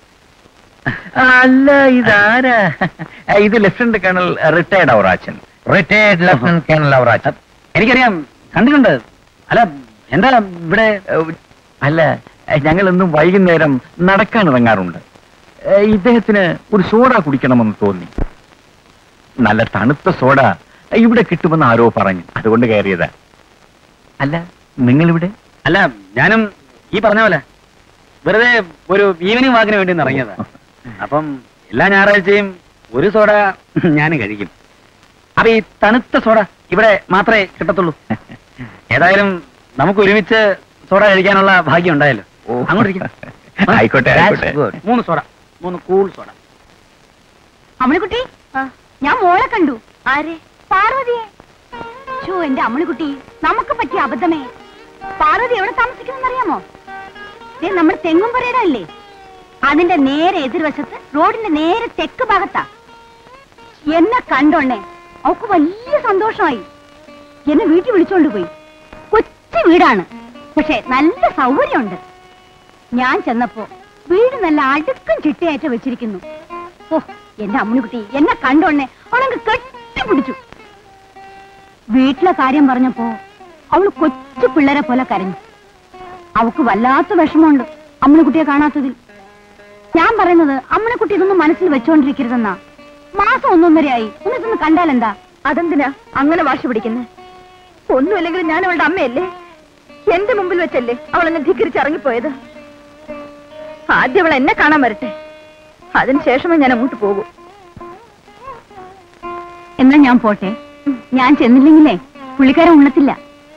അല്ല ഇതാരാ ഇത് lieutenant colonel retired Ourachan retired lieutenant colonel Avarachan എനിക്കറിയാം കണ്ടിട്ടുണ്ട് അല്ല എന്താ ഇവിടെ അല്ല ഞങ്ങൾ എന്നും വൈകുന്നേരം നടക്കാൻ ഇറങ്ങാറുണ്ട് ഏ, ഇദ്ദേഹത്തിന് ഒരു സോഡ കുടിക്കണമെന്ന് തോന്നി നല്ല തണുത്ത സോഡ ഇവിടെ കിട്ടുമെന്ന് ആരോ പറഞ്ഞു അതുകൊണ്ട് കയറിയതാ അല്ല നിങ്ങളിവിടെ അല്ല ഞാനും ഈ പറഞ്ഞ പോലെ വെറുതെ ഒരു ഈവനിങ് വാക്കിന് വേണ്ടി ഒന്ന് ഇറങ്ങിയതാ അപ്പം എല്ലാ ഞായറാഴ്ചയും ഒരു സോഡ ഞാൻ കഴിക്കും അപ്പൊ ഈ തണുത്ത സോഡ ഇവിടെ മാത്രമേ കിട്ടത്തുള്ളൂ ഏതായാലും നമുക്ക് ഒരുമിച്ച് സോഡ കഴിക്കാനുള്ള ഭാഗ്യം ഉണ്ടായല്ലോ അങ്ങോട്ട് ഇരിക്ക്. ആയിക്കോട്ടെ ആയിക്കോട്ടെ That's good. മൂന്ന് സോഡ മൂന്ന് കൂൾ സോഡ അമ്മണിക്കുട്ടി ഞാൻ മോളെ കണ്ടു ആരെ പാർവതിയെ ഷോ എന്റെ അമ്മണിക്കുട്ടി നമുക്ക് പറ്റിയ അബദ്ധമേ പാർവതി എവിടെ താമസിക്കുന്നറിയാമോ ദേ നമ്മുടെ തെങ്ങും പറയുടെ അല്ലേ അതിന്റെ നേരെ എതിർവശത്ത് റോഡിന്റെ നേരെ തെക്ക് ഭാഗത്താ എന്നെ കണ്ടോണ്ണേ അവക്ക് വലിയ സന്തോഷമായി എന്നെ വീട്ടിൽ വിളിച്ചോണ്ട് പോയി കൊച്ചു വീടാണ് പക്ഷെ നല്ല സൗകര്യമുണ്ട് ഞാൻ ചെന്നപ്പോ വീട് നല്ല അടുക്കും ചിട്ടയായിട്ട് വെച്ചിരിക്കുന്നു ഓ എന്റെ അമ്മുണിക്കുട്ടി എന്നെ കണ്ടോണ്ണേ അവളങ്ങ് കെട്ടിപ്പിടിച്ചു വീട്ടിലെ കാര്യം പറഞ്ഞപ്പോ അവള് കൊച്ചു പിള്ളേരെ പോലെ കരഞ്ഞു അവക്ക് വല്ലാത്ത വിഷമമുണ്ട് അമ്മുണിക്കുട്ടിയെ കാണാത്തതിൽ ഞാൻ പറയുന്നത് അമ്മുണിക്കുട്ടി ഇതൊന്നും മനസ്സിൽ വെച്ചോണ്ടിരിക്കരുതെന്നാ മാസം ഒന്നൊന്നരയായി ഒന്നിട്ടൊന്ന് കണ്ടാലെന്താ അതെന്തിനാ അങ്ങനെ വാശി പിടിക്കുന്നത് ഒന്നുമില്ലെങ്കിലും ഞാൻ അവളുടെ അമ്മയല്ലേ എന്റെ മുമ്പിൽ വെച്ചല്ലേ അവൾ എന്നെ ധിക്കരിച്ച് ഇറങ്ങിപ്പോയത് ആദ്യം അവൾ എന്നെ കാണാൻ വരട്ടെ അതിനുശേഷമേ ഞാൻ അങ്ങോട്ട് പോകൂ എന്നാ ഞാൻ പോട്ടെ ഞാൻ ചെന്നില്ലെങ്കിലേ പുള്ളിക്കാരൻ ഉണ്ണത്തില്ല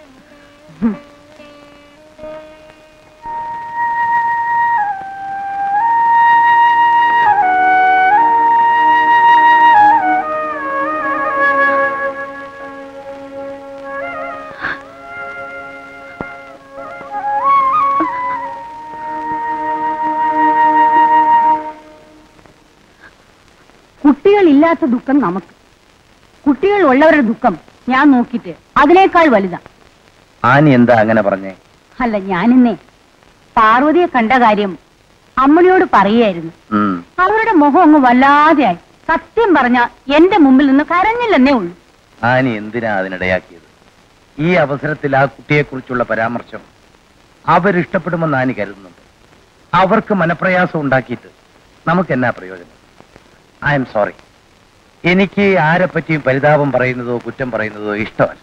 കുട്ടികളില്ലാത്ത ദുഃഖം നമുക്ക് കുട്ടികൾ ഉള്ളവരുടെ ദുഃഖം ഞാൻ നോക്കിയിട്ട് അതിനേക്കാൾ വലുതാ ആനി എന്താ അങ്ങനെ പറഞ്ഞേ അല്ല ഞാനിന്നേ പാർവതിയെ കണ്ട കാര്യം അമ്മണിയോട് പറയായിരുന്നു ഉം. അവരുടെ മുഖം അങ്ങ് വല്ലാതെയായി സത്യം പറഞ്ഞ എന്റെ മുമ്പിൽ നിന്ന് കരഞ്ഞില്ലെന്നേ ഉള്ളൂ ആനി എന്തിനാ അതിനിടയാക്കിയത് ഈ അവസരത്തിൽ ആ കുട്ടിയെക്കുറിച്ചുള്ള പരാമർശം അവരിഷ്ടപ്പെടുമെന്ന് ആനി കരുതുന്നുണ്ട് അവർക്ക് മനപ്രയാസം ഉണ്ടാക്കിയിട്ട് നമുക്ക് എന്നാ പ്രയോജനം ഐ എം സോറി എനിക്ക് ആരെപ്പറ്റിയും പരിതാപം പറയുന്നതോ കുറ്റം പറയുന്നതോ ഇഷ്ടമല്ല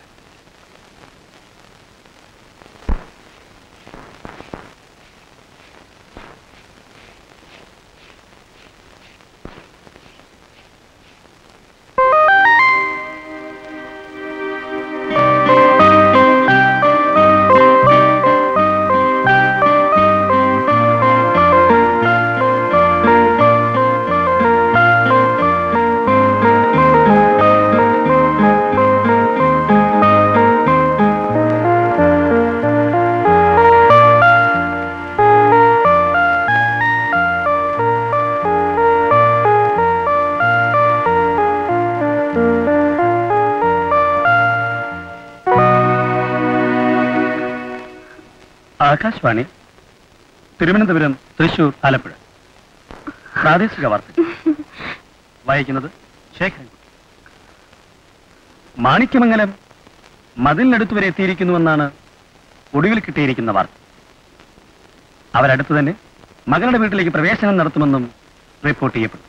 ആകാശവാണി തിരുവനന്തപുരം തൃശൂർ ആലപ്പുഴ പ്രാദേശിക വാർത്ത വായിക്കുന്നത് ശേഖരൻ മാണിക്യമംഗലം മതിലിനടുത്ത് വരെ എത്തിയിരിക്കുന്നുവെന്നാണ് ഒടുവിൽ കിട്ടിയിരിക്കുന്ന വാർത്ത അവരടുത്ത് തന്നെ മകളുടെ വീട്ടിലേക്ക് പ്രവേശനം നടത്തുമെന്നും റിപ്പോർട്ട് ചെയ്യപ്പെട്ടു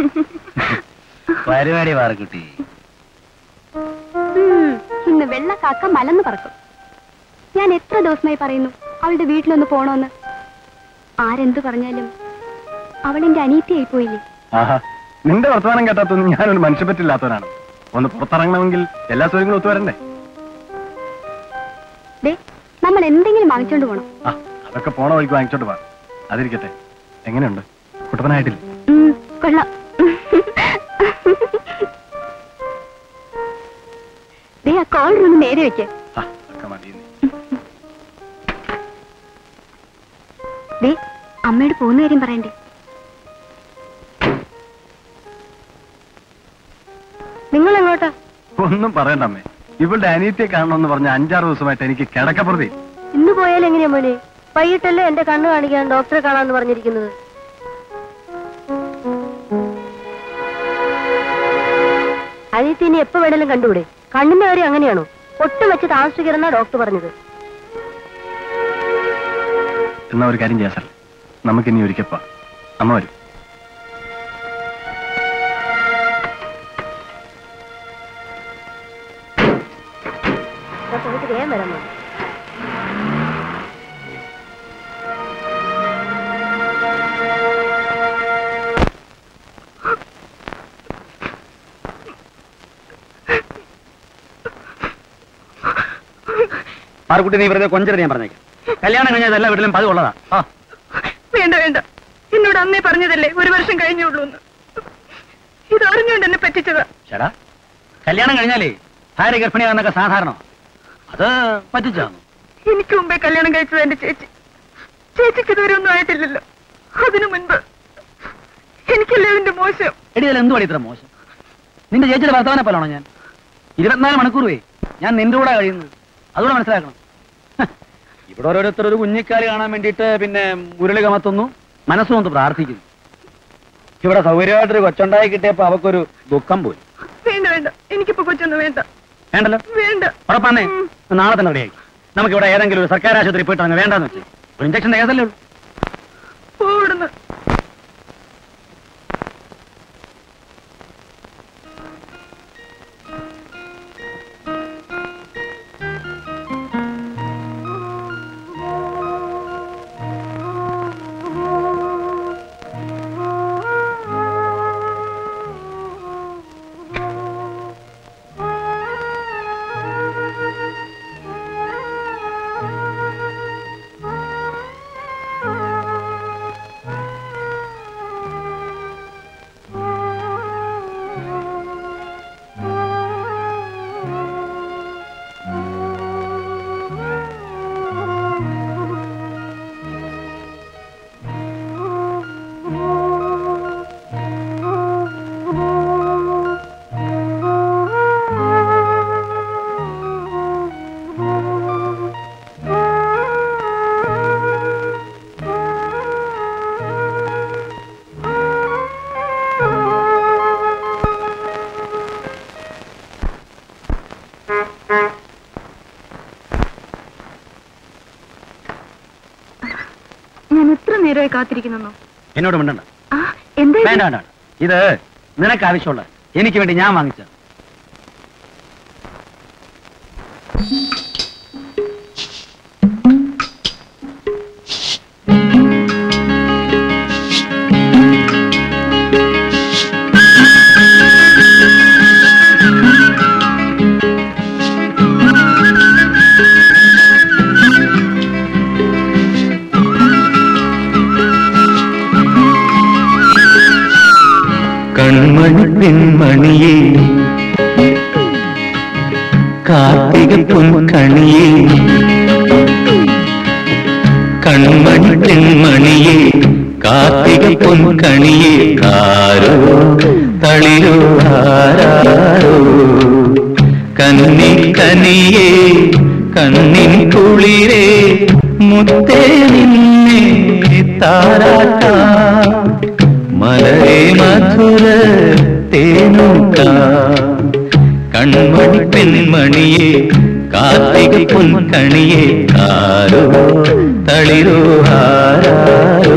പരിപാടി വാർക്കുട്ടി ഇന്ന് വെള്ളക്കാക്ക മലന്ന് പറക്കും ഞാൻ എത്ര ദിവസമായി പറയുന്നു അവളുടെ വീട്ടിലൊന്ന് പോണോന്ന് ആരെന്തു പറഞ്ഞാലും അവളെന്റെ അനീതിയായി പോയില്ലേ ആഹാ നിന്റെ വർത്തമാനം കേട്ടാത്തൊന്നും ഞാനൊരു മനുഷ്യപ്പറ്റില്ലാത്തവനാണ് ഒന്ന് പുറത്തിറങ്ങണമെങ്കിൽ എല്ലാ സൗകര്യങ്ങളും ഒത്തുവരണ്ടേ ദേ നമ്മൾ എന്തെങ്കിലും വാങ്ങിച്ചോണ്ട് പോണം ആ അതൊക്കെ പോണ വഴിക്ക് വാങ്ങിച്ചോട്ട് പോവാം അതിരിക്കട്ടെ എങ്ങനെയുണ്ട് കുട്ടപ്പനായിട്ടില്ല ഉം, കൊള്ളാം ദേ ആ കോൾ റൂം നേരെ വെക്ക് ആ ഒക്കെ മതി ഇനി. ദേ അമ്മയോട് പോകുന്ന കാര്യം പറയണ്ടേ നിങ്ങൾ എങ്ങോട്ടാ ഒന്നും പറയണ്ട അമ്മേ ഇവളുടെ അനിയത്തിയെ കാണണമെന്ന് പറഞ്ഞ അഞ്ചാറ് ദിവസമായിട്ട് എനിക്ക് കിടക്കപ്രതി ഇന്ന് പോയാൽ എങ്ങനെയാ മോനെ വൈകിട്ടല്ലേ എന്റെ കണ്ണ് കാണിക്കാൻ ഡോക്ടറെ കാണാന്ന് പറഞ്ഞിരിക്കുന്നത് അനിയത്തി ഇനി എപ്പോ വേണേലും കണ്ടുകൂടെ കണ്ണിന്റെ കാര്യം അങ്ങനെയാണോ ഒട്ടും വെച്ച് താമസിക്കരുന്ന ഡോക്ടർ പറഞ്ഞത് എന്നാ ഒരു കാര്യം ചെയ്യാൻ സാർ നമുക്കിനി ഒരിക്കപ്പ അമ്മ വരും പോയിട്ട് വേഗം വരാൻ മതി പാറക്കുട്ടി നീ വെറുതെ കൊഞ്ചരുത് ഞാൻ പറഞ്ഞേക്കാം കല്യാണം കഴിഞ്ഞാൽ എല്ലാ വീട്ടിലും പതിവുള്ളതാ ആ വേണ്ട വേണ്ട എന്നോട് അന്നേ പറഞ്ഞതല്ലേ ഒരു വർഷം കഴിഞ്ഞുള്ളൂ എന്ന് ഇത് അറിഞ്ഞുകൊണ്ട് എന്നെ പറ്റിച്ചതാ ചേടാ കല്യാണം കഴിഞ്ഞാലേ ഭാര്യ ഗർഭിണിയാകുന്നൊക്കെ സാധാരണ അത് പറ്റിച്ചാന്നു എനിക്ക് മുമ്പേ കല്യാണം കഴിച്ചത് എന്റെ ചേച്ചി ചേച്ചിക്ക് ഇതുവരെ ഒന്നും ആയിട്ടില്ലല്ലോ അതിനു മുൻപ് എനിക്കല്ലേ അതിന്റെ മോശം എടി ഇതിൽ എന്തുവാടി ഇത്ര മോശം നിന്റെ ചേച്ചിയുടെ ഭർത്താവിനെ പോലാണോ ഞാൻ ഇരുപത്തിനാല് മണിക്കൂർ പോയി ഞാൻ നിന്റെ കൂടെ കഴിയുന്നത് അതുകൂടെ മനസ്സിലാക്കണം ഹ, ഇവിടെ ഓരോരുത്തർ ഒരു കുഞ്ഞിക്കാല് കാണാൻ വേണ്ടിയിട്ട് പിന്നെ മുരളി കമത്തുന്നു മനസ്സും ഒന്ന് പ്രാർത്ഥിക്കുന്നു ഇവിടെ സൗകര്യമായിട്ടൊരു കൊച്ചുണ്ടായി കിട്ടിയപ്പോ അവക്കൊരു ദുഃഖം പോയി വേണ്ട വേണ്ട എനിക്കിപ്പോ കൊച്ചൊന്നും വേണ്ട വേണ്ടല്ലോ വേണ്ട ഉറപ്പാന്നേ നാളെ തന്നെ റെഡിയായി നമുക്ക് ഇവിടെ ഏതെങ്കിലും ഒരു സർക്കാർ ആശുപത്രി പോയിട്ട് അങ്ങ് വേണ്ടെന്ന് വെച്ച് ഒരു ഇഞ്ചക്ഷൻ കേസല്ലേ ഉള്ളൂ പോവിടുന്ന് നേരമായി കാത്തിരിക്കുന്നു എന്നോട് മിണ്ടണ്ട ആ എന്താ ഇത്? വേണ്ട വേണ്ട വേണ്ട. ഇത് നിനക്ക് ആവശ്യമുള്ള എനിക്ക് വേണ്ടി ഞാൻ വാങ്ങിച്ച കൺമണി പെൺമണിയേ കാർത്തിക പൊൻകണിയേ കൺമണി പെൺമണിയേ കാർത്തിക പൊൻകണിയേ കാരോ തളിരോ ആരാരോ കന്നി കനിയേ കണ്ണിൻ കുളിരേ മുത്തേ നിന്നെ താരാട്ടാ മലരെ മധുര തേനൂക്ക കൺമണി പെൺമണിയെ കാർത്തിക പൊൻകണിയെ കാരോ തളിരോ ആരാരോ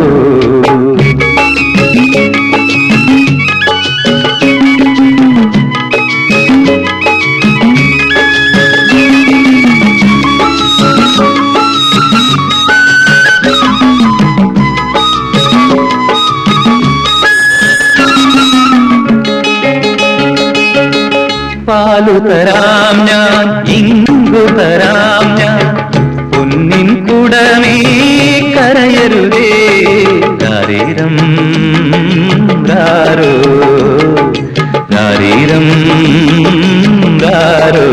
പാലു തരാം ഞാൻ ഇങ്കു തരാം ഞാൻ പൊന്നിൻ കുടമേ കരയരുതേ ശരീരം രാരോ ശരീരം രാരോ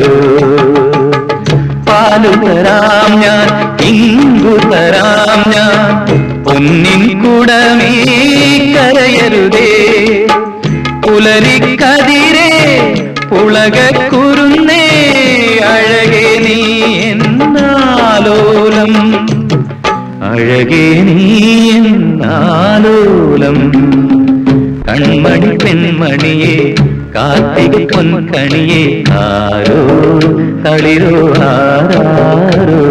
പാലു തരാം ഞാൻ ഇങ്കു തരാം ഞാൻ പൊന്നിൻ കുടമേ കരയരുതേ പുലരിക്കതിരേ പുളകക്കുരുന്നേ അഴകേ നീ എന്നാലോലം അഴകേ നീ എന്നാലോലം കൺമണി പെൺമണിയെ കാർത്തിക പൊൻകണിയെ ആരോ തളിരോ ആരാരോ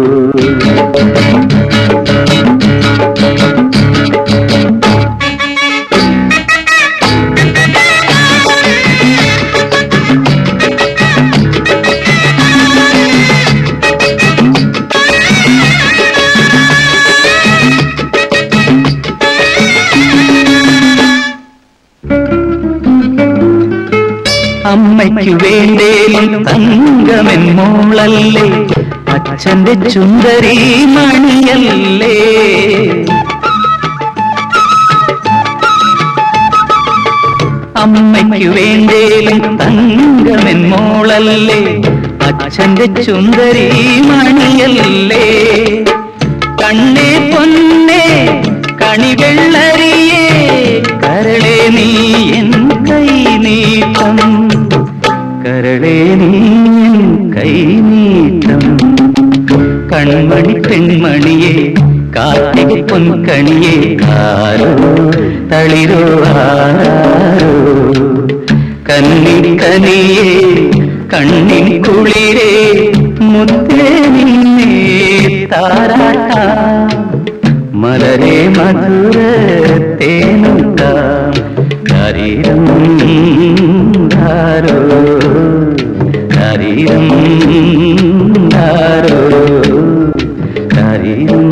അമ്മയ്ക്കു വേണ്ടേലും തങ്കമെൻ മോളല്ലേ അച്ഛന്റെ ചുന്ദരി മണിയല്ലേ അമ്മയ്ക്കു വേണ്ടേലും തങ്കമെൻ മോളല്ലേ അച്ഛന്റെ ചുന്ദരി മണിയല്ലേ കണ്ണേ പൊന്നേ കണിവെള്ളരിയേ കരളെ നീ എൻ കൈ നീട്ടം കരളെ നീ എൻ കൈ നീട്ടം കൺമണി പെൺമണിയെ കാർത്തിക പൊൻകണിയെ കാരോ തളിരോ ആരോ കന്നി കനിയേ കണ്ണിൻ കുളിരേ മുത്തേ നിന്നെ താരാട്ടാ മലരെ മധുര തേനുക്കാം ശരീരം ധാരോ ശരീരം ധാരോ ശരീരം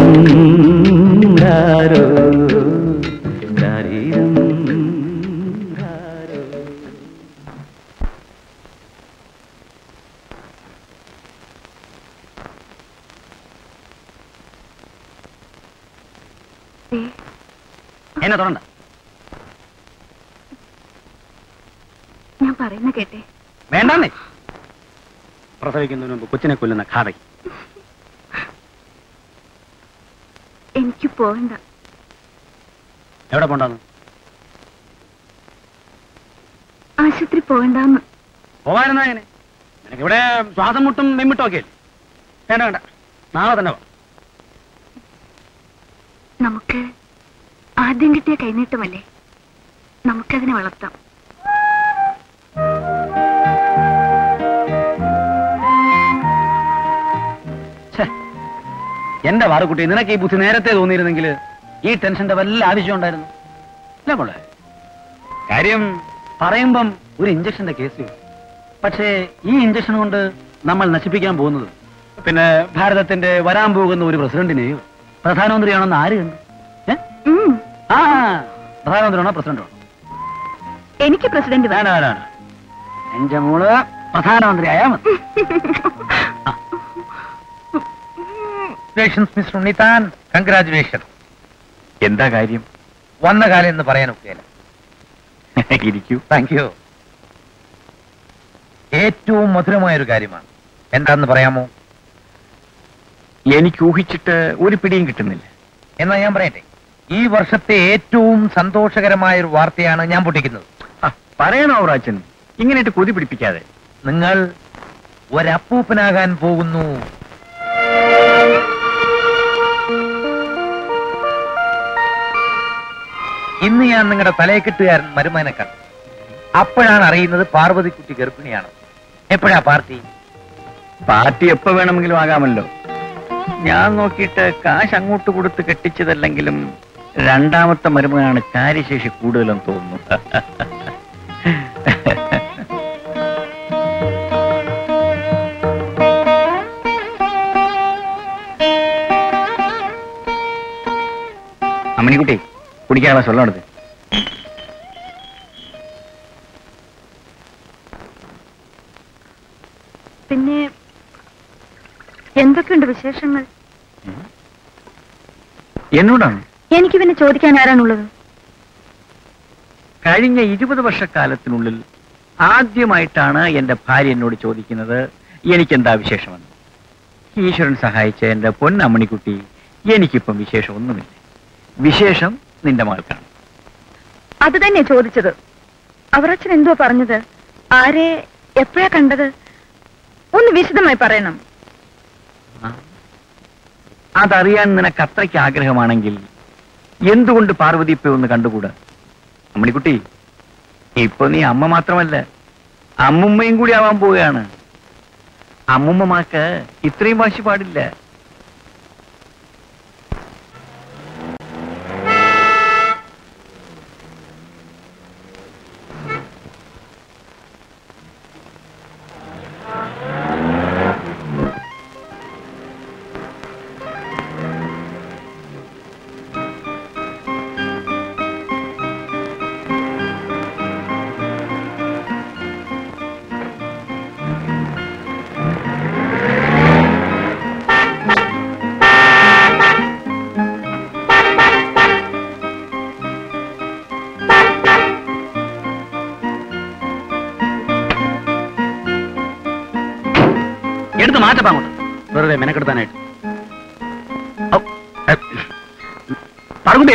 ധാരോ ശരീരം ധാരോ എന്നെ തുടണ്ട ഞാൻ പറയുന്ന കേട്ടെ വേണ്ടാന്നേ പ്രസവിക്കുന്നതിന് മുമ്പ് കൊച്ചിനെ കൊല്ലുന്ന ഘാതകി എനിക്ക് പോകണ്ട എവിടെ പോണ്ടാന്ന് ആശുപത്രി പോകണ്ടെന്ന് പോകാനെന്നാ എങ്ങനെ നിനക്ക് ഇവിടെ ശ്വാസം മുട്ടും മെമ്മിട്ടും ഒക്കെ വേണ്ട വേണ്ട നാളെ തന്നെ വാ നമുക്ക് ആദ്യം കിട്ടിയ കൈനീട്ടമല്ലേ നമുക്കതിനെ വളർത്താം ഛെ, എന്റെ വാറുകുട്ടി നിനക്ക് ഈ ബുദ്ധി നേരത്തെ തോന്നിയിരുന്നെങ്കിൽ ഈ ടെൻഷന്റെ വല്ല ആവശ്യം ഉണ്ടായിരുന്നു ഇല്ല മോളെ കാര്യം പറയുമ്പം ഒരു ഇഞ്ചക്ഷന്റെ കേസ് പക്ഷേ ഈ ഇഞ്ചക്ഷൻ കൊണ്ട് നമ്മൾ നശിപ്പിക്കാൻ പോകുന്നത് പിന്നെ ഭാരതത്തിന്റെ വരാൻ പോകുന്ന ഒരു പ്രസിഡന്റിനെയോ പ്രധാനമന്ത്രിയാണെന്ന് ആര് കണ്ടു ഏ? ഉം. ആ പ്രധാനമന്ത്രിയാണോ പ്രസിഡന്റാണോ എനിക്ക് പ്രസിഡന്റ് വേണം ഞാനാരാണ് എന്റെ മോള് പ്രധാനമന്ത്രി ആയാ മതി കൺഗ്രാറ്റുലേഷൻസ് മിസ്റ്റർ ഉണ്ണിത്താൻ കൺഗ്രാറ്റുലേഷൻ എന്താ കാര്യം വന്ന കാലം എന്ന് പറയാൻ ഒക്കെയല്ല ഇരിക്കൂ താങ്ക് യു ഏറ്റവും മധുരമായ ഒരു കാര്യമാണ് എന്താന്ന് പറയാമോ എനിക്ക് ഊഹിച്ചിട്ട് ഒരു പിടിയും കിട്ടുന്നില്ല എന്നാ ഞാൻ പറയട്ടെ ഈ വർഷത്തെ ഏറ്റവും സന്തോഷകരമായ ഒരു വാർത്തയാണ് ഞാൻ പൊട്ടിക്കുന്നത് ആ, പറയണോ ഔറാച്ചൻ ഇങ്ങനെയിട്ട് കൊതി പിടിപ്പിക്കാതെ നിങ്ങൾ ഒരപ്പൂപ്പനാകാൻ പോകുന്നു ഇന്ന് ഞാൻ നിങ്ങളുടെ തലയെക്കെട്ടുകാരൻ മരുമനെ കണ്ടു അപ്പോഴാണ് അറിയുന്നത് പാർവതിക്കുട്ടി ഗർഭിണിയാണ് എപ്പോഴാ പാർട്ടി പാർട്ടി എപ്പോ വേണമെങ്കിലും ആകാമല്ലോ ഞാൻ നോക്കിയിട്ട് കാശ് അങ്ങോട്ട് കൊടുത്ത് കെട്ടിച്ചതല്ലെങ്കിലും രണ്ടാമത്തെ മരുമകനാണ് കാര്യശേഷി കൂടുതലെന്ന് തോന്നുന്നു അമ്മണിക്കുട്ടി കുടിക്കാനുള്ള വെള്ളം എടുത്ത് പിന്നെ എന്തൊക്കെയുണ്ട് വിശേഷങ്ങൾ എന്നോടാണ് എനിക്ക് പിന്നെ ചോദിക്കാൻ ആരാണുള്ളത് കഴിഞ്ഞ ഇരുപത് വർഷക്കാലത്തിനുള്ളിൽ ആദ്യമായിട്ടാണ് എന്റെ ഭാര്യ എന്നോട് ചോദിക്കുന്നത് എനിക്കെന്താ വിശേഷമെന്ന് ഈശ്വരൻ സഹായിച്ച എന്റെ പൊന്നമ്മണിക്കുട്ടി എനിക്കിപ്പം വിശേഷം ഒന്നുമില്ല വിശേഷം നിന്റെ മകൾക്കാണ് അത് തന്നെ ചോദിച്ചത് അവരച്ഛൻ എന്തോ പറഞ്ഞത് ആരെ എപ്പോഴാ കണ്ടത് ഒന്ന് വിശദമായി പറയണം അതറിയാൻ നിനക്ക് അത്രയ്ക്ക് ആഗ്രഹമാണെങ്കിൽ എന്തുകൊണ്ട് പാർവതി ഇപ്പൊ ഒന്ന് കണ്ടുകൂടാ അമ്മണിക്കുട്ടി ഇപ്പൊ നീ അമ്മ മാത്രമല്ല അമ്മുമ്മയും കൂടി ആവാൻ പോവുകയാണ് അമ്മുമ്മമാക്ക് ഇത്രയും വാശി പാടില്ല എടുത്ത് മാറ്റപ്പാ അങ്ങോട്ട് വെറുതെ മെനക്കെടുത്താനായിട്ട് ഔ, എ, പറകുണ്ടേ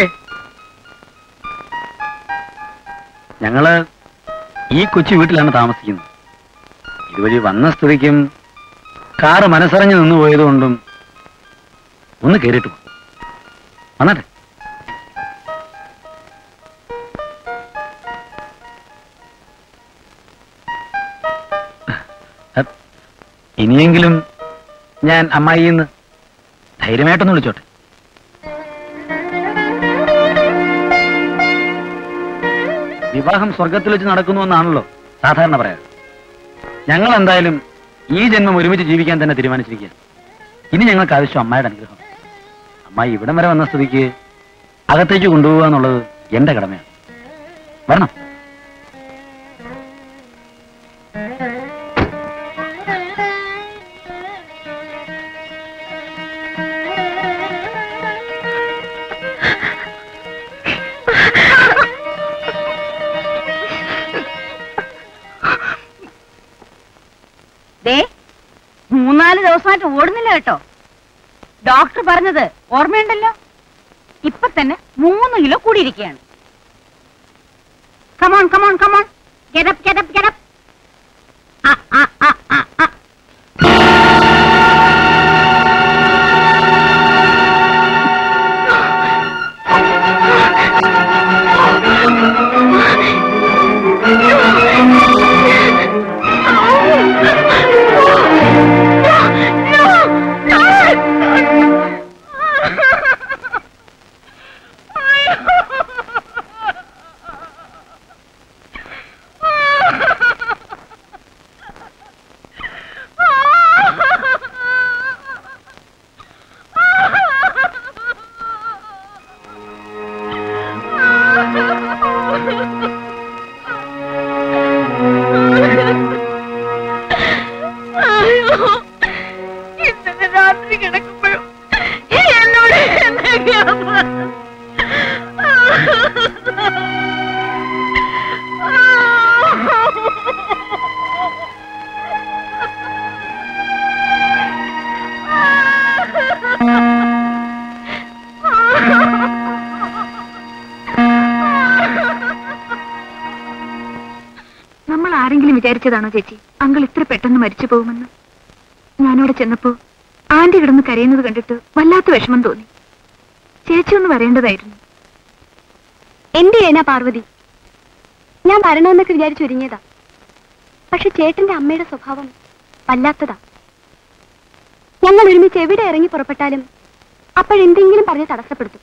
ഞങ്ങള് ഈ കൊച്ചു വീട്ടിലാണ് താമസിക്കുന്നത് ഇതുവഴി വന്ന സ്ഥിതിക്കും കാറ് മനസ്സറിഞ്ഞ് നിന്ന് പോയതുകൊണ്ടും ഒന്ന് കേറിയിട്ട് പോ. വന്നാട്ടെ അ- ഇനിയെങ്കിലും ഞാൻ അമ്മായിന്ന് ധൈര്യമായിട്ടൊന്ന് വിളിച്ചോട്ടെ വിവാഹം സ്വർഗത്തിൽ വെച്ച് നടക്കുന്നു എന്നാണല്ലോ സാധാരണ പറയാറ് ഞങ്ങൾ എന്തായാലും ഈ ജന്മം ഒരുമിച്ച് ജീവിക്കാൻ തന്നെ തീരുമാനിച്ചിരിക്കുക ഇനി ഞങ്ങൾക്ക് ആവശ്യം അമ്മായിയുടെ അനുഗ്രഹം അമ്മായി ഇവിടം വരെ വന്ന സ്ഥിതിക്ക് അകത്തേക്ക് കൊണ്ടുപോകുക എന്നുള്ളത് എന്റെ കടമയാണ് വരണം ദേ മൂന്നാല് ദിവസമായിട്ട് ഓടുന്നില്ല കേട്ടോ ഡോക്ടർ പറഞ്ഞത് ഓർമ്മയുണ്ടല്ലോ ഇപ്പൊ തന്നെ മൂന്ന് കിലോ കൂടിയിരിക്കുകയാണ് come on come on come on get up get up get up ആ ആ ആ ആ ആ ഇന്നലെ രാത്രി കിടക്കുമ്പോഴും എന്നോട് എന്തൊക്കെയാ പറഞ്ഞത്? നമ്മൾ ആരെങ്കിലും വിചാരിച്ചതാണോ ചേച്ചി അങ്കിൾ ഇത്ര പെട്ടെന്ന് മരിച്ചു പോകുമെന്ന് ഞാനവിടെ ചെന്നപ്പോ ആന്റി കിടന്ന് കരയുന്നത് കണ്ടിട്ട് വല്ലാത്ത വിഷമം തോന്നി ചേച്ചി ഒന്ന് വരേണ്ടതായിരുന്നു എന്റെ ഏനാ പാർവതി ഞാൻ വരണമെന്നൊക്കെ വിചാരിച്ചൊരുങ്ങിയതാ പക്ഷെ ചേട്ടന്റെ അമ്മയുടെ സ്വഭാവം വല്ലാത്തതാ ഞങ്ങൾ ഒരുമിച്ച് എവിടെ ഇറങ്ങി പുറപ്പെട്ടാലും അപ്പോഴെന്തെങ്കിലും പറഞ്ഞ് തടസ്സപ്പെടുത്തും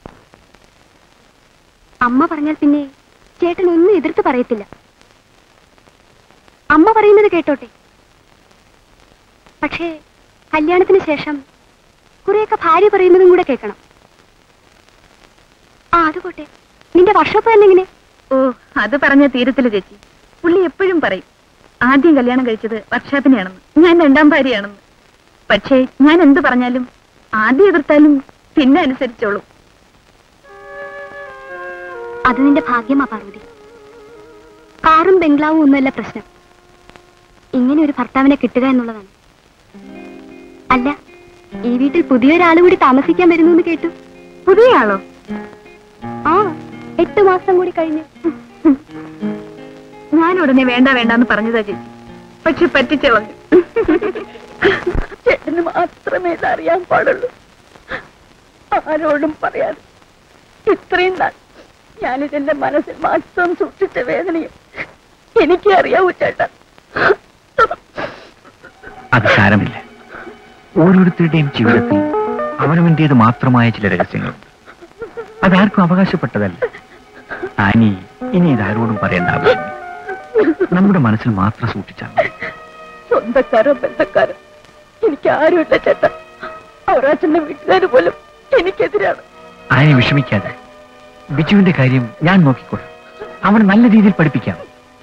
അമ്മ പറഞ്ഞാൽ പിന്നെ ചേട്ടൻ ഒന്നും എതിർത്ത് പറയത്തില്ല അമ്മ പറയുന്നത് കേട്ടോട്ടെ പക്ഷേ കല്യാണത്തിന് ശേഷം കുറെയൊക്കെ ഭാര്യ പറയുന്നതും കൂടെ കേൾക്കണം ആ അത് പോട്ടെ നിന്റെ വർഷപ്പ് തന്നെ എങ്ങനെ ഓ അത് പറഞ്ഞ തീരത്തില്ല ചേച്ചി പുള്ളി എപ്പോഴും പറയും ആദ്യം കല്യാണം കഴിച്ചത് വർഷാപ്പിനെയാണെന്ന് ഞാൻ രണ്ടാം ഭാര്യയാണെന്ന് പക്ഷേ ഞാൻ എന്ത് പറഞ്ഞാലും ആദ്യം എതിർത്താലും പിന്നെ അനുസരിച്ചോളൂ അത് നിന്റെ ഭാഗ്യമാ പാർവതി കാറും ബംഗ്ലാവും ഒന്നുമല്ല പ്രശ്നം ഇങ്ങനെ ഒരു ഭർത്താവിനെ കിട്ടുക എന്നുള്ളതാണ് അല്ല ഈ വീട്ടിൽ പുതിയൊരാൾ കൂടി താമസിക്കാൻ വരുന്നു എന്ന് കേട്ടു പുതിയ ആളോ ആ എട്ട് മാസം കൂടി കഴിഞ്ഞു ഞാൻ ഉടനെ വേണ്ട വേണ്ടെന്ന് പറഞ്ഞതാ ചേച്ചി പക്ഷെ പറ്റിച്ചളഞ്ഞു ചേട്ടന് മാത്രമേ ഇത് അറിയാൻ പാടുള്ളൂ ആരോടും പറയാതെ ഇത്രയും നാൾ ഞാനിതെന്റെ മനസ്സിൽ മാത്രം സൂക്ഷിച്ച വേദനയും എനിക്ക് അറിയാവൂ ചേട്ടാ അത് സാരമില്ല ഓരോരുത്തരുടെയും ജീവിതത്തിൽ അവനവന്റേത് മാത്രമായ ചില രഹസ്യങ്ങളുണ്ട് അതാർക്കും അവകാശപ്പെട്ടതല്ല ആനി ഇനി ഇതാരോടും പറയേണ്ട ആവശ്യമില്ല നമ്മുടെ മനസ്സിൽ മാത്രം സൂക്ഷിച്ചാൽ മതി. സ്വന്തക്കാരോ ബന്ധക്കാരോ എനിക്ക് ആരുമില്ല ചേട്ടാ അവറാച്ചന്റെ വീട്ടുകാർ പോലും എനിക്കെതിരാണ് ആനി വിഷമിക്കാതെ ബിജുവിന്റെ കാര്യം ഞാൻ നോക്കിക്കോളാം അവൻ നല്ല രീതിയിൽ പഠിപ്പിക്കാം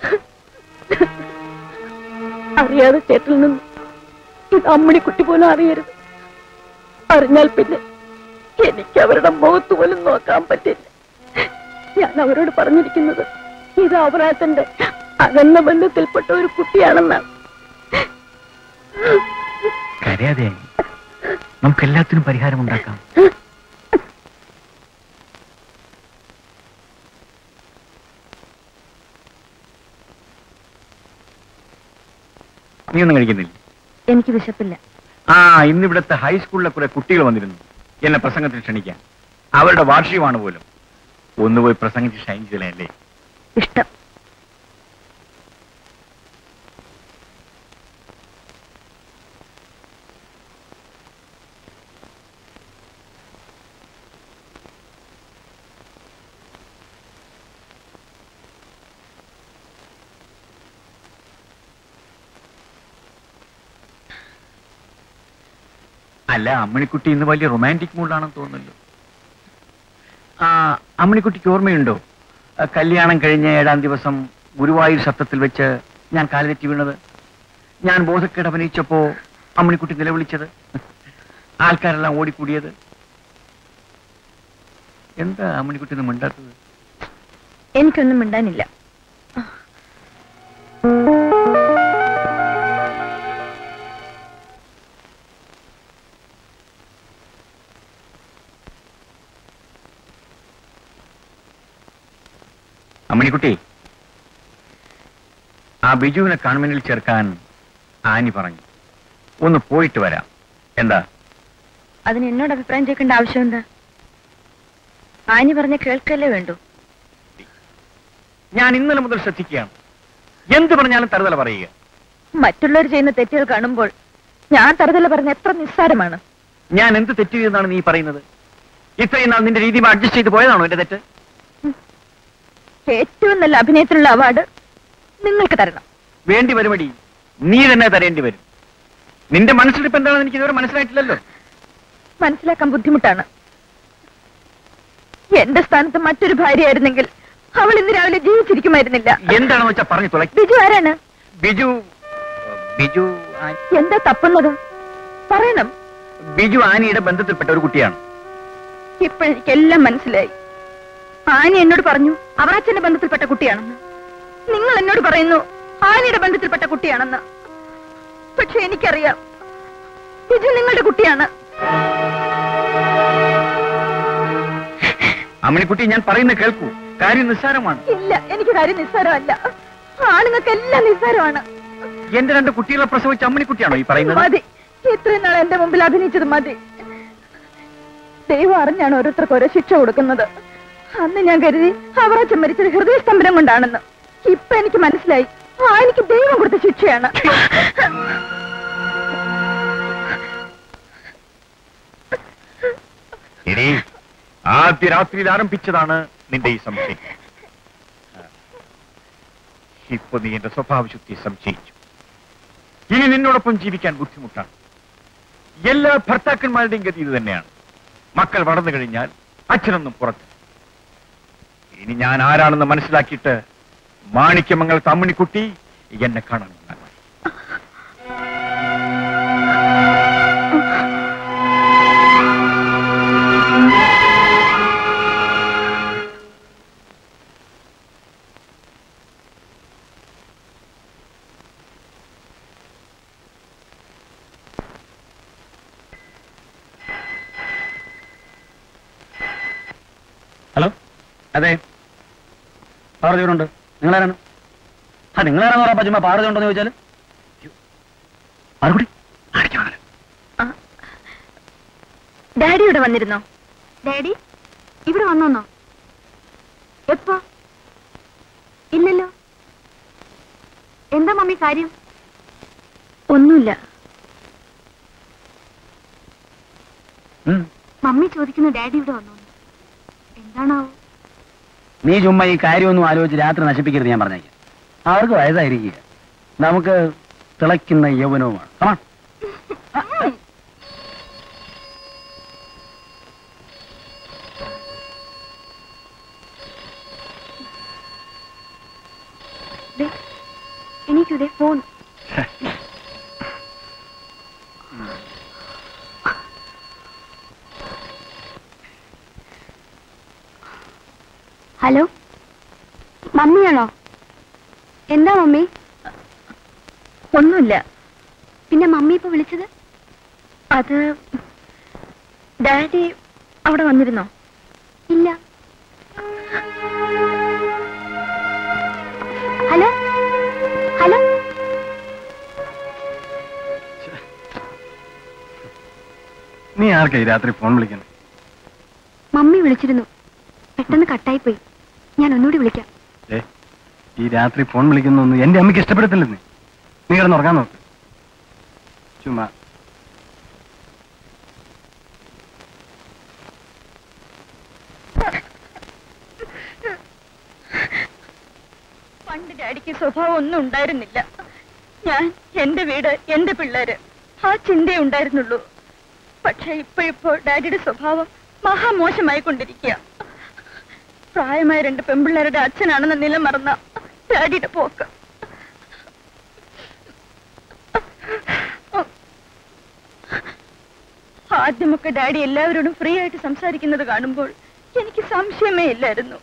അറിയാതെ ചേട്ടിൽ നിന്ന് ഇത് അമ്മണിക്കുട്ടി പോലും അറിയരുത് അറിഞ്ഞാൽ പിന്നെ എനിക്ക് അവരുടെ മുഖത്ത് പോലും നോക്കാൻ പറ്റില്ല ഞാൻ അവരോട് പറഞ്ഞിരിക്കുന്നത് ഇത് അവറാച്ചന്റെ അകന്ന ബന്ധത്തിൽപ്പെട്ട ഒരു കുട്ടിയാണെന്നാണ് കരയാതെ ആനി നമുക്ക് എല്ലാത്തിനും പരിഹാരം ഉണ്ടാക്കാം നീ ഒന്നും കഴിക്കുന്നില്ല എനിക്ക് വിശപ്പില്ല ആ ഇന്നിവിടുത്തെ ഹൈസ്കൂളിലെ കുറെ കുട്ടികൾ വന്നിരുന്നു എന്നെ പ്രസംഗത്തിന് ക്ഷണിക്കാൻ അവരുടെ വാർഷികമാണ് പോലും ഒന്ന് പോയി പ്രസംഗിച്ച് ഷൈൻ ചെയ്യലല്ലേ ഇഷ്ടം അല്ല അമ്മണിക്കുട്ടി ഇന്ന് വലിയ റൊമാൻറ്റിക് മൂഡിലാണെന്ന് തോന്നുന്നല്ലോ ആ അമ്മണിക്കുട്ടിക്ക് ഓർമ്മയുണ്ടോ ആ, കല്യാണം കഴിഞ്ഞ ഏഴാം ദിവസം ഗുരുവായൂർ സത്രത്തിൽ വെച്ച് ഞാൻ കാലുതെറ്റി വീണത് ഞാൻ ബോധക്കേട് അഭിനയിച്ചപ്പോ അമ്മണിക്കുട്ടി നിലവിളിച്ചത് ആൾക്കാരെല്ലാം ഓടിക്കൂടിയത് എന്താ അമ്മണിക്കുട്ടി ഒന്നും മിണ്ടാത്തത് എനിക്കൊന്നും മിണ്ടാനില്ല അമ്മണിക്കുട്ടി ആ ബിജുവിനെ കൺവെന്റിൽ ചേർക്കാൻ ആനി പറഞ്ഞു ഒന്ന് പോയിട്ട് വരാം എന്താ അതിന് എന്നോട് അഭിപ്രായം ചോദിക്കേണ്ട ആവശ്യം എന്താ ആനി പറഞ്ഞ കേൾക്കല്ലേ വേണ്ടു ഞാൻ ഇന്നലെ മുതൽ ശ്രദ്ധിക്കുകയാണ് എന്ത് പറഞ്ഞാലും തറുതല പറയുക മറ്റുള്ളവർ ചെയ്യുന്ന തെറ്റുകൾ കാണുമ്പോൾ ഞാൻ തറുതല പറഞ്ഞ എത്ര നിസ്സാരമാണ് ഞാൻ എന്ത് തെറ്റ് ചെയ്തെന്നാണ് നീ പറയുന്നത് ഇത്രയും നാൾ നിന്റെ രീതി അഡ്ജസ്റ്റ് ചെയ്ത് പോയതാണോ എന്റെ തെറ്റ് ഏറ്റവും നല്ല അഭിനയത്തിനുള്ള അവാർഡ് നിങ്ങൾക്ക് തരണം വേണ്ടി വരുമടി നീ തന്നെ തരേണ്ടി വരും നിന്റെ മനസ്സിലിപ്പ് എന്താണെന്ന് എനിക്ക് ഇതുവരെ മനസ്സിലായിട്ടില്ലല്ലോ മനസ്സിലാക്കാൻ ബുദ്ധിമുട്ടാണ് എന്റെ സ്ഥാനത്ത് മറ്റൊരു ഭാര്യയായിരുന്നെങ്കിൽ അവൾ ഇന്ന് രാവിലെ ജീവിച്ചിരിക്കുമായിരുന്നില്ല എന്താണെന്ന് വെച്ചാൽ പറഞ്ഞു തുളയ്ക്ക് ബിജു ആരാണ് ബിജു ബിജു ആ- എന്താ തപ്പുന്നത് പറയണം ബിജു ആനിയുടെ ബന്ധത്തിൽപ്പെട്ട ഒരു കുട്ടിയാണ് ഇപ്പോഴെനിക്കെല്ലാം മനസ്സിലായി ആനി എന്നോട് പറഞ്ഞു അവറാച്ചന്റെ ബന്ധത്തിൽപ്പെട്ട കുട്ടിയാണെന്ന് നിങ്ങൾ എന്നോട് പറയുന്നു ആനിയുടെ ബന്ധത്തിൽപ്പെട്ട കുട്ടിയാണെന്ന് പക്ഷെ എനിക്കറിയാം ബിജു നിങ്ങളുടെ കുട്ടിയാണ് അമ്മണിക്കുട്ടി ഞാൻ പറയുന്നത് കേൾക്കൂ കാര്യം നിസ്സാരമാണ് ഇല്ല എനിക്ക് കാര്യം നിസ്സാരമല്ല ആണുങ്ങൾക്കെല്ലാം നിസ്സാരമാണ് എന്റെ രണ്ട് കുട്ടികളെ പ്രസവിച്ച അമ്മണിക്കുട്ടിയാണോ ഈ പറയുന്നത് മതി ഇത്രയും നാൾ എന്റെ മുമ്പിൽ അഭിനയിച്ചത് മതി ദൈവം അറിഞ്ഞാണ് ഓരോരുത്തർക്ക് ഓരോ ശിക്ഷ കൊടുക്കുന്നത് അന്ന് ഞാൻ കരുതി അവറാച്ചൻ മരിച്ചത് ഹൃദയസ്തംഭനം കൊണ്ടാണെന്ന് ഇപ്പൊ എനിക്ക് മനസ്സിലായി ആ എനിക്ക് ദൈവം കൊടുത്ത ശിക്ഷയാണ് എടീ, ആദ്യ രാത്രിയിൽ ആരംഭിച്ചതാണ് നിന്റെ ഈ സംശയം ഇപ്പൊ നീ എന്റെ സ്വഭാവശുദ്ധി സംശയിച്ചു ഇനി നിന്നോടൊപ്പം ജീവിക്കാൻ ബുദ്ധിമുട്ടാണ് എല്ലാ ഭർത്താക്കന്മാരുടെയും ഗതി ഇത് തന്നെയാണ് മക്കൾ വളർന്നു കഴിഞ്ഞാൽ അച്ഛനൊന്നും പുറത്ത് ഇനി ഞാൻ ആരാണെന്ന് മനസ്സിലാക്കിയിട്ട് മാണിക്യമംഗൽ തമ്മിണിക്കുട്ടി എന്നെ കാണാൻ വന്നാൽ മതി. ഹലോ അതെ പാർജുണ്ട് നിങ്ങളാരാണ് ആ നിങ്ങളാരാന്ന് പറയാ ചുമ്മാ പാർജുണ്ടെന്ന് ചോദിച്ചാല് ആർക്കുടി ഡാഡി ഇവിടെ വന്നിരുന്നോ ഡാഡി ഇവിടെ വന്നോന്നോ എപ്പോ ഇല്ലല്ലോ എന്താ മമ്മി കാര്യം ഒന്നുമില്ല മമ്മി ചോദിക്കുന്നു ഡാഡി ഇവിടെ വന്നോന്ന് എന്താണാവോ നീ ചുമ്മാ ഈ കാര്യമൊന്നും ആലോചിച്ച് രാത്രി നശിപ്പിക്കരുത് ഞാൻ പറഞ്ഞേക്കാം അവർക്ക് വയസ്സായിരിക്കുക നമുക്ക് തിളയ്ക്കുന്ന യൗവനവുമാണ് കമാ എനിക്കിതേ ഫോൺ ഹലോ മമ്മിയാണോ എന്താ മമ്മി ഒന്നുമില്ല പിന്നെ മമ്മി ഇപ്പൊ വിളിച്ചത് അത് ഡാഡി അവിടെ വന്നിരുന്നോ ഇല്ല ഹലോ ഹലോ നീ ആർക്കായി രാത്രി ഫോൺ വിളിക്കുന്നത് മമ്മി വിളിച്ചിരുന്നു പെട്ടെന്ന് കട്ടായി പോയി ഞാൻ ഒന്നുകൂടി വിളിക്കാം ഏ ഈ രാത്രി ഫോൺ വിളിക്കുന്നൊന്നും എന്റെ അമ്മയ്ക്ക് ഇഷ്ടപ്പെടത്തില്ലെന്ന് നീ കിടന്നുറങ്ങാൻ നോക്ക് ചുമ്മാ പണ്ട് ഡാഡിക്ക് സ്വഭാവം ഒന്നും ഉണ്ടായിരുന്നില്ല ഞാൻ എന്റെ വീട് എന്റെ പിള്ളേര് ആ ചിന്തയേ ഉണ്ടായിരുന്നുള്ളൂ പക്ഷെ ഇപ്പോഴിപ്പോ ഡാഡിയുടെ സ്വഭാവം മഹാമോശമായി കൊണ്ടിരിക്കുക പ്രായമായ രണ്ട് പെൺപിള്ളേരുടെ അച്ഛനാണെന്ന നില മറന്ന ഡാഡിയുടെ പോക്ക് ആദ്യമൊക്കെ ഡാഡി എല്ലാവരോടും ഫ്രീ ആയിട്ട് സംസാരിക്കുന്നത് കാണുമ്പോൾ എനിക്ക് സംശയമേ ഇല്ലായിരുന്നു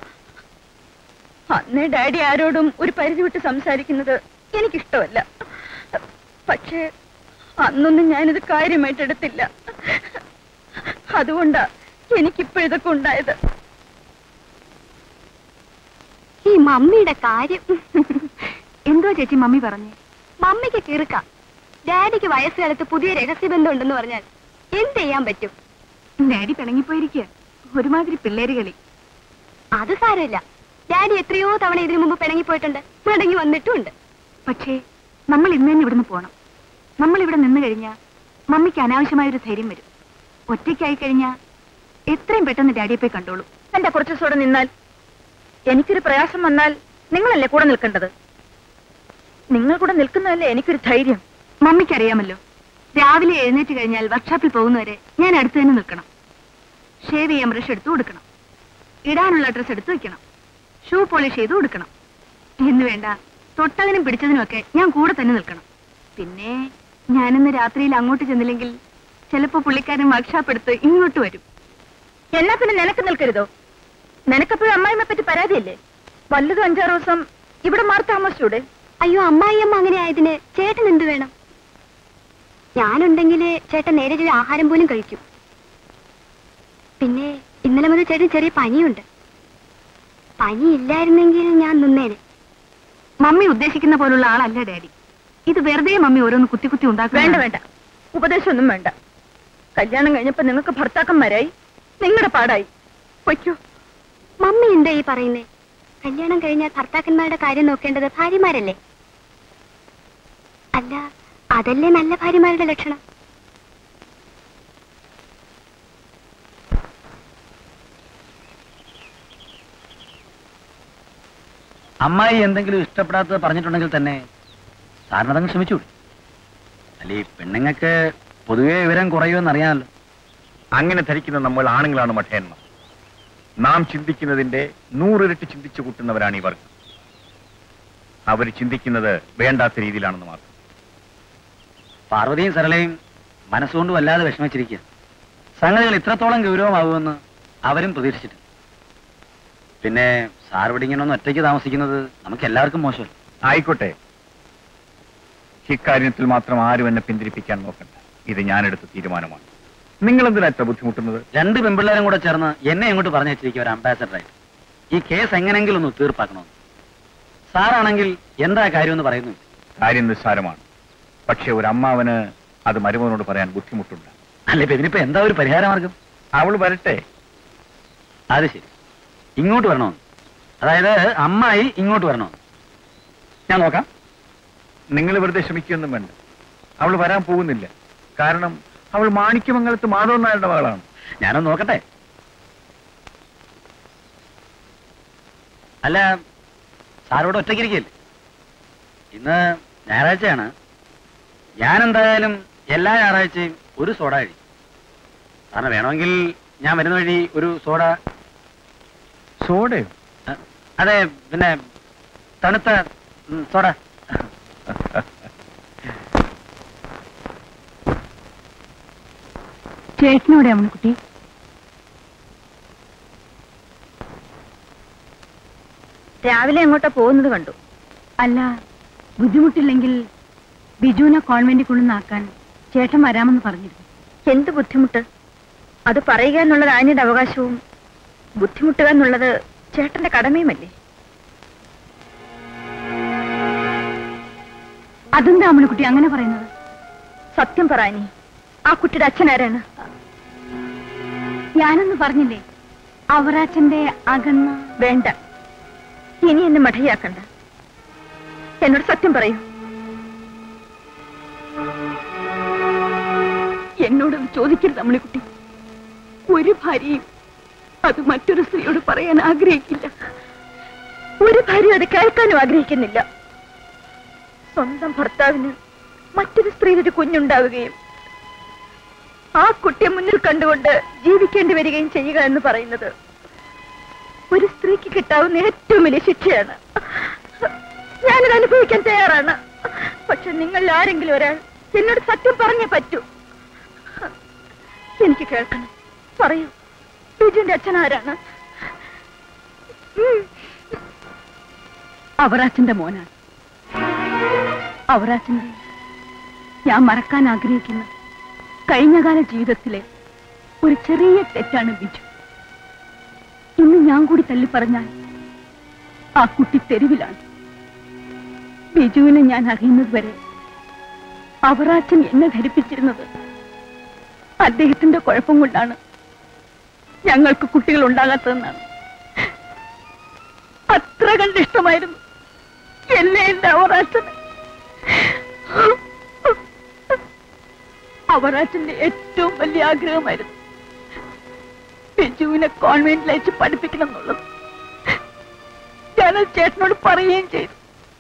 അന്ന് ഡാഡി ആരോടും ഒരു പരിധി വിട്ട് സംസാരിക്കുന്നത് എനിക്കിഷ്ടമല്ല പക്ഷേ അന്നൊന്നും ഞാനിത് കാര്യമായിട്ട് എടുത്തില്ല അതുകൊണ്ടാ എനിക്കിപ്പോ ഇതൊക്കെ ഉണ്ടായത് ഈ മമ്മിയുടെ കാര്യം എന്തോ ചേച്ചി മമ്മി പറഞ്ഞു മമ്മിക്ക് കിറുക്ക ഡാഡിക്ക് വയസ്സുകാലത്ത് പുതിയ രഹസ്യബന്ധം ഉണ്ടെന്ന് പറഞ്ഞാൽ എന്ത് ചെയ്യാൻ പറ്റും ഡാഡി പിണങ്ങിപ്പോയിരിക്കുക ഒരുമാതിരി പിള്ളേര് കളി അത് സാരമില്ല ഡാഡി എത്രയോ തവണ ഇതിനു മുമ്പ് പിണങ്ങിപ്പോയിട്ടുണ്ട് മടങ്ങി വന്നിട്ടുമുണ്ട് പക്ഷേ നമ്മൾ ഇന്ന് തന്നെ ഇവിടുന്ന് പോണം നമ്മൾ ഇവിടെ നിന്ന് കഴിഞ്ഞാൽ മമ്മിക്ക് അനാവശ്യമായ ഒരു ധൈര്യം വരും ഒറ്റയ്ക്കായി കഴിഞ്ഞാൽ എത്രയും പെട്ടെന്ന് ഡാഡിയെ പോയി കണ്ടോളൂ എന്റെ കുറച്ചു ദിവസം ഇവിടെ നിന്നാൽ എനിക്കൊരു പ്രയാസം വന്നാൽ നിങ്ങളല്ലേ കൂടെ നിൽക്കേണ്ടത് നിങ്ങൾ കൂടെ നിൽക്കുന്നതല്ലേ എനിക്കൊരു ധൈര്യം മമ്മിക്കറിയാമല്ലോ രാവിലെ എഴുന്നേറ്റ് കഴിഞ്ഞാൽ വർക്ക്ഷോപ്പിൽ പോകുന്നവരെ ഞാൻ അടുത്ത് തന്നെ നിൽക്കണം ഷേവ് ചെയ്യാൻ ബ്രഷ് എടുത്തു കൊടുക്കണം ഇടാനുള്ള ഡ്രസ് എടുത്തു വെക്കണം ഷൂ പോളിഷ് ചെയ്ത് കൊടുക്കണം എന്ന് വേണ്ട തൊട്ടതിനും പിടിച്ചതിനും ഒക്കെ ഞാൻ കൂടെ തന്നെ നിൽക്കണം പിന്നെ ഞാനിന്ന് രാത്രിയിൽ അങ്ങോട്ട് ചെന്നില്ലെങ്കിൽ ചിലപ്പോ പുള്ളിക്കാരൻ വർക്ക്ഷോപ്പ് എടുത്ത് ഇങ്ങോട്ട് വരും എന്നാ പിന്നെ നിനക്ക് നിൽക്കരുതോ നിനക്കപ്പോഴും അമ്മായിമ്മെ പറ്റി പരാതിയല്ലേ വല്ലതും അഞ്ചാറ് ദിവസം ഇവിടെ മാറി താമസിച്ചൂടെ അയ്യോ അമ്മായിയമ്മ അങ്ങനെ ആയതിന് ചേട്ടൻ എന്ത് വേണം ഞാനുണ്ടെങ്കിൽ ചേട്ടൻ നേരെ ചെറിയ ആഹാരം പോലും കഴിക്കും പിന്നെ ഇന്നലെ മുതൽ ചേട്ടൻ ചെറിയ പനിയുണ്ട് പനി ഇല്ലായിരുന്നെങ്കിൽ ഞാൻ നിന്നേനെ മമ്മി ഉദ്ദേശിക്കുന്ന പോലുള്ള ആളല്ല ഡാഡി ഇത് വെറുതെ മമ്മി ഓരോന്ന് കുത്തി കുത്തി ഉണ്ടാക്കും വേണ്ട വേണ്ട ഉപദേശമൊന്നും വേണ്ട കല്യാണം കഴിഞ്ഞപ്പോ നിങ്ങൾക്ക് ഭർത്താക്കന്മാരായി നിങ്ങളുടെ പാടായി പൊയ്ക്കോ മമ്മി എന്താ ഈ പറയുന്നേ കല്യാണം കഴിഞ്ഞാൽ ഭർത്താക്കന്മാരുടെ കാര്യം നോക്കേണ്ടത് ഭാര്യമാരല്ലേ അല്ല അതല്ലേ നല്ല ഭാര്യമാരുടെ ലക്ഷണം അമ്മായി എന്തെങ്കിലും ഇഷ്ടപ്പെടാത്തത് പറഞ്ഞിട്ടുണ്ടെങ്കിൽ തന്നെ സാറിനതങ്ങ് ക്ഷമിച്ചൂടെ അല്ല ഈ പെണ്ണുങ്ങൾക്ക് പൊതുവേ വിവരം കുറയുമെന്ന് അറിയാമല്ലോ അങ്ങനെ ധരിക്കുന്ന നമ്മൾ ആണുങ്ങളാണ് മഠയന്മാർ നാം ചിന്തിക്കുന്നതിന്റെ നൂറിരട്ടി ചിന്തിച്ചു കൂട്ടുന്നവരാണ് ഇവർ അവർ ചിന്തിക്കുന്നത് വേണ്ടാത്ത രീതിയിലാണെന്ന് മാത്രം പാർവതിയും സരളയും മനസ്സുകൊണ്ട് വല്ലാതെ വിഷമിച്ചിരിക്കുക സംഗതികൾ ഇത്രത്തോളം ഗൗരവമാകുമെന്ന് അവരും പ്രതീക്ഷിച്ചിട്ടില്ല പിന്നെ സാർ ഇവിടെ ഇങ്ങനെ ഒന്ന് ഒറ്റയ്ക്ക് താമസിക്കുന്നത് നമുക്ക് എല്ലാവർക്കും മോശമല്ല ആയിക്കോട്ടെ ഇക്കാര്യത്തിൽ മാത്രം ആരും എന്നെ പിന്തിരിപ്പിക്കാൻ നോക്കണ്ട ഇത് ഞാനെടുത്ത തീരുമാനമാണ് നിങ്ങൾ എന്തിനാ ഇത്ര ബുദ്ധിമുട്ടുന്നത് രണ്ട് പെൺപിള്ളേരും കൂടെ ചേർന്ന് എന്നെ ഇങ്ങോട്ട് പറഞ്ഞു വെച്ചിരിക്കുക ഒരു അംബാസഡറായിട്ട് ഈ കേസ് എങ്ങനെങ്കിലും ഒന്ന് തീർപ്പാക്കണമെന്ന് സാറാണെങ്കിൽ എന്താ കാര്യമെന്ന് പറയുന്നു കാര്യം നിസ്സാരമാണ് പക്ഷെ ഒരു അമ്മാവന് അത് മരുമകനോട് പറയാൻ ബുദ്ധിമുട്ടുണ്ട് അല്ല ഇപ്പൊ ഇതിനിപ്പോ എന്താ ഒരു പരിഹാരമാർഗം അവൾ വരട്ടെ അത് ശരി ഇങ്ങോട്ട് വരണമെന്ന് അതായത് അമ്മായി ഇങ്ങോട്ട് വരണമെന്ന് ഞാൻ നോക്കാം നിങ്ങൾ വെറുതെ ശ്രമിക്കുകയൊന്നും വേണ്ട അവൾ വരാൻ പോകുന്നില്ല കാരണം അവൾ മാണിക്യമംഗലത്ത് മാധവൻ നായരുടെ മകളാണ് ഞാനൊന്ന് നോക്കട്ടെ അല്ല സാറോട് ഒറ്റയ്ക്കിരിക്കല്ലേ ഇന്ന് ഞായറാഴ്ചയാണ് ഞാൻ എന്തായാലും എല്ലാ ഞായറാഴ്ചയും ഒരു സോഡ കഴിക്കും കാരണം വേണമെങ്കിൽ ഞാൻ വരുന്ന വഴി ഒരു സോഡ സോഡയോ അ, അതെ പിന്നെ തണുത്ത ഉം, സോഡ ചേട്ടനോടെ അമ്മക്കുട്ടി രാവിലെ എങ്ങോട്ടാ പോകുന്നത് കണ്ടു അല്ല ബുദ്ധിമുട്ടില്ലെങ്കിൽ ബിജുവിനെ കോൺവെന്റിൽ കൊണ്ടുവന്നാക്കാൻ ചേട്ടൻ വരാമെന്ന് പറഞ്ഞിരുന്നു എന്ത് ബുദ്ധിമുട്ട് അത് പറയുക എന്നുള്ളത് ആനിയുടെ അവകാശവും ബുദ്ധിമുട്ടുക എന്നുള്ളത് ചേട്ടന്റെ കടമയുമല്ലേ അതെന്താ അമ്മക്കുട്ടി അങ്ങനെ പറയുന്നത് സത്യം പറയാനി ആ കുട്ടിയുടെ അച്ഛനാരാണ് ഞാനൊന്ന് പറഞ്ഞില്ലേ അവറാച്ചന്റെ അകന്ന വേണ്ട ഇനി എന്നെ മഠയാക്കണ്ട എന്നോട് സത്യം പറയൂ എന്നോട് ചോദിക്കരുത് അമ്മളിക്കുട്ടി ഒരു ഭാര്യയും അത് മറ്റൊരു സ്ത്രീയോട് പറയാൻ ആഗ്രഹിക്കില്ല ഒരു ഭാര്യ അത് കേൾക്കാനും ആഗ്രഹിക്കുന്നില്ല സ്വന്തം ഭർത്താവിന് മറ്റൊരു സ്ത്രീയുടെ ഒരു കുഞ്ഞുണ്ടാവുകയും ആ കുട്ടിയെ മുന്നിൽ കണ്ടുകൊണ്ട് ജീവിക്കേണ്ടി വരികയും ചെയ്യുക എന്ന് പറയുന്നത് ഒരു സ്ത്രീക്ക് കിട്ടാവുന്ന ഏറ്റവും വലിയ ശിക്ഷയാണ് ഞാനത് അനുഭവിക്കാൻ തയ്യാറാണ് പക്ഷെ നിങ്ങൾ ആരെങ്കിലും ഒരാൾ എന്നോട് സത്യം പറഞ്ഞേ പറ്റൂ എനിക്ക് കേൾക്കണം പറയൂ ബിജുവിന്റെ അച്ഛൻ ആരാണ് അവറാച്ചന്റെ മോനാണ് അവറാച്ചന്റെ ഞാൻ മറക്കാൻ ആഗ്രഹിക്കുന്ന കഴിഞ്ഞകാല ജീവിതത്തിലെ ഒരു ചെറിയ തെറ്റാണ് ബിജു ഇന്ന് ഞാൻ കൂടി തള്ളി പറഞ്ഞാൽ ആ കുട്ടി തെരുവിലാണ് ബിജുവിനെ ഞാൻ അറിയുന്നത് വരെ അവറാച്ചൻ എന്നെ ധരിപ്പിച്ചിരുന്നത് അദ്ദേഹത്തിന്റെ കുഴപ്പം കൊണ്ടാണ് ഞങ്ങൾക്ക് കുട്ടികൾ ഉണ്ടാകാത്തതെന്നാണ് അത്ര കണ്ട് ഇഷ്ടമായിരുന്നു എന്നെ എന്റെ അവറാച്ചന് അവറാച്ചന്റെ ഏറ്റവും വലിയ ആഗ്രഹമായിരുന്നു ബിജുവിനെ കോൺവെന്റിൽ അയച്ച് പഠിപ്പിക്കണം എന്നുള്ളത് ഞാനത് ചേട്ടനോട് പറയുകയും ചെയ്തു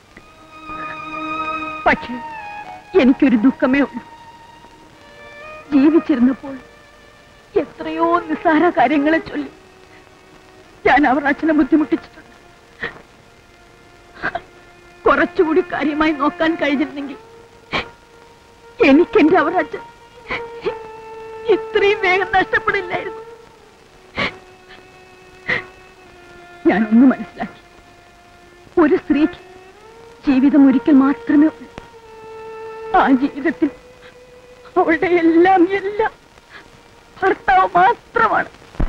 പക്ഷേ എനിക്കൊരു ദുഃഖമേ ഉള്ളൂ ജീവിച്ചിരുന്നപ്പോൾ എത്രയോ നിസ്സാര കാര്യങ്ങളെ ചൊല്ലി ഞാൻ അവർ അച്ഛനെ ബുദ്ധിമുട്ടിച്ചിട്ടുണ്ട് കുറച്ചുകൂടി കാര്യമായി നോക്കാൻ കഴിഞ്ഞിരുന്നെങ്കിൽ എനിക്ക് എന്റെ അവറാച്ചൻ ഇത്രയും വേഗം നഷ്ടപ്പെടില്ലായിരുന്നു ഞാനൊന്ന് മനസ്സിലാക്കി ഒരു സ്ത്രീക്ക് ജീവിതം ഒരിക്കൽ മാത്രമേ ഉള്ളൂ ആ ജീവിതത്തിൽ അവളുടെ എല്ലാം എല്ലാം ഭർത്താവ് മാത്രമാണ്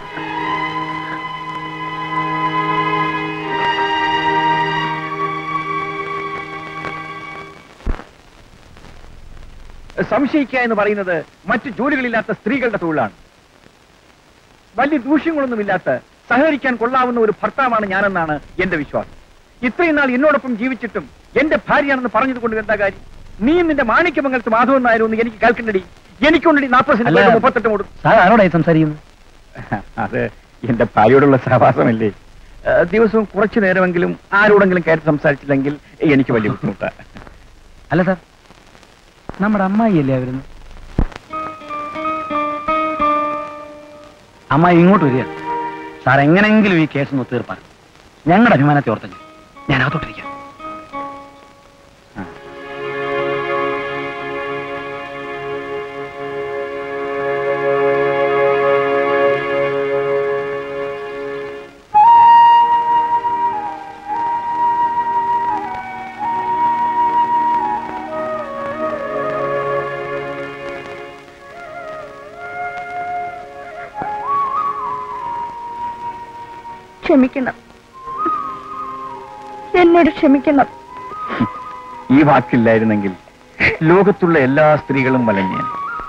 സംശയിക്കുക എന്ന് പറയുന്നത് മറ്റു ജോലികളില്ലാത്ത സ്ത്രീകളുടെ തൊഴിലാണ് വലിയ ദൂഷ്യങ്ങളൊന്നുമില്ലാത്ത സഹകരിക്കാൻ കൊള്ളാവുന്ന ഒരു ഭർത്താവാണ് ഞാനെന്നാണ് എന്റെ വിശ്വാസം ഇത്രയും നാൾ എന്നോടൊപ്പം ജീവിച്ചിട്ടും എന്റെ ഭാര്യയാണെന്ന് പറഞ്ഞത് കൊണ്ട് എന്താ കാര്യം നീ നിന്റെ മാണിക്യമംഗലത്ത് മാധവൻ നായരൊന്ന് എനിക്ക് കേൾക്കണ്ടടി എനിക്കുണ്ടടി നാൽപ്പത് അല്ല. സെന്റ് മുപ്പത്തെട്ട് മൂടും സാർ ആരോടായി സംസാരിക്കുന്നത് അത് എന്റെ ഭാര്യയോടുള്ള സഹവാസമല്ലേ ഏഹ് ദിവസവും കുറച്ചു നേരമെങ്കിലും ആരോടെങ്കിലും കയറി സംസാരിച്ചില്ലെങ്കിൽ എനിക്ക് വലിയ ബുദ്ധിമുട്ടാണ് അല്ല സാർ നമ്മുടെ അമ്മായിയല്ലേ അവരുന്ന് അമ്മായി ഇങ്ങോട്ട് വരിക സാർ എങ്ങനെങ്കിലും ഈ കേസ് ഒന്ന് തീർപ്പാൻ ഞങ്ങളുടെ അഭിമാനത്തെ ഓർത്ത ഞാൻ ഞാൻ അകത്തോട്ടിരിക്കാം ക്ഷമിക്കണം എന്നോട് ക്ഷമിക്കണം ഈ വാക്കില്ലായിരുന്നെങ്കിൽ ലോകത്തുള്ള എല്ലാ സ്ത്രീകളും വലഞ്ഞാൻ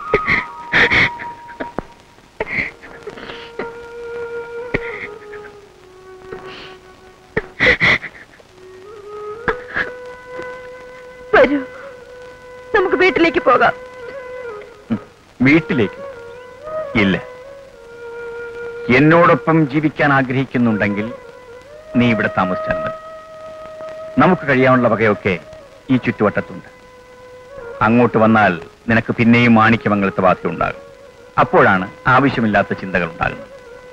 വരൂ നമുക്ക് വീട്ടിലേക്ക് പോകാം വീട്ടിലേക്ക് ഇല്ല എന്നോടൊപ്പം ജീവിക്കാൻ ആഗ്രഹിക്കുന്നുണ്ടെങ്കിൽ നീ ഇവിടെ താമസിച്ചാൽ മതി നമുക്ക് കഴിയാനുള്ള വകയൊക്കെ ഈ ചുറ്റുവട്ടത്തുണ്ട് അങ്ങോട്ട് വന്നാൽ നിനക്ക് പിന്നെയും മാണിക്യമംഗലത്തെ ബാധയുണ്ടാകും അപ്പോഴാണ് ആവശ്യമില്ലാത്ത ചിന്തകൾ ഉണ്ടാകുന്നത്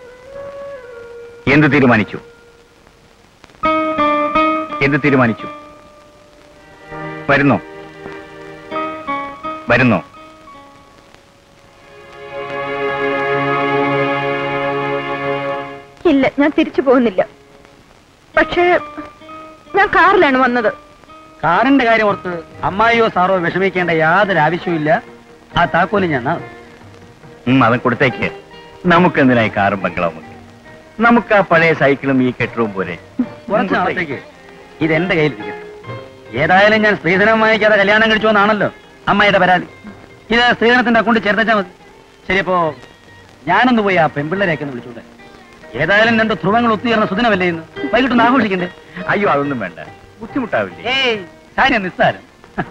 എന്ത് തീരുമാനിച്ചു എന്ത് തീരുമാനിച്ചു വരുന്നോ വരുന്നോ ഇല്ല ഞാൻ തിരിച്ചു പോകുന്നില്ല പക്ഷേ ഞാൻ കാറിലാണ് വന്നത് കാറിന്റെ കാര്യം ഓർത്ത് അമ്മായിയോ സാറോ വിഷമിക്കേണ്ട യാതൊരു ആവശ്യവുമില്ല ആ താക്കോല് ഞാൻ നാ- ഉം, അവൻ കൊടുത്തേക്ക് നമുക്ക് എന്തിനായി കാറും ബംഗ്ലാവും ഒക്കെ നമുക്ക് ആ പഴയ സൈക്കിളും ഈ കെട്ടിടവും പോലെ കുറച്ച് നാളത്തേക്ക് ഇത് എന്റെ കയ്യിലിരിക്കും ഏതായാലും ഞാൻ സ്ത്രീധനം വാങ്ങിക്കാതെ കല്യാണം കഴിച്ചു എന്നാണല്ലോ അമ്മായിയുടെ പരാതി ഇത് സ്ത്രീധനത്തിന്റെ അക്കൗണ്ടിൽ ചേർത്തച്ചാ മതി ശരി അപ്പോ ഞാനൊന്ന് പോയി ആ പെൺപിള്ളേരെയൊക്കെ ഒന്ന് വിളിച്ചോട്ടെ ഏതായാലും രണ്ട് ധ്രുവങ്ങൾ ഒത്തുചേർന്ന സുദിനമല്ലേ ഇന്ന് വൈകിട്ടൊന്ന് ആഘോഷിക്കണ്ടേ അയ്യോ അതൊന്നും വേണ്ട ബുദ്ധിമുട്ടാവില്ലേ ഏയ് കാര്യം നിസ്സാരം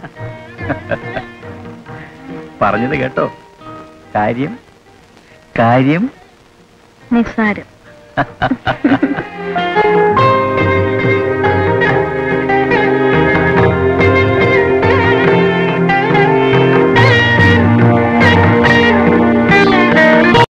പറഞ്ഞത് കേട്ടോ കാര്യം കാര്യം നിസ്സാരം